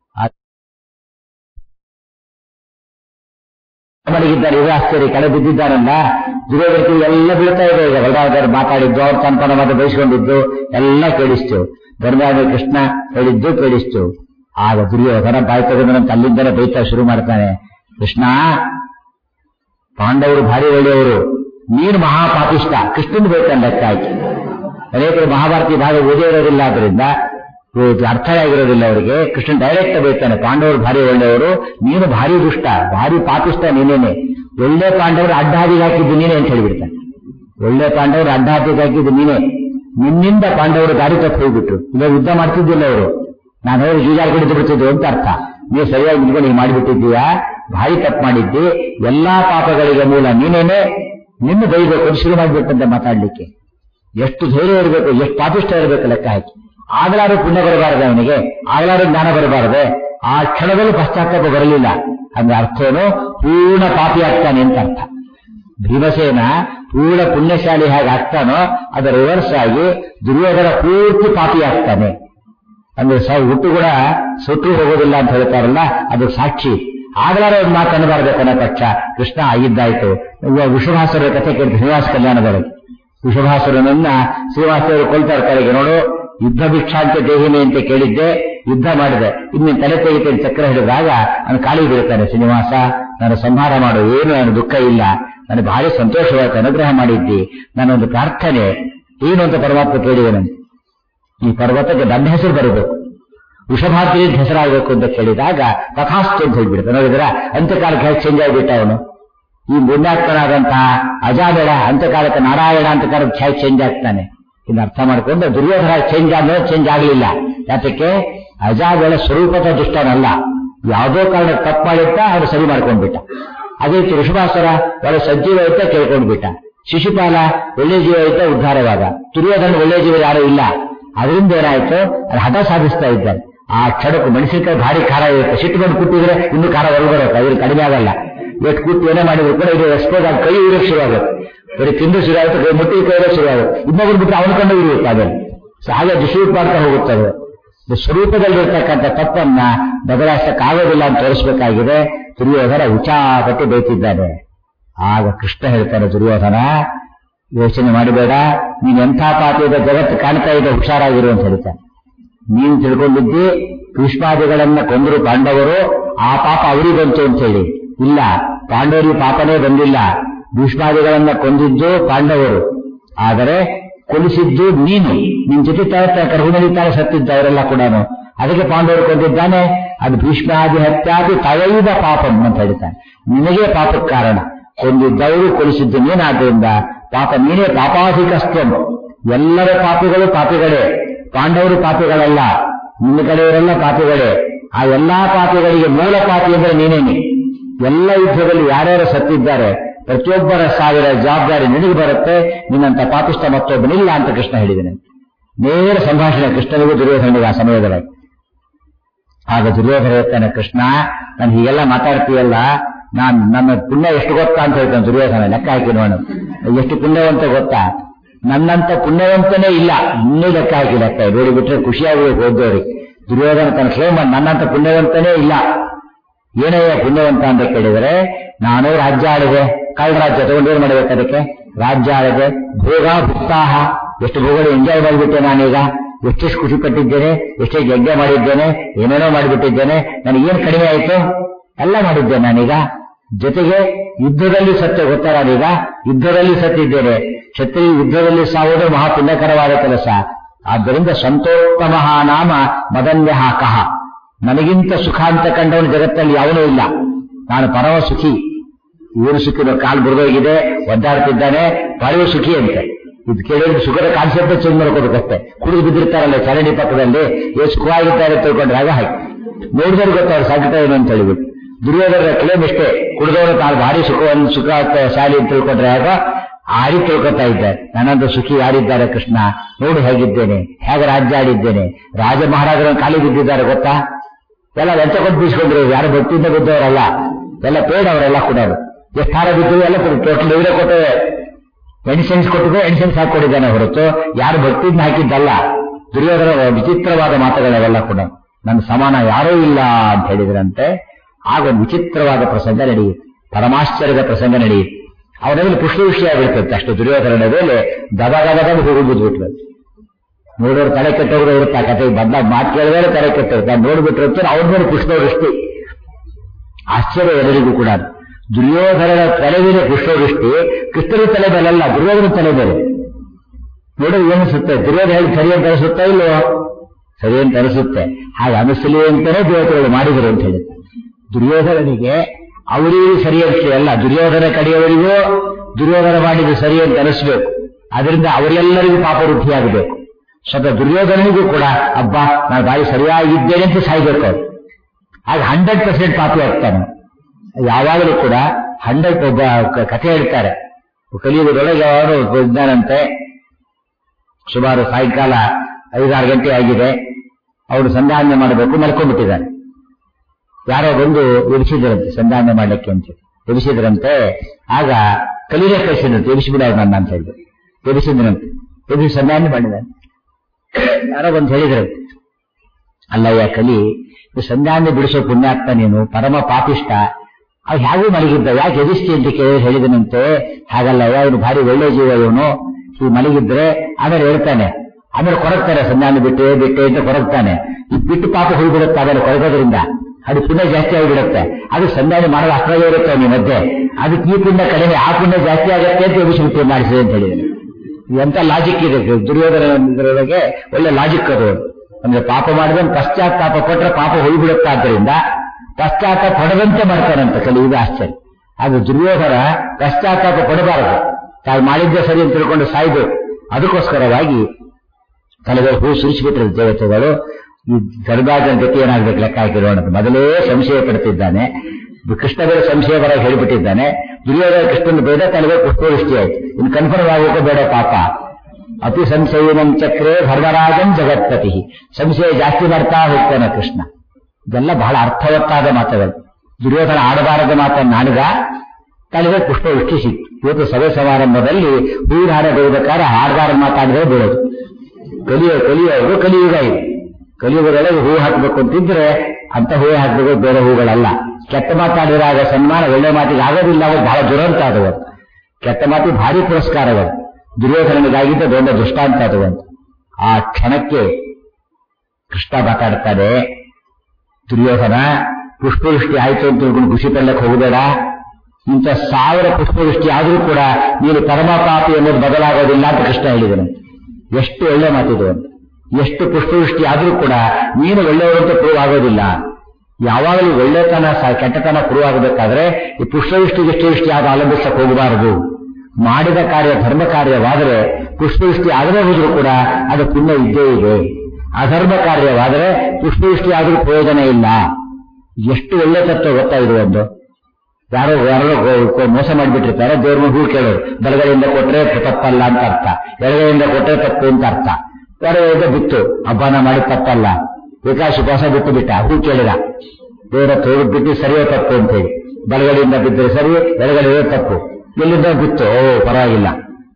ಮಡಗಿದ್ದಾರೆ ಇದು ಆಶ್ಚರ್ಯ ಕಡೆ ಬಿದ್ದಿದ್ದಾರಲ್ಲ ದುರ್ಯೋಧನ ಎಲ್ಲ ಬೀಳ್ತಾ ಇದೆ ಈಗ ಬಲರಾಜರು ಮಾತಾಡಿದ್ದು ಅವ್ರ ತನ್ಪನ ಮತ್ತೆ ಬಯಸ್ಕೊಂಡಿದ್ದು ಎಲ್ಲ ಕೇಳಿಸ್ತು ಧರ್ಮರಾಜ ಕೃಷ್ಣ ಹೇಳಿದ್ದು ಕೇಳಿಸ್ತು ಆಗ ದುರ್ಯೋಧನ ಬಾಯಿ ತಗೊಂಡಂತ ಅಲ್ಲಿಂದಲೇ ಬೈತಾ ಶುರು ಮಾಡ್ತಾನೆ ಕೃಷ್ಣ ಪಾಂಡವರು ಭಾರಿ ಒಳ್ಳೆಯವರು ನೀನು ಮಹಾಪಾಪಿಷ್ಟ ಕೃಷ್ಣನ್ ಬೇಕಂತ ಲೆಕ್ಕ ಆಯ್ತು ಅನೇಕರು ಮಹಾಭಾರತಿ ಭಾಗ ಓದೇ ಇರೋದಿಲ್ಲ ಆದ್ರಿಂದ ಇದು ಅರ್ಥ ಆಗಿರೋದಿಲ್ಲ ಅವರಿಗೆ ಕೃಷ್ಣ ಡೈರೆಕ್ಟ್ ಬೈತಾನೆ ಪಾಂಡವರು ಭಾರಿ ಒಳ್ಳೆಯವರು ನೀನು ಭಾರಿ ದುಷ್ಟ ಭಾರಿ ಪಾಪಿಷ್ಟ ನೀನೇನೆ ಒಳ್ಳೆ ಪಾಂಡವರು ಅಡ್ಡ ಹಾದಿಗೆ ಹಾಕಿದ್ದು ನೀನೇ ಅಂತ ಹೇಳಿಬಿಡ್ತಾನೆ ಒಳ್ಳೆ ಪಾಂಡವರು ಅಡ್ಡ ಹಾದಿಗೆ ಹಾಕಿದ್ದು ನೀನೇ ನಿನ್ನಿಂದ ಪಾಂಡವರು ದಾರಿ ತಪ್ಪು ಹೋಗ್ಬಿಟ್ರು ಇವಾಗ ಯುದ್ಧ ಮಾಡ್ತಿದ್ದಿಲ್ಲ ಅವರು ನಾನು ಹೋಗಿ ಜೂಜಾರ್ ಕುಡಿದು ಬಿಡ್ತಿದ್ದು ಅಂತ ಅರ್ಥ ನೀವು ಸರಿಯಾಗಿ ನಿಂತ್ಕೊಂಡು ನೀವು ಮಾಡಿಬಿಟ್ಟಿದ್ದೀಯಾ ಭಾರಿ ತಪ್ಪು ಮಾಡಿದ್ದಿ ಎಲ್ಲಾ ಪಾಪಗಳಿಗೆ ಮೂಲ ನೀನೇನೆ ನಿನ್ನ ಬೈಬೇಕು ಅಂತ ಶುರು ಮಾಡಿಬಿಟ್ಟಂತೆ ಮಾತಾಡ್ಲಿಕ್ಕೆ ಎಷ್ಟು ಧೈರ್ಯ ಇರಬೇಕು ಎಷ್ಟು ಪಾಪಿಷ್ಟ ಇರಬೇಕು ಲೆಕ್ಕ ಹಾಕಿ ಆಗ್ಲಾರು ಪುಣ್ಯ ಬರಬಾರದೆ ಅವನಿಗೆ ಆಗ್ಲಾರು ಜ್ಞಾನ ಬರಬಾರದೆ ಆ ಕ್ಷಣದಲ್ಲಿ ಪಶ್ಚಾತ್ತಾಪ ಬರಲಿಲ್ಲ ಅಂದ್ರೆ ಅರ್ಥೇನು ಪೂರ್ಣ ಪಾಪಿ ಆಗ್ತಾನೆ ಅಂತ ಅರ್ಥ ಭೀಮಸೇನ ಪೂರ್ಣ ಪುಣ್ಯಶಾಲಿ ಹೇಗೆ ಆಗ್ತಾನೋ ಅದು ರಿವರ್ಸ್ ಆಗಿ ದುರ್ಯೋಧನ ಪೂರ್ತಿ ಪಾಪಿ ಆಗ್ತಾನೆ ಅಂದ್ರೆ ಸ ಹುಟ್ಟು ಕೂಡ ಸುಟ್ಟು ಹೋಗೋದಿಲ್ಲ ಅಂತ ಹೇಳ್ತಾರಲ್ಲ ಅದು ಸಾಕ್ಷಿ ಆಗ್ಲಾರ ಒಂದು ಮಾತು ಅನ್ನಬಾರ್ದು ಪಕ್ಷ ಕೃಷ್ಣ ಆಗಿದ್ದಾಯ್ತು ಇವಾಗ ವಿಶ್ವಭಾಸರ ಕಥೆ ಕೇಳಿದ ಶ್ರೀನಿವಾಸ ಕಲ್ಯಾಣದೊಳಗೆ ವಿಶ್ವಭಾಸುರನನ್ನ ಶ್ರೀನಿವಾಸರು ಕೊಲ್ತಾ ಇರ್ತಾರೆ ನೋಡು ಯುದ್ಧ ಭಿಕ್ಷಾಂತ ದೇಹಿನಿ ಅಂತ ಕೇಳಿದ್ದೆ ಯುದ್ಧ ಮಾಡಿದೆ ಇನ್ನು ತಲೆ ತೆಗಿತೇನೆ ಚಕ್ರ ಹಿಡಿದಾಗ ಅವನು ಕಾಲಿ ಬೀಳ್ತಾನೆ ಶ್ರೀನಿವಾಸ ನಾನು ಸಂಹಾರ ಮಾಡು ಏನು ನನ್ನ ದುಃಖ ಇಲ್ಲ ನನಗೆ ಭಾರಿ ಸಂತೋಷವಾದ ಅನುಗ್ರಹ ಮಾಡಿದ್ದಿ ನನ್ನೊಂದು ಪ್ರಾರ್ಥನೆ ಏನು ಅಂತ ಪರಮಾತ್ಮ ಕೇಳಿದನಂತೆ ಈ ಪರ್ವತಕ್ಕೆ ನನ್ನ ಹೆಸರು ಬರಬೇಕು ವೃಷಭಾದ್ರಿ ಹೆಸರಾಗಬೇಕು ಅಂತ ಕೇಳಿದಾಗ ತಥಾಸ್ತು ಅಂತ ಹೇಳ್ಬಿಡ್ತಾನೆ ನೋಡಿದ್ರ ಅಂತ್ಯಕಾಲಕ್ಕೆ ಹೇಗೆ ಚೇಂಜ್ ಆಗಿಬಿಟ್ಟ ಅವನು ಈ ಪುಣ್ಯಾತ್ಮನಾದಂತಹ ಅಜಾಬೇಡ ಅಂತ್ಯಕಾಲಕ್ಕೆ ನಾರಾಯಣ ಅಂತ ಕರೆದು ಹೇಗೆ ಚೇಂಜ್ ಆಗ್ತಾನೆ ಇನ್ನು ಅರ್ಥ ಮಾಡಿಕೊಂಡು ದುರ್ಯೋಧನ ಚೇಂಜ್ ಆದ್ಮೇಲೆ ಚೇಂಜ್ ಆಗಲಿಲ್ಲ ಯಾತಕ್ಕೆ ಅಜಾಬೇಳ ಸ್ವರೂಪದ ದುಷ್ಟನಲ್ಲ ಯಾವುದೋ ಕಾರಣಕ್ಕೆ ತಪ್ಪು ಮಾಡಿದ್ದ ಅವನು ಸರಿ ಮಾಡ್ಕೊಂಡ್ಬಿಟ್ಟ ಅದೇ ರೀತಿ ಋಷಭಾಸುರ ಒಳ್ಳೆ ಸಜ್ಜೀವ ಇದ್ದ ಕೇಳ್ಕೊಂಡ್ಬಿಟ್ಟ ಶಿಶುಪಾಲ ಒಳ್ಳೆ ಜೀವ ಇದ್ದ ಉದ್ಧಾರವಾದ ದುರ್ಯೋಧನ ಒಳ್ಳೆ ಜೀವ ಯಾರೂ ಇಲ್ಲ ಅದರಿಂದ ಏನಾಯ್ತು ಅದು ಹಠ ಸಾಧಿಸ್ತಾ ಇದ್ದಾರೆ ಆ ಕ್ಷಣಕ್ಕೆ ಮೆಣಸಿನಕಾಯಿ ಭಾರಿ ಖಾರ ಇರುತ್ತೆ ಸಿಟ್ಟು ಬಂದು ಕುಟ್ಟಿದ್ರೆ ಇನ್ನೂ ಖಾರ ಹೊರಬರುತ್ತೆ ಅದ್ರ ಕಡಿಮೆ ಆಗಲ್ಲ ಎಷ್ಟು ಕುಟ್ಟು ಏನೇ ಮಾಡಿದ್ರು ಕೂಡ ಇದು ಎಕ್ಸ್ಪೋಸ್ ಆಗಿ ಕೈ ಉರಿಯೋಕೆ ಶುರುವಾಗುತ್ತೆ ಬರೀ ತಿಂದು ಶುರುವಾಗುತ್ತೆ ಕೈ ಮುಟ್ಟಿ ಕೈ ಶುರುವಾಗುತ್ತೆ ಇನ್ನೊಬ್ರು ಬಿಟ್ಟು ಅವನ ಕಂಡು ಉರಿಯುತ್ತೆ ಅದೇನು ಸೊ ಹಾಗೆ ಡಿಸ್ಟ್ರಿಬ್ಯೂಟ್ ಮಾಡ್ತಾ ಹೋಗುತ್ತೆ ಅದು ಇದು ಸ್ವರೂಪದಲ್ಲಿರ್ತಕ್ಕಂಥ ತಪ್ಪನ್ನ ಬದಲಾಯಿಸಕ್ಕಾಗೋದಿಲ್ಲ ಅಂತ ತೋರಿಸಬೇಕಾಗಿದೆ ದುರ್ಯೋಧನ ಉಚಾಪಟ್ಟು ಬೈತಿದ್ದಾನೆ ಆಗ ಕೃಷ್ಣ ಹೇಳ್ತಾನೆ ದುರ್ಯೋಧನ ಯೋಚನೆ ಮಾಡಬೇಡ ನೀನು ಎಂಥ ಪಾಪದ ಜಗತ್ತು ಕಾಣ್ತಾ ಇದೆ ಹುಷಾರಾಗಿರು ಅಂತ ಹೇಳ್ತಾನೆ ನೀನು ತಿಳ್ಕೊಂಡಿದ್ದಿ ಭೀಷ್ಮಾದಿಗಳನ್ನ ಕೊಂದರು ಪಾಂಡವರು ಆ ಪಾಪ ಅವರಿಗೆ ಬಂತು ಅಂತ ಹೇಳಿ ಇಲ್ಲ ಪಾಂಡವರಿಗೆ ಪಾಪನೇ ಬಂದಿಲ್ಲ ಭೀಷ್ಮಾದಿಗಳನ್ನ ಕೊಂದಿದ್ದು ಪಾಂಡವರು ಆದರೆ ಕೊಲಿಸಿದ್ದು ನೀನು ನಿನ್ ಜೊತೆ ತಾಳ್ತಾ ಕರ್ಹುಣಿ ತಾಳೆ ಸತ್ತಿದ್ದ ಅವರೆಲ್ಲ ಕೂಡ ಅದಕ್ಕೆ ಪಾಂಡವರು ಕೊಂದಿದ್ದಾನೆ ಅದು ಭೀಷ್ಮಾದಿ ಹತ್ಯಾದಿ ತವೈದ ಪಾಪಂ ಅಂತ ಹೇಳ್ತಾನೆ ನಿನಗೆ ಪಾಪಕ್ಕೆ ಕಾರಣ ಕೊಂದಿದ್ದವರು ಕೊಲಿಸಿದ್ದು ನೀನಾದ್ರಿಂದ ಪಾಪ ನೀನೇ ಪಾಪಾಧಿಕಸ್ತ್ವಂ ಎಲ್ಲರ ಪಾಪಿಗಳು ಪಾಪಿಗಳೇ ಪಾಂಡವರು ಪಾಪಿಗಳಲ್ಲ ನಿನ್ನ ಕಡೆಯವರೆಲ್ಲ ಪಾಪಿಗಳೇ ಆ ಎಲ್ಲಾ ಪಾಪಿಗಳಿಗೆ ಮೂಲ ಪಾಪಿ ಅಂದ್ರೆ ನೀನೇನೆ ಎಲ್ಲ ಯುದ್ಧದಲ್ಲಿ ಯಾರ್ಯಾರು ಸತ್ತಿದ್ದಾರೆ ಪ್ರತಿಯೊಬ್ಬರ ಸಾವಿರ ಜವಾಬ್ದಾರಿ ನಿನಗೆ ಬರುತ್ತೆ ನಿನ್ನಂತ ಪಾಪಿಷ್ಟ ಮತ್ತೊಬ್ಬನಿಲ್ಲ ಅಂತ ಕೃಷ್ಣ ಹೇಳಿದ್ದೇನೆ ನೇರ ಸಂಭಾಷಣೆ ಕೃಷ್ಣನಿಗೂ ದುರ್ಯೋಧನಿಗೆ ಆ ಸಮಯದಲ್ಲಿ ಆಗ ದುರ್ಯೋಧನ ಹೇಳ್ತಾನೆ ಕೃಷ್ಣ ನಾನು ಹೀಗೆಲ್ಲ ಮಾತಾಡ್ತೀಯಲ್ಲ ನಾನು ನನ್ನ ಪುಣ್ಯ ಎಷ್ಟು ಗೊತ್ತಾ ಅಂತ ಹೇಳ್ತಾನೆ ದುರ್ಯೋಧನ ಲೆಕ್ಕ ಹಾಕಿ ನೋಡು ಎಷ್ಟು ಪುಣ್ಯವಂತ ಗೊತ್ತಾ ನನ್ನಂತ ಪುಣ್ಯವಂತನೇ ಇಲ್ಲ ಇನ್ನೂ ಲೆಕ್ಕ ಹಾಕಿ ಲೆಕ್ಕ ನೋಡಿ ಬಿಟ್ರೆ ಖುಷಿಯಾಗಬೇಕು ಓದೋರಿಗೆ ದುರ್ಯೋಧನ ತನ್ನ ಕ್ಲೇಮ್ ನನ್ನಂತ ಪುಣ್ಯವಂತನೇ ಇಲ್ಲ ಏನಯ್ಯ ಪುಣ್ಯವಂತ ಅಂತ ಕೇಳಿದರೆ ನಾನು ರಾಜ್ಯ ಆಳಿದೆ ಕಳ್ಳ ರಾಜ್ಯ ತಗೊಂಡು ಏನ್ ಮಾಡ್ಬೇಕು ಅದಕ್ಕೆ ರಾಜ್ಯ ಆಳಿದೆ ಭೋಗ ಭುಕ್ತಾಹ ಎಷ್ಟು ಭೋಗಗಳು ಎಂಜಾಯ್ ಮಾಡಿಬಿಟ್ಟೆ ನಾನೀಗ ಎಷ್ಟೆಷ್ಟು ಖುಷಿ ಪಟ್ಟಿದ್ದೇನೆ ಎಷ್ಟೇ ಯಜ್ಞ ಮಾಡಿದ್ದೇನೆ ಏನೇನೋ ಮಾಡಿಬಿಟ್ಟಿದ್ದೇನೆ ನನಗೇನು ಕಡಿಮೆ ಆಯಿತು ಎಲ್ಲ ಮಾಡಿದ್ದೆ ನಾನೀಗ ಜೊತೆಗೆ ಯುದ್ಧದಲ್ಲಿ ಸತ್ಯ ಗೊತ್ತಾ ನಾನೀಗ ಯುದ್ಧದಲ್ಲಿ ಸತ್ತಿದ್ದೇನೆ ಕ್ಷತ್ರಿಯ ಯುದ್ಧದಲ್ಲಿ ಸಾವುದು ಮಹಾ ಪುಣ್ಯಕರವಾದ ಕೆಲಸ ಆದ್ದರಿಂದ ಸಂತೋತ್ತಮ ನಾಮ ಮದನ್ಯ ಕಹ ನನಗಿಂತ ಸುಖ ಅಂತ ಕಂಡವನು ಜಗತ್ತಲ್ಲಿ ಯಾವನೂ ಇಲ್ಲ ನಾನು ಪರಮ ಸುಖಿ ಇವರು ಸುಖಿ ಕಾಲು ಬುರಿದೋಗಿದೆ ಒದ್ದಾಡ್ತಿದ್ದಾನೆ ಪರಮ ಸುಖಿ ಅಂತೆ ಇದು ಕೇಳಿದ್ರೆ ಸುಖದ ಕಾನ್ಸೆಪ್ಟ್ ಚೇಂಜ್ ಮಾಡ್ಕೋಬೇಕಷ್ಟೇ ಕುಡಿದು ಬಿದ್ದಿರ್ತಾರಲ್ಲ ಚರಂಡಿ ಪಕ್ಕದಲ್ಲಿ ಎಷ್ಟು ಸುಖವಾಗಿದ್ದಾರೆ ತಿಳ್ಕೊಂಡ್ರೆ ಆಗ ಹಾಕಿ ನೋಡಿದ್ರೆ ಗೊತ್ತವ್ರು ಸಂಕಟ ಏನು ಅಂತ ಹೇಳಿಬಿಟ್ಟು ದುರ್ಯೋಧನ ಕ್ಲೇಮ್ ಇಷ್ಟೇ ಕುಡಿದವರು ತಾನು ಭಾರಿ ಸುಖವನ್ನು ಸುಖ ಶಾಲಿ ಅಂತ ತಿಳ್ಕೊಂಡ್ರೆ ಆಗ ಆ ರೀತಿ ತಿಳ್ಕೊತಾ ಇದ್ದಾರೆ ನನ್ನಂತ ಸುಖಿ ಯಾರಿದ್ದಾರೆ ಕೃಷ್ಣ ನೋಡು ಹೇಗಿದ್ದೇನೆ ಹೇಗೆ ರಾಜ್ಯ ಆಡಿದ್ದೇನೆ ರಾಜ ಮಹಾರಾಜರನ್ನು ಖಾಲಿ ಬಿದ್ದಿದ್ದಾರೆ ಗೊತ್ತಾ ಎಲ್ಲ ವೆಂಚ ಕೊಟ್ಟು ಬೀಸ್ಕೊಂಡ್ರು ಯಾರು ಭಕ್ತಿಯಿಂದ ಬಿದ್ದವರಲ್ಲ ಎಲ್ಲ ಪೇಡ್ ಅವರೆಲ್ಲ ಕೂಡ ಎಷ್ಟು ಹಾರ ಬಿದ್ದು ಎಲ್ಲ ಟೋಟಲ್ ಇವರೇ ಕೊಟ್ಟರೆ ಎಣಿಸೆನ್ಸ್ ಕೊಟ್ಟಿದ್ರೆ ಎಣಿಸೆನ್ಸ್ ಹಾಕೊಟ್ಟಿದ್ದಾನೆ ಹೊರತು ಯಾರು ಭಕ್ತಿಯಿಂದ ಹಾಕಿದ್ದಲ್ಲ ದುರ್ಯೋಧನ ವಿಚಿತ್ರವಾದ ಮಾತುಗಳವೆಲ್ಲ ಕೂಡ ನನ್ನ ಸಮಾನ ಯಾರೂ ಇಲ್ಲ ಅಂತ ಹೇಳಿದ್ರಂತೆ ಆಗ ಒಂದು ವಿಚಿತ್ರವಾದ ಪ್ರಸಂಗ ನಡೆಯಿತು ಪರಮಾಶ್ಚರ್ಯದ ಪ್ರಸಂಗ ನಡೆಯಿತು ಅವನಲ್ಲಿ ಪುಷ್ಪ ವಿಷಯ ಆಗಿರ್ತದೆ ಅಷ್ಟು ದುರ್ಯೋಧನ ಮೇಲೆ ದಬ ದಬ ದಬ ಹೋಗಿಬಿಟ್ರು ನೋಡೋರು ತಲೆ ಕೆಟ್ಟವರು ಇರುತ್ತೆ ಆ ಕಥೆ ಬಂದ ಮಾತು ಕೇಳಿದ್ರೆ ತಲೆ ಕೆಟ್ಟಿರುತ್ತೆ ನೋಡ್ಬಿಟ್ಟಿರುತ್ತೆ ಅವ್ರ ಮೇಲೆ ಪುಷ್ಪವೃಷ್ಟಿ ಆಶ್ಚರ್ಯ ಎಲ್ಲರಿಗೂ ಕೂಡ ದುರ್ಯೋಧನನ ತಲೆ ಮೇಲೆ ಪುಷ್ಪವೃಷ್ಟಿ ಕೃಷ್ಣನ ತಲೆ ಮೇಲಲ್ಲ ದುರ್ಯೋಧನ ತಲೆ ಮೇಲೆ ನೋಡೋದು ಏನಿಸುತ್ತೆ ದುರ್ಯೋಧನ ಹೇಳಿ ಸರಿ ಅಂತ ಅನಿಸುತ್ತಾ ಇಲ್ವೋ ಸರಿ ಅಂತ ಅನಿಸುತ್ತೆ ಹಾಗೆ ಅನಿಸಲಿ ಅಂತಾನೆ ದೇವತೆಗಳು ಮಾಡಿದರು ಅಂತ ಹೇಳಿ ದುರ್ಯೋಧನನಿಗೆ ಅವರಿಗೂ ಸರಿ ಅಂತ ಅಲ್ಲ ದುರ್ಯೋಧನ ಕಡೆಯವರಿಗೂ ದುರ್ಯೋಧನ ಮಾಡಿದ್ದು ಸರಿ ಅಂತ ಅನಿಸ್ಬೇಕು ಅದರಿಂದ ಅವರೆಲ್ಲರಿಗೂ ಪಾಪ ವೃದ್ಧಿಯಾಗಬೇಕು ಸ್ವತಃ ದುರ್ಯೋಧನಿಗೂ ಕೂಡ ಅಬ್ಬ ನಾನು ಬಾಯಿ ಸರಿಯಾಗಿದ್ದೇನೆ ಅಂತ ಸಾಯ್ಬೇಕು ಅವ್ರು ಆಗ ಹಂಡ್ರೆಡ್ ಪರ್ಸೆಂಟ್ ಪಾಪಿ ಆಗ್ತಾನೆ ಯಾವಾಗಲೂ ಕೂಡ ಹಂಡ್ರೆಡ್ ಒಬ್ಬ ಕ- ಕಥೆ ಹೇಳ್ತಾರೆ ಕಲಿಯುಗದೊಳಗೆ ಅವರು ಇದ್ದಾನಂತೆ ಸುಮಾರು ಸಾಯಂಕಾಲ ಐದಾರು ಗಂಟೆ ಆಗಿದೆ ಅವರು ಸಂಧಾನ ಮಾಡಬೇಕು ಮಲ್ಕೊಂಡ್ಬಿಟ್ಟಿದ್ದಾನೆ ಯಾರೋ ಬಂದು ಎಬ್ಸಿದ್ರಂತೆ ಸಂಧಾನ ಮಾಡ್ಲಿಕ್ಕೆ ಅಂತ ಎಬ್ಸಿದ್ರಂತೆ ಆಗ ಕಲೀಲೆ ಕಳಿಸಿದ್ರಂತೆ ಎಬ್ಸಿಬಿಡ ನನ್ನ ಅಂತ ಹೇಳಿದ್ರು ಎಬ್ಸಿದ್ರಂತೆ ಎಬ್ಸಿ ಸಂಧಾನ ಮಾಡಿದ್ದಾನೆ ಯಾರೋ ಬಂದು ಹೇಳಿದ್ರಂತೆ ಅಲ್ಲಯ್ಯ ಕಲಿ ಈ ಸಂಧಾನ ಬಿಡಿಸೋ ಪುಣ್ಯಾತ್ಮ ನೀನು ಪರಮ ಪಾಪಿಷ್ಟ ಅವ್ ಹೇಗೂ ಮಲಗಿದ್ದ ಯಾಕೆ ಎದಿಸ್ತಿ ಅಂತ ಕೇಳಿ ಹೇಳಿದನಂತೆ ಹಾಗಲ್ಲಯ್ಯ ಇವನು ಭಾರಿ ಒಳ್ಳೆ ಜೀವ ಇವನು ಈ ಮಲಗಿದ್ರೆ ಆಮೇಲೆ ಹೇಳ್ತಾನೆ ಆಮೇಲೆ ಕೊರಗ್ತಾನೆ ಸಂಧಾನ ಬಿಟ್ಟೆ ಬಿಟ್ಟೆ ಅಂತ ಕೊರಗ್ತಾನೆ ಈ ಬಿಟ್ಟು ಪಾಪ ಹೋಗ್ಬಿಡುತ್ತೆ ಆಮೇಲೆ ಕೊರಗೋದ್ರಿಂದ ಅದು ಪುಣ್ಯ ಜಾಸ್ತಿ ಆಗಿಬಿಡುತ್ತೆ ಅದು ಸಂಧಾನ ಮಾಡೋದು ಅಷ್ಟರಾಗೆ ಇರುತ್ತೆ ಅವನ ಮಧ್ಯೆ ಅದಕ್ಕೆ ಈ ಪುಣ್ಯ ಕಡಿಮೆ ಆ ಪುಣ್ಯ ಜಾಸ್ತಿ ಆಗುತ್ತೆ ಅಂತ ಎಬ್ಬಿಸಿಬಿಟ್ಟು ಮಾಡಿಸಿದೆ ಅಂತ ಹೇಳಿದ್ರು ಎಂತ ಲಾಜಿಕ್ ಇದೆ ದುರ್ಯೋಧನ ಇದರೊಳಗೆ ಒಳ್ಳೆ ಲಾಜಿಕ್ ಅದು ಅಂದ್ರೆ ಪಾಪ ಮಾಡಿದ್ರೆ ಪಶ್ಚಾತ್ತಾಪ ಪಟ್ರೆ ಪಾಪ ಹೋಗ್ಬಿಡುತ್ತೆ ಆದ್ದರಿಂದ ಪಶ್ಚಾತ್ತಾಪ ಪಡದಂತೆ ಮಾಡ್ತಾರಂತೆ ಕಲಿಯುವುದು ಆಶ್ಚರ್ಯ ಅದು ದುರ್ಯೋಧನ ಪಶ್ಚಾತ್ತಾಪ ಪಡಬಾರದು ತಾವು ಮಾಡಿದ್ದೆ ಸರಿ ಅಂತ ತಿಳ್ಕೊಂಡು ಸಾಯ್ಬೇಕು ಅದಕ್ಕೋಸ್ಕರವಾಗಿ ತಲೆಗೆ ಹೂ ಸುರಿಸಿಬಿಟ್ರೆ ದೇವತೆಗಳು ಈ ಗರ್ಭಾಜನ ಗತಿ ಏನಾಗ್ಬೇಕು ಲೆಕ್ಕ ಹಾಕಿರೋಣ ಅಂತ ಮೊದಲೇ ಸಂಶಯ ಪಡ್ತಿದ್ದಾನೆ ಕೃಷ್ಣ ಬೇರೆ ಸಂಶಯ ಬರ ಹೇಳಿಬಿಟ್ಟಿದ್ದಾನೆ ದುರ್ಯೋಧನ ಕೃಷ್ಣನ ಬೇಡ ತಲೆಗೆ ಪುಷ್ಪವೃಷ್ಟಿ ಆಯ್ತು ಇನ್ನು ಕನ್ಫರ್ಮ್ ಆಗೋಕೆ ಬೇಡ ಪಾಪ ಅತಿ ಸಂಶಯನಂ ಚಕ್ರೆ ಧರ್ಮರಾಜನ್ ಜಗತ್ಪತಿ ಸಂಶಯ ಜಾಸ್ತಿ ಮಾಡ್ತಾ ಹೋಗ್ತಾನೆ ಕೃಷ್ಣ ಇದೆಲ್ಲ ಬಹಳ ಅರ್ಥವತ್ತಾದ ಮಾತುಗಳು ದುರ್ಯೋಧನ ಆಡಬಾರದ ಮಾತನ್ನು ಆಡಿದ ತಲೆಗೆ ಪುಷ್ಪವೃಷ್ಟಿ ಸಿಕ್ತು ಇವತ್ತು ಸಭೆ ಸಮಾರಂಭದಲ್ಲಿ ಹೂವಿನ ಹಾರ ಬೇಡಬೇಕಾದ್ರೆ ಹಾಡಬಾರದ ಮಾತಾಡಿದ್ರೆ ಬೀಳೋದು ಕಲಿಯೋ ಕಲಿಯೋರು ಕಲಿಯುಗ ಇದು ಕಲಿಯುಗದೊಳಗೆ ಹೂ ಹಾಕಬೇಕು ಅಂತಿದ್ರೆ ಅಂತ ಹೂ ಹಾಕಬೇಕು ಬೇರೆ ಹೂಗಳಲ್ಲ ಕೆಟ್ಟ ಮಾತಾಡಿದಾಗ ಸನ್ಮಾನ ಒಳ್ಳೆ ಮಾತಿಗೆ ಆಗೋದಿಲ್ಲ ಅವಾಗ ಬಹಳ ದುರಂತ ಅದು ಕೆಟ್ಟ ಮಾತಿಗೆ ಭಾರಿ ಪುರಸ್ಕಾರಗಳು ದುರ್ಯೋಧನನಿಗಾಗಿದ್ದ ದೊಡ್ಡ ದೃಷ್ಟಾಂತ ಅದು ಅಂತ ಆ ಕ್ಷಣಕ್ಕೆ ಕೃಷ್ಣ ಮಾತಾಡ್ತಾನೆ ದುರ್ಯೋಧನ ಪುಷ್ಪವೃಷ್ಟಿ ಆಯ್ತು ಅಂತ ತಿಳ್ಕೊಂಡು ಖುಷಿ ಪಡ್ಲಕ್ಕೆ ಹೋಗಬೇಡ ಇಂಥ ಸಾವಿರ ಪುಷ್ಪವೃಷ್ಟಿ ಆದರೂ ಕೂಡ ನೀನು ಪರಮಪಾಪಿ ಅನ್ನೋದು ಬದಲಾಗೋದಿಲ್ಲ ಅಂತ ಕೃಷ್ಣ ಹೇಳಿದನು ಎಷ್ಟು ಒಳ್ಳೆ ಮಾತಿದು ಅಂತ ಎಷ್ಟು ಪುಷ್ಪವೃಷ್ಟಿ ಆದರೂ ಕೂಡ ನೀನು ಒಳ್ಳೆಯವಂತ ಪ್ರೂವ್ ಆಗೋದಿಲ್ಲ ಯಾವಾಗಲೂ ಒಳ್ಳೆತನ ಸ- ಕೆಟ್ಟತನ ಪ್ರೂವ್ ಆಗಬೇಕಾದ್ರೆ ಈ ಪುಷ್ಪವೃಷ್ಟಿ ಗಿಷ್ಟಿವೃಷ್ಟಿ ಆದ ಅವಲಂಬಿಸಕ್ಕೆ ಹೋಗಬಾರದು ಮಾಡಿದ ಕಾರ್ಯ ಧರ್ಮ ಕಾರ್ಯವಾದರೆ ಪುಷ್ಪವೃಷ್ಟಿ ಆಗದೆ ಹೋದ್ರೂ ಕೂಡ ಅದು ಪುಣ್ಯ ಇದ್ದೇ ಇದೆ ಅಧರ್ಮ ಕಾರ್ಯವಾದರೆ ಪುಷ್ಪವೃಷ್ಟಿ ಆದರೂ ಪ್ರಯೋಜನ ಇಲ್ಲ ಎಷ್ಟು ಒಳ್ಳೆ ತತ್ವ ಗೊತ್ತಾ ಇದು ಒಂದು ಯಾರೋ ಯಾರೋ ಗೋ- ಗೋ- ಮೋಸ ಮಾಡಿಬಿಟ್ಟಿರ್ತಾರೆ ದೇವ್ರ ಹೂ ಕೇಳೋರು ಬಲಗಡೆಯಿಂದ ಕೊಟ್ರೆ ತಪ್ಪಲ್ಲ ಅಂತ ಅರ್ಥ ಎಡಗಡೆಯಿಂದ ಕೊಟ್ರೆ ತಪ್ಪು ಅಂತ ಅರ್ಥ ಎಡಗಡೆಯಿಂದ ಬಿತ್ತು ಹಬ್ಬನ ಮಾಡಿ ತಪ್ಪಲ್ಲ ವಿಕಾಸ್ ಉಪವಾಸ ಬಿಟ್ಟು ಬಿಟ್ಟ ಹೂ ಕೇಳಿದ ದೇವರ ತೋರು ಬಿಟ್ಟು ಸರಿಯೋ ತಪ್ಪು ಅಂತ ಹೇಳಿ ಬಲಗಡೆಯಿಂದ ಬಿದ್ದರೆ ಸರಿ ಎಡಗಡೆಯೋ ತಪ್ಪು ಎಲ್ಲಿಂದ ಬಿತ್ತು ಓ ಪರವಾಗಿಲ್ಲ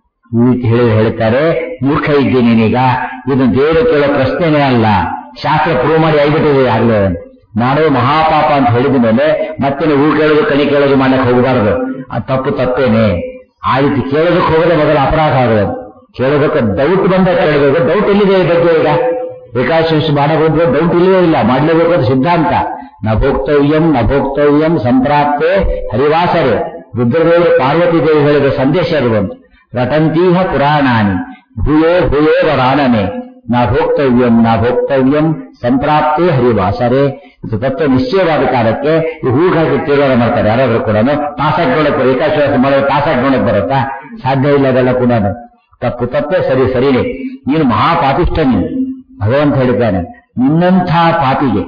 ಈ ರೀತಿ ಹೇಳಿ ಹೇಳ್ತಾರೆ ಮೂರ್ಖ ಇದ್ದೀನಿ ನೀನೀಗ ಇದು ದೇವರು ಕೇಳೋ ಪ್ರಶ್ನೆನೇ ಅಲ್ಲ ಶಾಸ್ತ್ರ ಪ್ರೂವ್ ಮಾಡಿ ಆಗಿಬಿಟ್ಟಿದೆ ಆಗ್ಲೇ ನಾನು ಮಹಾಪಾಪ ಅಂತ ಹೇಳಿದ ಮೇಲೆ ಮತ್ತೆ ನೀವು ಹೂ ಕೇಳೋದು ಕಣಿ ಕೇಳೋದು ಮಾಡಕ್ಕೆ ಹೋಗಬಾರದು ಅದು ತಪ್ಪು ತಪ್ಪೇನೆ ಆ ರೀತಿ ಕೇಳೋದಕ್ಕೆ ಹೋಗದೆ ಮೊದಲ ಅಪರಾಧ ಆಗೋದು ಕೇಳೋದಕ್ಕೆ ಡೌಟ್ ಬಂದ ಕೇಳಬೇಕು ಡೌಟ್ ಎಲ್ಲಿದೆ ಈ ಬಗ್ಗೆ ಈಗ ವಿಕಾಸ ಮಾಡಬಹುದು ಡೌಟ್ ಇಲ್ಲವೇ ಇಲ್ಲ ಮಾಡಲೇಬೇಕು ಅಂತ ಸಿದ್ಧಾಂತ ನ ಭೋಕ್ತವ್ಯಂ ನ ಭೋಕ್ತವ್ಯಂ ಸಂಪ್ರಾಪ್ತೆ ಹರಿವಾಸರೆ ರುದ್ರದೇವರು ಪಾರ್ವತಿ ದೇವಿ ಹೇಳಿದ ಸಂದೇಶ ಇರುವಂತ ರಟಂತೀಹ ಪುರಾಣಾನಿ ಭೂಯೋ ಭೂಯೋ ವರಾಣನೆ ನಾ ಭೋಕ್ತವ್ಯಂ ನಾ ಭೋಕ್ತವ್ಯಂ ಸಂಪ್ರಾಪ್ತಿ ಹರಿವಾಸರೆ ಇದು ತತ್ವ ನಿಶ್ಚಯವಾದ ಕಾಲಕ್ಕೆ ಈ ಹೂಗಾಗಿ ತೀರ್ಮಾನ ಮಾಡ್ತಾರೆ ಯಾರಾದ್ರೂ ಕೂಡ ತಾಸಾಗಿ ನೋಡಕ್ಕೆ ಏಕಾಶ್ವಾಸ ಮಾಡೋ ತಾಸಾಗಿ ನೋಡಕ್ ಬರುತ್ತಾ ಸಾಧ್ಯ ಇಲ್ಲ ಅದೆಲ್ಲ ಕೂಡ ತಪ್ಪು ತಪ್ಪೇ ಸರಿ ಸರಿನೇ ನೀನು ಮಹಾಪಾಪಿಷ್ಟ ನೀನು ಭಗವಂತ ಹೇಳಿದ್ದಾನೆ ನಿನ್ನಂಥ ಪಾಪಿಗೆ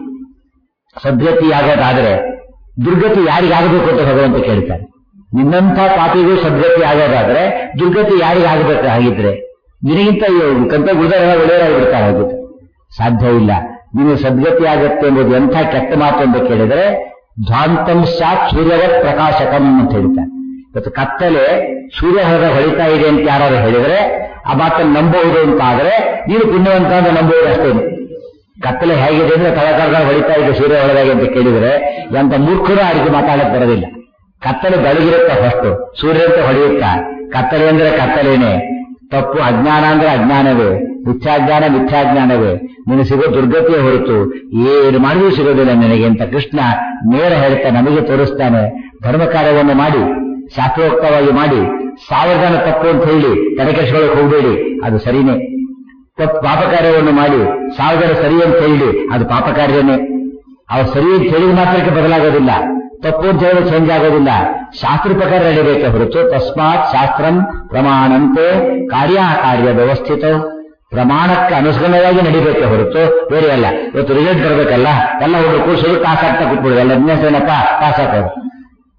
ಸದ್ಗತಿಯಾಗೋದಾದ್ರೆ ದುರ್ಗತಿ ಯಾರಿಗಾಗಬೇಕು ಅಂತ ಭಗವಂತ ಕೇಳ್ತಾನೆ ನಿನ್ನಂಥ ಪಾಪಿಗೂ ಸದ್ಗತಿ ಆಗೋದಾದ್ರೆ ದುರ್ಗತಿ ಯಾರಿಗಾಗಬೇಕು ಹಾಗಿದ್ರೆ ನಿನಗಿಂತ ಕಂತ ಗುರುದರ ಒಳ್ಳೆಯರಾಗಿರ್ತಾರೆ ಹಾಗಿದ್ರೆ ಸಾಧ್ಯ ಇಲ್ಲ ನೀನು ಸದ್ಗತಿ ಆಗತ್ತೆ ಎಂಬುದು ಎಂಥ ಕೆಟ್ಟ ಮಾತು ಅಂತ ಕೇಳಿದರೆ ಧ್ವಾಂತಂ ಸಾತ್ ಸೂರ್ಯವತ್ ಪ್ರಕಾಶಕಂ ಅಂತ ಹೇಳ್ತಾನೆ ಇವತ್ತು ಕತ್ತಲೆ ಸೂರ್ಯ ಹೊರ ಹೊಳಿತಾ ಇದೆ ಅಂತ ಯಾರು ಹೇಳಿದ್ರೆ ಆ ಮಾತನ್ನು ನಂಬಬಹುದು ಅಂತ ಆದ್ರೆ ನೀನು ಪುಣ್ಯವಂತ ಅಂತ ನಂಬುವುದು ಅಷ್ಟೇ ಕತ್ತಲೆ ಹೇಗಿದೆ ಅಂದ್ರೆ ತಳಕರ್ಗ ಹೊಳಿತಾ ಇದೆ ಸೂರ್ಯ ಹೊಳದಾಗೆ ಅಂತ ಕೇಳಿದ್ರೆ ಎಂತ ಮೂರ್ಖರು ಆ ರೀತಿ ಮಾತಾಡಕ್ ಬರೋದಿಲ್ಲ ಕತ್ತಲೆ ಬೆಳಗಿರುತ್ತೆ ಫಸ್ಟ್ ಸೂರ್ಯ ಅಂತ ಹೊಳೆಯುತ್ತಾ ಕತ್ತಲೆ ಅಂದ್ರೆ ಕತ್ತಲೇನೆ ತಪ್ಪು ಅಜ್ಞಾನ ಅಂದ್ರೆ ಅಜ್ಞಾನವೇ ಮಿಥ್ಯಾಜ್ಞಾನ ಮಿಥ್ಯಾಜ್ಞಾನವೇ ನೀನು ಸಿಗೋ ದುರ್ಗತಿಯೇ ಹೊರತು ಏನು ಮಾಡಿದ್ರೂ ಸಿಗೋದಿಲ್ಲ ನಿನಗೆ ಅಂತ ಕೃಷ್ಣ ನೇರ ಹೇಳ್ತಾ ನಮಗೆ ತೋರಿಸ್ತಾನೆ ಧರ್ಮ ಕಾರ್ಯವನ್ನು ಮಾಡಿ ಶಾಸ್ತ್ರೋಕ್ತವಾಗಿ ಮಾಡಿ ಸಾವಿರ ಜನ ತಪ್ಪು ಅಂತ ಹೇಳಿ ತಲೆಕೆಡಿಸ್ಕೊಳ್ಳೋಕೆ ಹೋಗಬೇಡಿ ಅದು ಸರಿನೇ ತಪ್ಪು ಪಾಪ ಕಾರ್ಯವನ್ನು ಮಾಡಿ ಸಾವಿರ ಜನ ಸರಿ ಅಂತ ಹೇಳಿ ಅದು ಪಾಪ ಕಾರ್ಯನೇ ಅವ್ರು ಸರಿ ಅಂತ ಹೇಳಿದ ಮಾತ್ರಕ್ಕೆ ಬದಲಾಗೋದಿಲ್ಲ ತಪ್ಪು ಅಂತ ಹೇಳಿದ್ರೆ ಚೇಂಜ್ ಆಗೋದಿಲ್ಲ ಶಾಸ್ತ್ರ ಪ್ರಕಾರ ನಡೀಬೇಕೆ ಹೊರತು ತಸ್ಮಾತ್ ಶಾಸ್ತ್ರಂ ಪ್ರಮಾಣಂತೆ ಕಾರ್ಯಕಾರ್ಯ ವ್ಯವಸ್ಥಿತ ಪ್ರಮಾಣಕ್ಕೆ ಅನುಸರಣವಾಗಿ ನಡಿಬೇಕೆ ಹೊರತು ಬೇರೆ ಅಲ್ಲ ಇವತ್ತು ರಿಸಲ್ಟ್ ಬರಬೇಕಲ್ಲ ಎಲ್ಲ ಹುಡುಗರು ಕೂರ್ಸೋದು ಪಾಸ್ ಆಗ್ತಾ ಕೂತ್ಬಿಡುದು ಎಲ್ಲ ವಿನ್ಯಾಸ ಏನಪ್ಪ ಪಾಸ್ ಹಾಕೋದು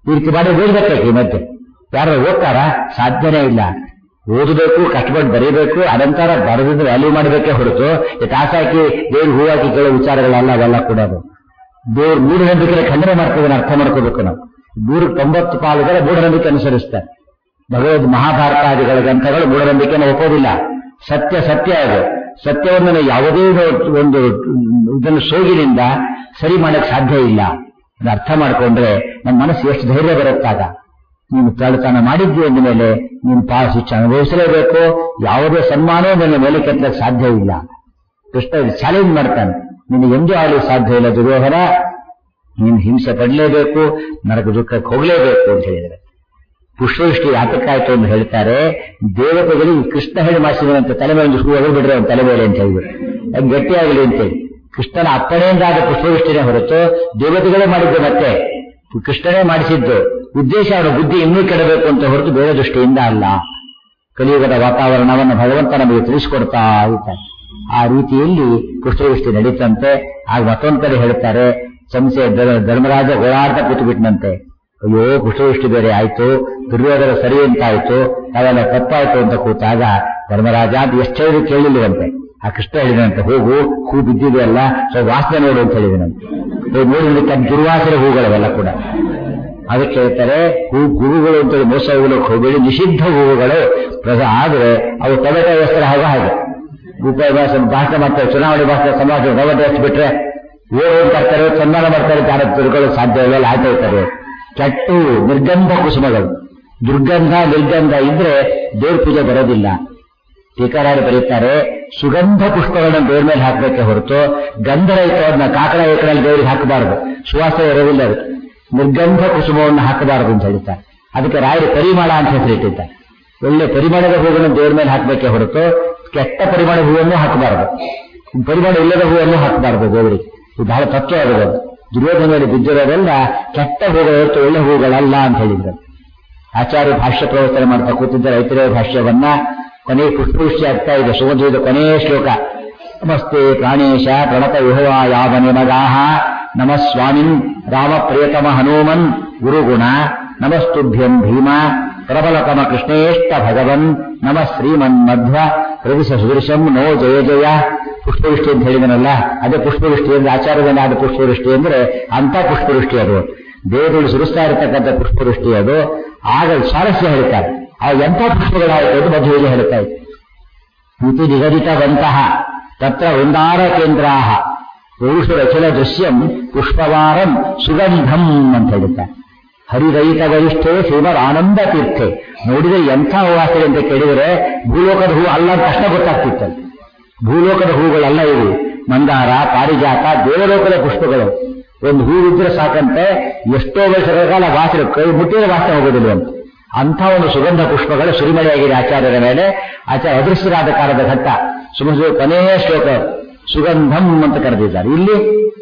ಈ ರೀತಿ ಮಾಡಿ ಓದ್ಬೇಕೆ ಈ ಮಧ್ಯೆ ಯಾರು ಓದ್ತಾರ ಸಾಧ್ಯನೇ ಇಲ್ಲ ಓದಬೇಕು ಕಷ್ಟಪಟ್ಟು ಬರೀಬೇಕು ಅನಂತರ ಬರೆದಿದ್ದು ವ್ಯಾಲ್ಯೂ ಮಾಡಬೇಕೇ ಹೊರತು ಈ ಕಾಸು ಹಾಕಿ ದೇವ್ರು ಹೂ ಹಾಕಿ ಕೇಳೋ ವಿಚಾರಗಳಲ್ಲ ಅವೆಲ್ಲ ಕೂಡ ಅದು ದೇವ್ರ ಮೂಢನಂಬಿಕೆ ಖಂಡನೆ ಮಾಡ್ತೇವೆ ಅರ್ಥ ಮಾಡ್ಕೋಬೇಕು ನಾವು ನೂರ ತೊಂಬತ್ತು ಪಾಲುಗಳ ಮೂಢನಂಬಿಕೆ ಅನುಸರಿಸ್ತಾರೆ ಭಗವದ್ ಮಹಾಭಾರತಾದಿಗಳ ಗ್ರಂಥಗಳು ಮೂಢನಂಬಿಕೆಯನ್ನು ಒಪ್ಪೋದಿಲ್ಲ ಸತ್ಯ ಸತ್ಯ ಅದು ಸತ್ಯವನ್ನು ನಾವು ಯಾವುದೇ ಒಂದು ಇದನ್ನು ಸೋಗಿನಿಂದ ಸರಿ ಮಾಡಕ್ ಸಾಧ್ಯ ಇಲ್ಲ ಅದು ಅರ್ಥ ಮಾಡ್ಕೊಂಡ್ರೆ ನಮ್ಮ ಮನಸ್ಸು ಎಷ್ಟು ಧೈರ್ಯ ಬರುತ್ತಾಗ ನೀನು ಕಳ್ಳತನ ಮಾಡಿದ್ವಿ ಅಂದ ಮೇಲೆ ನೀನು ಪಾಲ ಶಿಕ್ಷೆ ಅನುಭವಿಸಲೇಬೇಕು ಯಾವುದೇ ಸನ್ಮಾನವೂ ನನ್ನ ಮೇಲೆ ಕೆತ್ತಕ್ಕೆ ಸಾಧ್ಯ ಇಲ್ಲ ಕೃಷ್ಣ ಚಾಲೆಂಜ್ ಮಾಡ್ತಾನೆ ನಿನಗೆ ಎಂದೂ ಆಗಲು ಸಾಧ್ಯ ಇಲ್ಲ ದುರ್ಯೋಧನ ನೀನು ಹಿಂಸೆ ಪಡಲೇಬೇಕು ನರಕ ದುಃಖಕ್ಕೆ ಹೋಗಲೇಬೇಕು ಅಂತ ಹೇಳಿದರೆ ಪುಷ್ಪವೃಷ್ಟಿ ಯಾತಕ್ಕಾಯ್ತು ಅಂತ ಹೇಳ್ತಾರೆ ದೇವತೆಗಳಿಗೆ ಕೃಷ್ಣ ಹೇಳಿ ಮಾಡಿಸಿದಂತೆ ತಲೆ ಮೇಲೆ ಒಂದು ಹೂ ಬಿಡ್ರೆ ಅವನ ತಲೆ ಮೇಲೆ ಅಂತ ಹೇಳ್ಬಿಟ್ಟು ಅದು ಗಟ್ಟಿಯಾಗಲಿ ಅಂತೇಳಿ ಕೃಷ್ಣನ ಅಪ್ಪಣೆಯಿಂದ ಆದ ಪುಷ್ಪವೃಷ್ಟಿನೇ ಹೊರತು ದೇವತೆಗಳೇ ಮಾಡಿದ್ದು ಮತ್ತೆ ಕೃಷ್ಣನೇ ಮಾಡಿಸಿದ್ದು ಉದ್ದೇಶ ಅವರ ಬುದ್ಧಿ ಇನ್ನೂ ಕೆಡಬೇಕು ಅಂತ ಹೊರತು ಬೇರೆ ದೃಷ್ಟಿಯಿಂದ ಅಲ್ಲ ಕಲಿಯುಗದ ವಾತಾವರಣವನ್ನು ಭಗವಂತ ನಮಗೆ ತಿಳಿಸಿಕೊಡ್ತಾ ಇದ್ದಾನೆ ಆ ರೀತಿಯಲ್ಲಿ ಪುಷ್ಪವೃಷ್ಟಿ ನಡೀತಂತೆ ಆಗ ಮತ್ತೊಂದು ಕಡೆ ಹೇಳ್ತಾರೆ ಸಂಸೆ ಧರ್ಮರಾಜ ಓಡಾಡ್ತ ಕೂತು ಬಿಟ್ಟನಂತೆ ಅಯ್ಯೋ ಪುಷ್ಪವೃಷ್ಟಿ ಬೇರೆ ಆಯ್ತು ದುರ್ಯೋಧನ ಸರಿ ಅಂತಾಯ್ತು ನಾವೆಲ್ಲ ತಪ್ಪಾಯ್ತು ಅಂತ ಕೂತಾಗ ಧರ್ಮರಾಜ ಅದು ಎಷ್ಟು ಹೇಳಿದ್ರು ಕೇಳಿಲ್ವಂತೆ ಆ ಕೃಷ್ಣ ಹೇಳಿದಂತೆ ಹೋಗು ಹೂ ಬಿದ್ದಿದೆಯಲ್ಲ ಸೊ ವಾಸನೆ ನೋಡು ಅಂತ ಹೇಳಿದನಂತೆ ನೋಡಿದಕ್ಕೆ ದುರ್ವಾಸನೆ ಹೂಗಳವೆಲ್ಲ ಕೂಡ ಅದಕ್ಕೆ ಹೇಳ್ತಾರೆ ಹೂ ಹೂವುಗಳು ಅಂತೇಳಿ ಮೋಸ ಹೋಗ್ಲಿಕ್ಕೆ ಹೋಗಬೇಡಿ ನಿಷಿದ್ಧ ಹೂವುಗಳು ಪ್ರಸ ಆದ್ರೆ ಅವು ಟೊಮೆಟೊ ವ್ಯವಸ್ಥೆ ಹಾಗೆ ಹಾಗೆ ಉಪಾಯ ಭಾಷೆ ಭಾಷಣ ಮಾಡ್ತಾರೆ ಚುನಾವಣೆ ಭಾಷಣ ಸಮಾಜ ಟೊಮೆಟೊ ಎಷ್ಟು ಬಿಟ್ರೆ ಓಡ್ ಬರ್ತಾರೆ ಸನ್ಮಾನ ಮಾಡ್ತಾರೆ ಯಾರ ತಿಳ್ಕೊಳ್ಳೋಕೆ ಸಾಧ್ಯ ಇಲ್ಲ ಆಯ್ತಾ ಇರ್ತಾರೆ ಕೆಟ್ಟು ನಿರ್ಗಂಧ ಕುಸುಮಗಳು ದುರ್ಗಂಧ ನಿರ್ಗಂಧ ಇದ್ರೆ ದೇವ್ರ ಪೂಜೆ ಬರೋದಿಲ್ಲ ಟೀಕಾರಾರು ಬರೀತಾರೆ ಸುಗಂಧ ಪುಷ್ಪಗಳನ್ನು ದೇವ್ರ ಮೇಲೆ ಹಾಕಬೇಕೆ ಹೊರತು ಗಂಧರಹಿತವನ್ನ ಕಾಕಡ ಏಕಡಲ್ಲಿ ದೇವರಿಗೆ ಹಾಕಬಾರದು ಸುವಾಸ ಇರೋದಿಲ್ಲ ಅದು ನಿರ್ಗಂಧ ಕುಸುಮವನ್ನು ಹಾಕಬಾರದು ಅಂತ ಹೇಳ್ತಾರೆ ಅದಕ್ಕೆ ರಾಯರು ಪರಿಮಳ ಅಂತ ಹೆಸರಿಟ್ಟಿದ್ದಾರೆ ಒಳ್ಳೆ ಪರಿಮಳದ ಹೂವನ್ನು ದೇವ್ರ ಮೇಲೆ ಹಾಕಬೇಕೆ ಹೊರತು ಕೆಟ್ಟ ಪರಿಮಳ ಹೂವನ್ನು ಹಾಕಬಾರದು ಪರಿಮಳ ಇಲ್ಲದ ಹೂವನ್ನು ಹಾಕಬಾರದು ದೇವರಿಗೆ ಇದು ಬಹಳ ತತ್ವ ಅದು ದುರ್ಯೋಧನ ಮೇಲೆ ಬಿದ್ದಿರೋದೆಲ್ಲ ಕೆಟ್ಟ ಹೂಗಳು ಹೊರತು ಒಳ್ಳೆ ಹೂಗಳಲ್ಲ ಅಂತ ಹೇಳಿದ್ರು ಆಚಾರ್ಯ ಭಾಷ್ಯ ಪ್ರವರ್ತನೆ ಮಾಡ್ತಾ ಕೂತಿದ್ದ ರೈತರ ಭಾಷ್ಯವನ್ನ ಕೊನೆಯ ಪುಷ್ಪವೃಷ್ಟಿ ಆಗ್ತಾ ಇದೆ ಸುಗಂಧದ ಕೊನೆಯ ಶ್ಲೋಕ ನಮಸ್ತೆ ಪ್ರಾಣೇಶ ಪ್ರಣತ ವಿಹವಾ ಯಾವ ನಿಮಗಾಹ ನಮ ಸ್ವಾಮಿನ್ ರಾಮ ಪ್ರಿಯತಮ ಹನುಮನ್ ಗುರುಗುಣ ನಮಸ್ತುಭ್ಯಂ ಭೀಮ ಪ್ರಬಲತಮ ಕೃಷ್ಣೇಷ್ಟ ಭಗವನ್ ನಮ ಶ್ರೀಮನ್ ಮಧ್ವ ಪ್ರವಿಶ ಸುದೃಶಂ ನೋ ಜಯ ಜಯ ಪುಷ್ಪವೃಷ್ಟಿ ಅಂತ ಹೇಳಿದನಲ್ಲ ಅದೇ ಪುಷ್ಪವೃಷ್ಟಿ ಅಂದ್ರೆ ಆಚಾರದಲ್ಲಿ ಆದ ಪುಷ್ಪವೃಷ್ಟಿ ಅಂದ್ರೆ ಅಂತ ಪುಷ್ಪವೃಷ್ಟಿ ಅದು ದೇವರುಗಳು ಸುರಿಸ್ತಾ ಇರತಕ್ಕಂಥ ಪುಷ್ಪವೃಷ್ಟಿ ಅದು ಆಗ ಸ್ವಾರಸ್ಯ ಹೇಳ್ತಾರೆ ಆ ಎಂಥ ಪುಷ್ಪಗಳಾಯಿತು ಅದು ಮಧ್ವೆಯಲ್ಲಿ ಹೇಳ್ತಾ ಇತ್ತು ಇತಿ ನಿಗದಿತವಂತಹ ತತ್ರ ವೃಂದಾರ ಕೇಂದ್ರಾಹ ಪುರುಷರಚಲ ದೃಶ್ಯಂ ಪುಷ್ಪವಾರಂ ಸುಗಂಧಂ ಅಂತ ಹೇಳ್ತಾರೆ ಹರಿರಹಿತ ಗರಿಷ್ಠೆ ಶ್ರೀಮದ್ ಆನಂದ ತೀರ್ಥೆ ನೋಡಿದ್ರೆ ಎಂಥ ಹೂವಾಸನೆ ಅಂತ ಕೇಳಿದರೆ ಭೂಲೋಕದ ಹೂ ಅಲ್ಲ ಅಂತ ತಕ್ಷಣ ಗೊತ್ತಾಗ್ತಿತ್ತು ಭೂಲೋಕದ ಹೂಗಳಲ್ಲ ಇವು ಮಂದಾರ ಪಾರಿಜಾತ ದೇವಲೋಕದ ಪುಷ್ಪಗಳು ಒಂದು ಹೂವಿದ್ರೆ ಸಾಕಂತೆ ಎಷ್ಟೋ ವರ್ಷಗಳ ಕಾಲ ವಾಸನೆ ಕೈ ಮುಟ್ಟಿದ ವಾಸನೆ ಹೋಗೋದಿಲ್ಲ ಅಂತ ಅಂಥ ಒಂದು ಸುಗಂಧ ಪುಷ್ಪಗಳು ಸುರಿಮಳೆಯಾಗಿದೆ ಆಚಾರ್ಯರ ಮೇಲೆ ಆಚಾರ್ಯ ಅದೃಶ್ಯರಾದ ಕಾಲದ ಘಟ್ಟ ಸುಮಸು ಕೊನೆಯ ಶ್ಲೋಕ ಸುಗಂಧಂ ಅಂತ ಕರೆದಿದ್ದಾರೆ ಇಲ್ಲಿ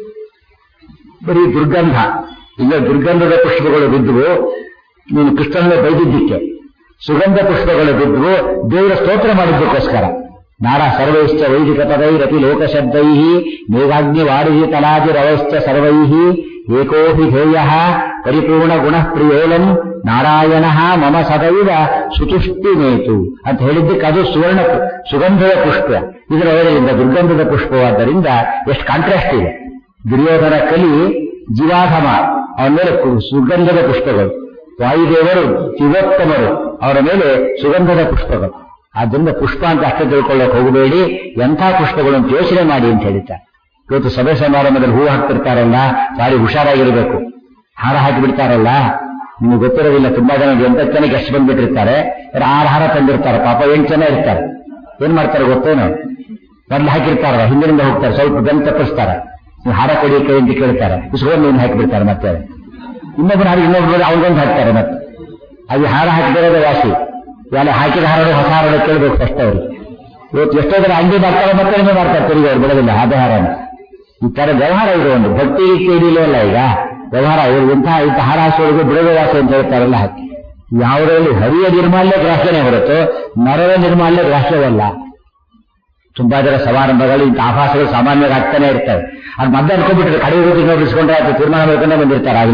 ಬರೀ ದುರ್ಗಂಧ ಈಗ ದುರ್ಗಂಧದ ಪುಷ್ಪಗಳು ಬಿದ್ದುವು ನೀನು ಕೃಷ್ಣನ ಬೈದಿದ್ದಕ್ಕೆ ಸುಗಂಧ ಪುಷ್ಪಗಳು ಬಿದ್ದುವು ದೇವರ ಸ್ತೋತ್ರ ಮಾಡಿದ್ದಕ್ಕೋಸ್ಕರ ನಾರ ಸರ್ವೈಶ್ಚ ವೈದಿಕ ಪದೈರಪಿ ಲೋಕಶಬ್ದೈ ಮೇಘಾಗ್ನಿ ವಾರಿಹಿ ತಲಾಜಿರವಶ್ಚ ಸರ್ವೈ ಏಕೋಹಿ ಧ್ಯೇಯ ಪರಿಪೂರ್ಣ ಗುಣ ಪ್ರಿಯೋಲಂ ನಾರಾಯಣ ಮಮ ಸದೈವ ಸುತುಷ್ಟಿನೇತು ಅಂತ ಹೇಳಿದ್ದಕ್ಕೆ ಅದು ಸುವರ್ಣ ಸುಗಂಧದ ಪುಷ್ಪ ಇದರ ಒಳಗಿಂದ ದುರ್ಗಂಧದ ಪುಷ್ಪವಾದ್ದರಿಂದ ಎಷ್ಟು ಕಾಂಟ್ರಾಸ್ಟ್ ಇದೆ ದುರ್ಯೋಧನ ಕಲಿ ಜೀವಾಧಮ ಅವನ ಮೇಲೆ ಸುಗಂಧದ ಪುಷ್ಪಗಳು ವಾಯುದೇವರು ತಿವೋತ್ತಮರು ಅವರ ಮೇಲೆ ಸುಗಂಧದ ಪುಷ್ಪಗಳು ಆದ್ದರಿಂದ ಪುಷ್ಪ ಅಂತ ಅಷ್ಟೇ ತಿಳ್ಕೊಳ್ಳೋಕೆ ಹೋಗಬೇಡಿ ಎಂಥ ಪುಷ್ಪಗಳನ್ನು ಯೋಚನೆ ಮಾಡಿ ಅಂತ ಹೇಳಿದ್ದಾರೆ ಇವತ್ತು ಸಭೆ ಸಮಾರಂಭದಲ್ಲಿ ಹೂ ಹಾಕ್ತಿರ್ತಾರಲ್ಲ ಭಾರಿ ಹುಷಾರಾಗಿರ್ಬೇಕು ಹಾರ ಹಾಕಿ ಬಿಡ್ತಾರಲ್ಲ ನಿಮ್ಗೆ ಗೊತ್ತಿರೋದಿಲ್ಲ ತುಂಬಾ ಜನ ಎಂಟತ್ತು ಜನ ಗೆಸ್ಟ್ ಬಂದ್ಬಿಟ್ಟಿರ್ತಾರೆ ಆರು ಹಾರ ತಂದಿರ್ತಾರೆ ಪಾಪ ಎಂಟು ಜನ ಇರ್ತಾರೆ ಏನ್ ಮಾಡ್ತಾರೆ ಗೊತ್ತೇನು ಮೊದ್ಲು ಹಾಕಿರ್ತಾರ ಹಿಂದಿನಿಂದ ಹೋಗ್ತಾರೆ ಸ್ವಲ್ಪ ಬೆನ್ ತಪ್ಪಿಸ್ತಾರೆ ನೀವು ಹಾರ ಕೊಡಿ ಕೈ ಅಂತ ಕೇಳ್ತಾರೆ ಇಸ್ಕೊಂಡು ನೀನು ಹಾಕಿಬಿಡ್ತಾರೆ ಮತ್ತೆ ಇನ್ನೊಬ್ರು ಹಾಗೆ ಇನ್ನೊಬ್ರು ಅವ್ರಿಗೊಂದು ಹಾಕ್ತಾರೆ ಮತ್ತೆ ಅದು ಹಾರ ಹಾಕಿದಿರೋದೇ ವಾಸಿ ಎಲ್ಲ ಹಾಕಿದ ಹಾರಗಳು ಹೊಸ ಹಾರಗಳು ಕೇಳಬೇಕು ಫಸ್ಟ್ ಅವರು ಇವತ್ತು ಎಷ್ಟೋ ಜನ ಅಂಗಡಿ ಮಾಡ್ತಾರೆ ಮತ್ತೆ ಇನ್ನೂ ಮಾಡ್ತಾರೆ ತಿರುಗಿ ಅವ್ರು ಬಿಡೋದಿಲ್ಲ ಅದೇ ಹಾರನ ಈ ತರ ವ್ಯವಹಾರ ಇದೆ ಒಂದು ಭಕ್ತಿ ಕೇಳಿಲ್ಲ ಈಗ ವ್ಯವಹಾರ ಇವರು ಇಂಥ ಇಂಥ ಹಾರ ಹಾಸೋಳಿಗೆ ಬಿಡೋದೇ ವಾಸಿ ಅಂತ ಹೇಳ್ತಾರಲ್ಲ ಹಾಕಿ ಯಾವುದರಲ್ಲಿ ಹರಿಯ ನಿರ್ಮಾಲ್ಯ ಗ್ರಾಹ್ಯನೇ ಹೊರತು ನರರ ನಿರ್ಮಾಲ್ಯ ಗ್ರಾಹ್ಯವಲ್ಲ ತುಂಬಾ ಜನ ಸಮಾರಂಭಗಳು ಇಂಥ ಆಭಾಸಗಳು ಸಾಮಾನ್ಯವಾಗಿ ಆಗ್ತಾನೆ ಇರ್ತವೆ ಅದು ಮದ್ದೆ ಅನ್ಕೊಂಡ್ಬಿಟ್ರೆ ಕಡೆ ಹೋಗಿ ನೋಡಿಸ್ಕೊಂಡ್ರೆ ಆಯ್ತು ತೀರ್ಮಾನ ಮಾಡ್ಕೊಂಡೇ ಬಂದಿರ್ತಾರೆ ಆಗಲೇ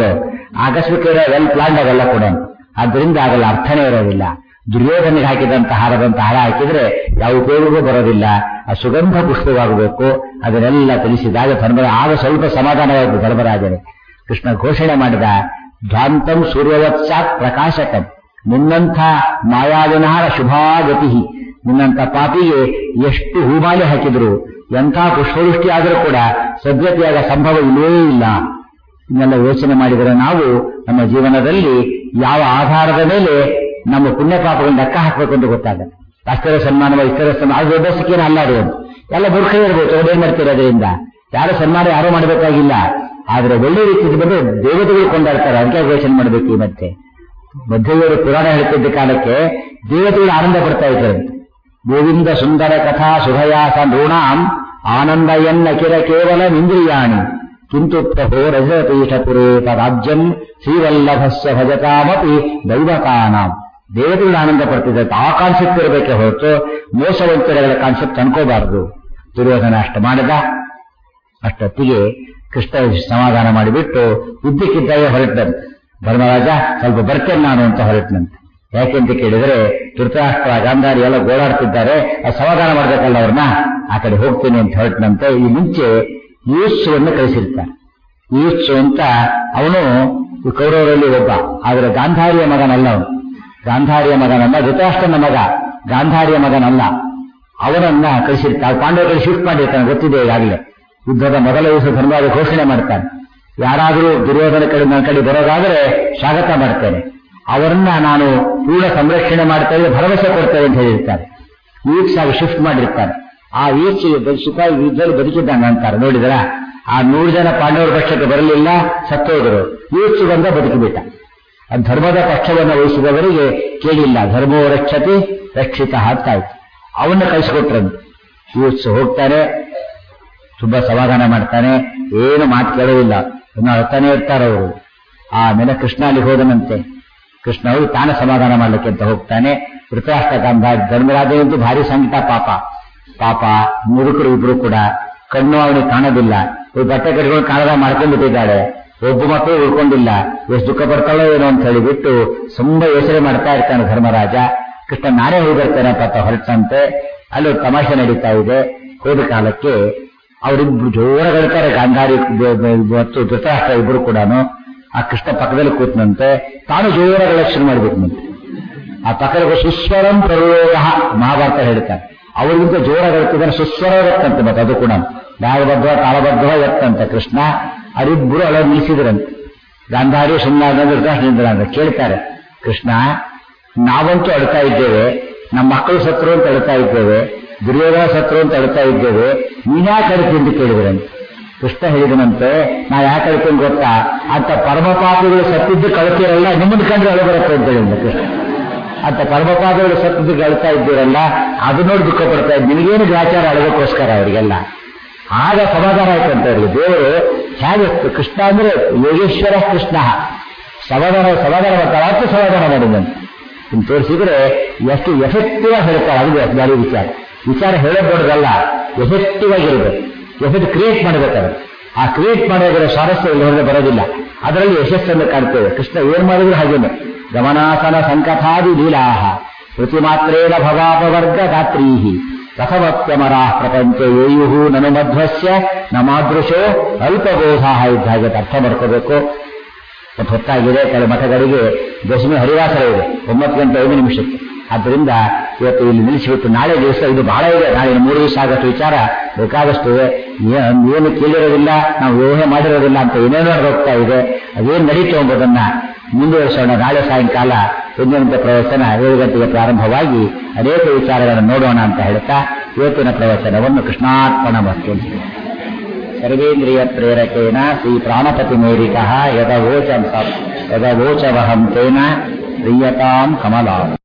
ಆಕಸ್ಮಿಕ ವೆಲ್ ಪ್ಲಾನ್ಡ್ ಅವೆಲ್ಲ ಕೂಡ ಆದ್ದರಿಂದ ಆಗಲ್ಲ ಅರ್ಥನೇ ಇರೋದಿಲ್ಲ ದುರ್ಯೋಧನಿಗೆ ಹಾಕಿದಂತ ಹಾರದಂತ ಹಾರ ಹಾಕಿದ್ರೆ ಯಾವ ಉಪಯೋಗವೂ ಬರೋದಿಲ್ಲ ಆ ಸುಗಂಧ ಪುಷ್ಪವಾಗಬೇಕು ಅದನ್ನೆಲ್ಲ ತಿಳಿಸಿದಾಗ ಧರ್ಮರಾಜ ಆಗ ಸ್ವಲ್ಪ ಸಮಾಧಾನವಾಯಿತು ಧರ್ಮರಾಜನಿಗೆ ಕೃಷ್ಣ ಘೋಷಣೆ ಮಾಡಿದ ಧ್ವಾಂತಂ ಸೂರ್ಯವತ್ಸಾತ್ ಪ್ರಕಾಶಕಂ ನಿನ್ನಂಥ ಮಾಯಾವಿನಹಾರ ಶುಭಾಗತಿ ನಿನ್ನಂಥ ಪಾಪಿಗೆ ಎಷ್ಟು ಹೂಮಾಲೆ ಹಾಕಿದ್ರು ಎಂಥ ಪುಷ್ಪವೃಷ್ಟಿ ಆದರೂ ಕೂಡ ಸದ್ಗತಿಯಾಗ ಸಂಭವ ಇಲ್ಲವೇ ಇಲ್ಲ ಇನ್ನೆಲ್ಲ ಯೋಚನೆ ಮಾಡಿದರೆ ನಾವು ನಮ್ಮ ಜೀವನದಲ್ಲಿ ಯಾವ ಆಧಾರದ ಮೇಲೆ ನಮ್ಮ ಪುಣ್ಯ ಪಾಪಗಳನ್ನು ಲೆಕ್ಕ ಹಾಕಬೇಕು ಅಂತ ಗೊತ್ತಾಗುತ್ತೆ ಅಷ್ಟರ ಸನ್ಮಾನ ಇಷ್ಟರ ಸನ್ಮಾನ ಅದು ದೊಡ್ಡ ಸಿಕ್ಕೇನು ಅಲ್ಲ ಅದು ಎಲ್ಲ ಮೂರ್ಖ ಇರ್ಬೋದು ಅವ್ರೇನ್ ಮಾಡ್ತೀರ ಅದರಿಂದ ಯಾರು ಸನ್ಮಾನ ಯಾರು ಮಾಡಬೇಕಾಗಿಲ್ಲ ಆದ್ರೆ ಒಳ್ಳೆ ರೀತಿಯಲ್ಲಿ ಬಂದು ದೇವತೆಗಳು ಕೊಂಡಾಡ್ತಾರೆ ಅದಕ್ಕೆ ಯೋಚನೆ ಮಾಡಬೇಕು ಈ ಮತ್ತೆ ಮಧ್ಯವರು ಪುರಾಣ ಹೇಳ್ತಿದ್ದ ಕಾಲಕ್ಕೆ ದೇವತೆಗಳು ಆನಂದ ಪಡ್ತಾ ಇದ್ದಾರೆ ಗೋವಿಂದ ಸುಂದರ ಕಥಾ ಸುಭಯಾಸ ನೃಣಾಂ ಆನಂದ ಎನ್ನ ಕಿರ ಕೇವಲ ಇಂದ್ರಿಯಾಣಿ ಕಿಂತು ಪ್ರಭೋ ರಜಪೀಠಪುರೇ ರಾಜ್ಯಂ ಶ್ರೀವಲ್ಲಭಸ್ಯ ಭಜತಾಮಪಿ ದೈವತಾನಾಂ ದೇವತೆಗಳು ಆನಂದ ಪಡ್ತಿದ್ದಾರೆ ಆ ಕಾನ್ಸೆಪ್ಟ್ ಇರಬೇಕೆ ಹೊರತು ಮೋಸವಂತರಗಳ ಕಾನ್ಸೆಪ್ಟ್ ಅನ್ಕೋಬಾರದು ದುರ್ಯೋಧನ ಅಷ್ಟು ಮಾಡಿದ ಅಷ್ಟೊತ್ತಿಗೆ ಕೃಷ್ಣ ಸಮಾಧಾನ ಮಾಡಿಬಿಟ್ಟು ಉದ್ದಕ್ಕಿದ್ದಾಗೆ ಹೊರಟಂತೆ ಧರ್ಮರಾಜ ಸ್ವಲ್ಪ ಬರ್ತೇನೆ ನಾನು ಅಂತ ಹೊರಟನಂತೆ ಯಾಕೆಂತ ಕೇಳಿದರೆ ಧೃತರಾಷ್ಟ್ರ ಗಾಂಧಾರಿ ಎಲ್ಲ ಗೋಳಾಡ್ತಿದ್ದಾರೆ ಅದು ಸಮಾಧಾನ ಮಾಡ್ಬೇಕಲ್ಲ ಅವ್ರನ್ನ ಆ ಕಡೆ ಹೋಗ್ತೀನಿ ಅಂತ ಹೊರಟನಂತೆ ಈ ಮುಂಚೆ ಯೂತ್ಸುವನ್ನು ಕಳಿಸಿರ್ತಾರೆ ಯೂತ್ಸು ಅಂತ ಅವನು ಕೌರವರಲ್ಲಿ ಒಬ್ಬ ಆದರೆ ಗಾಂಧಾರಿಯ ಮಗನಲ್ಲ ಅವನು ಗಾಂಧಾರಿಯ ಮಗನಲ್ಲ ಧೃತರಾಷ್ಟ್ರನ ಮಗ ಗಾಂಧಾರಿಯ ಮಗನಲ್ಲ ಅವನನ್ನ ಕಳಿಸಿರ್ತಾರೆ ಪಾಂಡವರಿಗೆ ಶಿಫ್ಟ್ ಮಾಡಿರ್ತಾನೆ ಗೊತ್ತಿದೆ ಈಗಾಗಲೇ ಯುದ್ಧದ ಮೊದಲ ದಿವಸ ಧರ್ಮರಾಜ ಘೋಷಣೆ ಮಾಡ್ತಾನೆ ಯಾರಾದರೂ ದುರ್ಯೋಧನ ಕಡೆ ನನ್ನ ಕಡೆ ಬರೋದಾದರೆ ಸ್ವಾಗತ ಮಾಡ್ತೇನೆ ಅವರನ್ನ ನಾನು ಪೂರ್ಣ ಸಂರಕ್ಷಣೆ ಮಾಡ್ತೇವೆ ಭರವಸೆ ಕೊಡ್ತೇವೆ ಅಂತ ಹೇಳಿರ್ತಾರೆ ವೀಕ್ಸ್ ಆಗಿ ಶಿಫ್ಟ್ ಮಾಡಿರ್ತಾರೆ ಆ ವೀಕ್ಸ್ ಸುಖ ಯುದ್ಧದಲ್ಲಿ ಬದುಕಿದ್ದಾನೆ ಅಂತಾರೆ ನೋಡಿದ್ರ ಆ ನೂರು ಜನ ಪಾಂಡವರ ಪಕ್ಷಕ್ಕೆ ಬರಲಿಲ್ಲ ಸತ್ತೋದರು ವೀಕ್ಸ್ ಬಂದ ಬದುಕಿಬಿಟ್ಟ ಆ ಧರ್ಮದ ಪಕ್ಷವನ್ನು ವಹಿಸಿದವರಿಗೆ ಕೇಳಿಲ್ಲ ಧರ್ಮೋ ರಕ್ಷತೆ ರಕ್ಷಿತ ಅಂತಾಯ್ತು ಅವನ್ನ ಕಳಿಸಿಕೊಟ್ರಂತೆ ವೀಕ್ಸ್ ಹೋಗ್ತಾರೆ ತುಂಬಾ ಸಮಾಧಾನ ಮಾಡ್ತಾನೆ ಏನು ಮಾತು ಕೇಳೋದಿಲ್ಲ ಇನ್ನು ಅಳ್ತಾನೆ ಇರ್ತಾರೆ ಅವರು ಆಮೇಲೆ ಕೃಷ್ಣ ಅಲ್ಲಿ ಹೋದನಂತೆ ಕೃಷ್ಣ ಅವರು ತಾನೇ ಸಮಾಧಾನ ಮಾಡ್ಲಿಕ್ಕೆ ಅಂತ ಹೋಗ್ತಾನೆ ಧೃತರಾಷ್ಟ್ರ ಗಾಂಧಾರಿ ಧರ್ಮರಾಜನಂತೂ ಭಾರಿ ಸಂಕಟ ಪಾಪ ಪಾಪ ಮುದುಕರು ಇಬ್ರು ಕೂಡ ಕಣ್ಣು ಅವನಿಗೆ ಕಾಣೋದಿಲ್ಲ ಇವ್ರು ಬಟ್ಟೆ ಕಟ್ಕೊಂಡು ಕಾಣದ ಮಾಡ್ಕೊಂಡ್ಬಿಟ್ಟಿದ್ದಾಳೆ ಒಬ್ಬ ಮಕ್ಕಳು ಉಳ್ಕೊಂಡಿಲ್ಲ ಎಷ್ಟು ದುಃಖ ಪಡ್ತಾಳೋ ಏನೋ ಅಂತ ಹೇಳಿಬಿಟ್ಟು ತುಂಬಾ ಯೋಚನೆ ಮಾಡ್ತಾ ಇರ್ತಾನೆ ಧರ್ಮರಾಜ ಕೃಷ್ಣ ನಾನೇ ಹೋಗಿ ಬರ್ತೇನೆ ಪಾಪ ಹೊರಟಂತೆ ಅಲ್ಲಿ ಒಂದು ತಮಾಷೆ ನಡೀತಾ ಇದೆ ಹೋದ ಕಾಲಕ್ಕೆ ಅವರಿಬ್ರು ಜೋರಗಳ್ತಾರೆ ಗಾಂಧಾರಿ ಮತ್ತು ಧೃತರಾಷ್ಟ್ರ ಇಬ್ರು ಕೂಡ ಆ ಕೃಷ್ಣ ಪಕ್ಕದಲ್ಲಿ ಕೂತನಂತೆ ತಾನು ಜೋರಗಳ ಶುರು ಮಾಡಬೇಕಂತೆ ಆ ಪಕ್ಕದ ಸುಸ್ವರಂ ಪ್ರಯೋಗ ಮಹಾಭಾರತ ಹೇಳ್ತಾರೆ ಅವರಿಗಿಂತ ಜೋರಾಗಿರ್ತಿದ್ದಾರೆ ಸುಸ್ವರ ಎತ್ತಂತೆ ಮತ್ತೆ ಅದು ಕೂಡ ನಾಗಬದ್ಧ ತಾಳಬದ್ಧ ಎತ್ತಂತೆ ಕೃಷ್ಣ ಅವರಿಬ್ಬರು ಅಳ ನಿಲ್ಲಿಸಿದ್ರಂತೆ ಗಾಂಧಾರಿ ಸುಮ್ಮನೆ ಧೃತರಾಷ್ಟ್ರ ಅಂತ ಕೇಳ್ತಾರೆ ಕೃಷ್ಣ ನಾವಂತೂ ಅಳ್ತಾ ಇದ್ದೇವೆ ನಮ್ಮ ಮಕ್ಕಳು ಸತ್ರು ಅಂತ ಅಳ್ತಾ ಇದ್ದೇವೆ ದುರ್ಯೋಧನ ಸತ್ರು ಅಂತ ಅಳ್ತಾ ಇದ್ದೇವೆ ನೀನ್ಯಾಕೆ ಅಳ್ತಿ ಅಂತ ಕೇಳಿದ್ರಂತೆ ಕೃಷ್ಣ ಹೇಳಿದನಂತೆ ನಾ ಯಾಕೆ ಅಳ್ತೀನಿ ಗೊತ್ತಾ ಅಂತ ಪರಮಪಾಪಿಗಳು ಸತ್ತಿದ್ದು ಕಳ್ತಿರಲ್ಲ ನಿಮ್ಮನ್ನ ಕಂಡ್ರೆ ಅಳು ಬರುತ್ತೆ ಅಂತ ಹೇಳಿದ ಕೃಷ್ಣ ಅಂತ ಪರಮಪಾಪಿಗಳು ಸತ್ತಿದ್ದು ಅಳ್ತಾ ಇದ್ದೀರಲ್ಲ ಅದು ನೋಡಿ ದುಃಖ ಪಡ್ತಾ ಇದ್ದು ನಿನಗೇನು ಗ್ರಾಚಾರ ಅಳಗೋಕ್ಕೋಸ್ಕರ ಅವರಿಗೆಲ್ಲ ಆಗ ಸಮಾಧಾನ ಆಯ್ತು ಅಂತ ಹೇಳಿ ದೇವರು ಹೇಗೆ ಕೃಷ್ಣ ಅಂದ್ರೆ ಯೋಗೇಶ್ವರ ಕೃಷ್ಣ ಸಮಾಧಾನ ಸಮಾಧಾನ ಮಾಡ್ತಾರೆ ಅಷ್ಟು ಸಮಾಧಾನ ಮಾಡಿದಂತೆ ಇನ್ನು ತೋರಿಸಿದ್ರೆ ಎಷ್ಟು ಎಫೆಕ್ಟಿವ್ ಆಗಿ ಹೇಳ್ತಾರೆ ಅದು ಬೇರೆ ವಿಚಾರ ವಿಚಾರ ಹೇಳೋದಲ್ಲ ಎಫೆಕ್ಟಿವ್ ಆಗಿರ್ಬೇಕು ಎಫೆಕ್ಟ್ ಕ್ರಿಯೇಟ್ ಮಾಡಬೇಕಾದ್ರೆ ಆ ಕ್ರಿಯೇಟ್ ಮಾಡೋದ್ರ ಸ್ವಾರಸ್ಯ ಇಲ್ಲಿ ಹೊರಗೆ ಬರೋದಿಲ್ಲ ಅದರಲ್ಲಿ ಯಶಸ್ಸನ್ನು ಕಾಣ್ತೇವೆ ಕೃಷ್ಣ ಏನ್ ಮಾಡಿದ್ರು ಹಾಗೇನೆ ಗಮನಾಸನ ಸಂಕಥಾದಿ ಲೀಲಾಹ ಪ್ರತಿಮಾತ್ರೇಣ ಭವಾಪವರ್ಗ ಗಾತ್ರೀಹಿ ರಥವತ್ಯಮರಾ ಪ್ರಪಂಚ ಏಯು ನನು ಮಧ್ವಸ್ಯ ನಮಾದೃಶೋ ಅಲ್ಪಬೋಧಾ ಇದ್ದ ಹಾಗೆ ಅರ್ಥ ಮಾಡ್ಕೋಬೇಕು ಮತ್ತು ಹೊತ್ತಾಗಿದೆ ಕೆಲವು ಮಠಗಳಿಗೆ ದಶಮಿ ಹರಿವಾಸರ ಇದೆ ಒಂಬತ್ತು ಗಂಟೆ ಐದು ನಿಮಿಷಕ್ಕೆ ಆದ್ದರಿಂದ ಇವತ್ತು ಇಲ್ಲಿ ನಿಲ್ಲಿಸಿಬಿಟ್ಟು ನಾಳೆ ದಿವಸ ಇದು ಬಹಳ ಇದೆ ನಾಳೆ ಮೂರು ದಿವಸ ಆಗಷ್ಟು ವಿಚಾರ ಬೇಕಾದಷ್ಟು ಇದೆ ಏನು ಕೇಳಿರೋದಿಲ್ಲ ನಾವು ಊಹೆ ಮಾಡಿರೋದಿಲ್ಲ ಅಂತ ಏನೇನೋ ಹೋಗ್ತಾ ಇದೆ ಅದೇನು ನಡೀತು ಎಂಬುದನ್ನ ಮುಂದುವರಿಸೋಣ ನಾಳೆ ಸಾಯಂಕಾಲ ಎಂದಿನಂತೆ ಪ್ರವಚನ ಏಳು ಗಂಟೆಗೆ ಪ್ರಾರಂಭವಾಗಿ ಅನೇಕ ವಿಚಾರಗಳನ್ನು ನೋಡೋಣ ಅಂತ ಹೇಳ್ತಾ ಇವತ್ತಿನ ಪ್ರವಚನವನ್ನು ಕೃಷ್ಣಾರ್ಪಣ ಮತ್ತು ಸರ್ವೇಂದ್ರಿಯ ಪ್ರೇರಕೇನ ಶ್ರೀ ಪ್ರಾಣಪತಿ ಮೇರಿಕ ಯದವೋಚ ಯದವೋಚವಹಂ ತೇನ ಪ್ರಿಯತಾಂ ಕಮಲಾ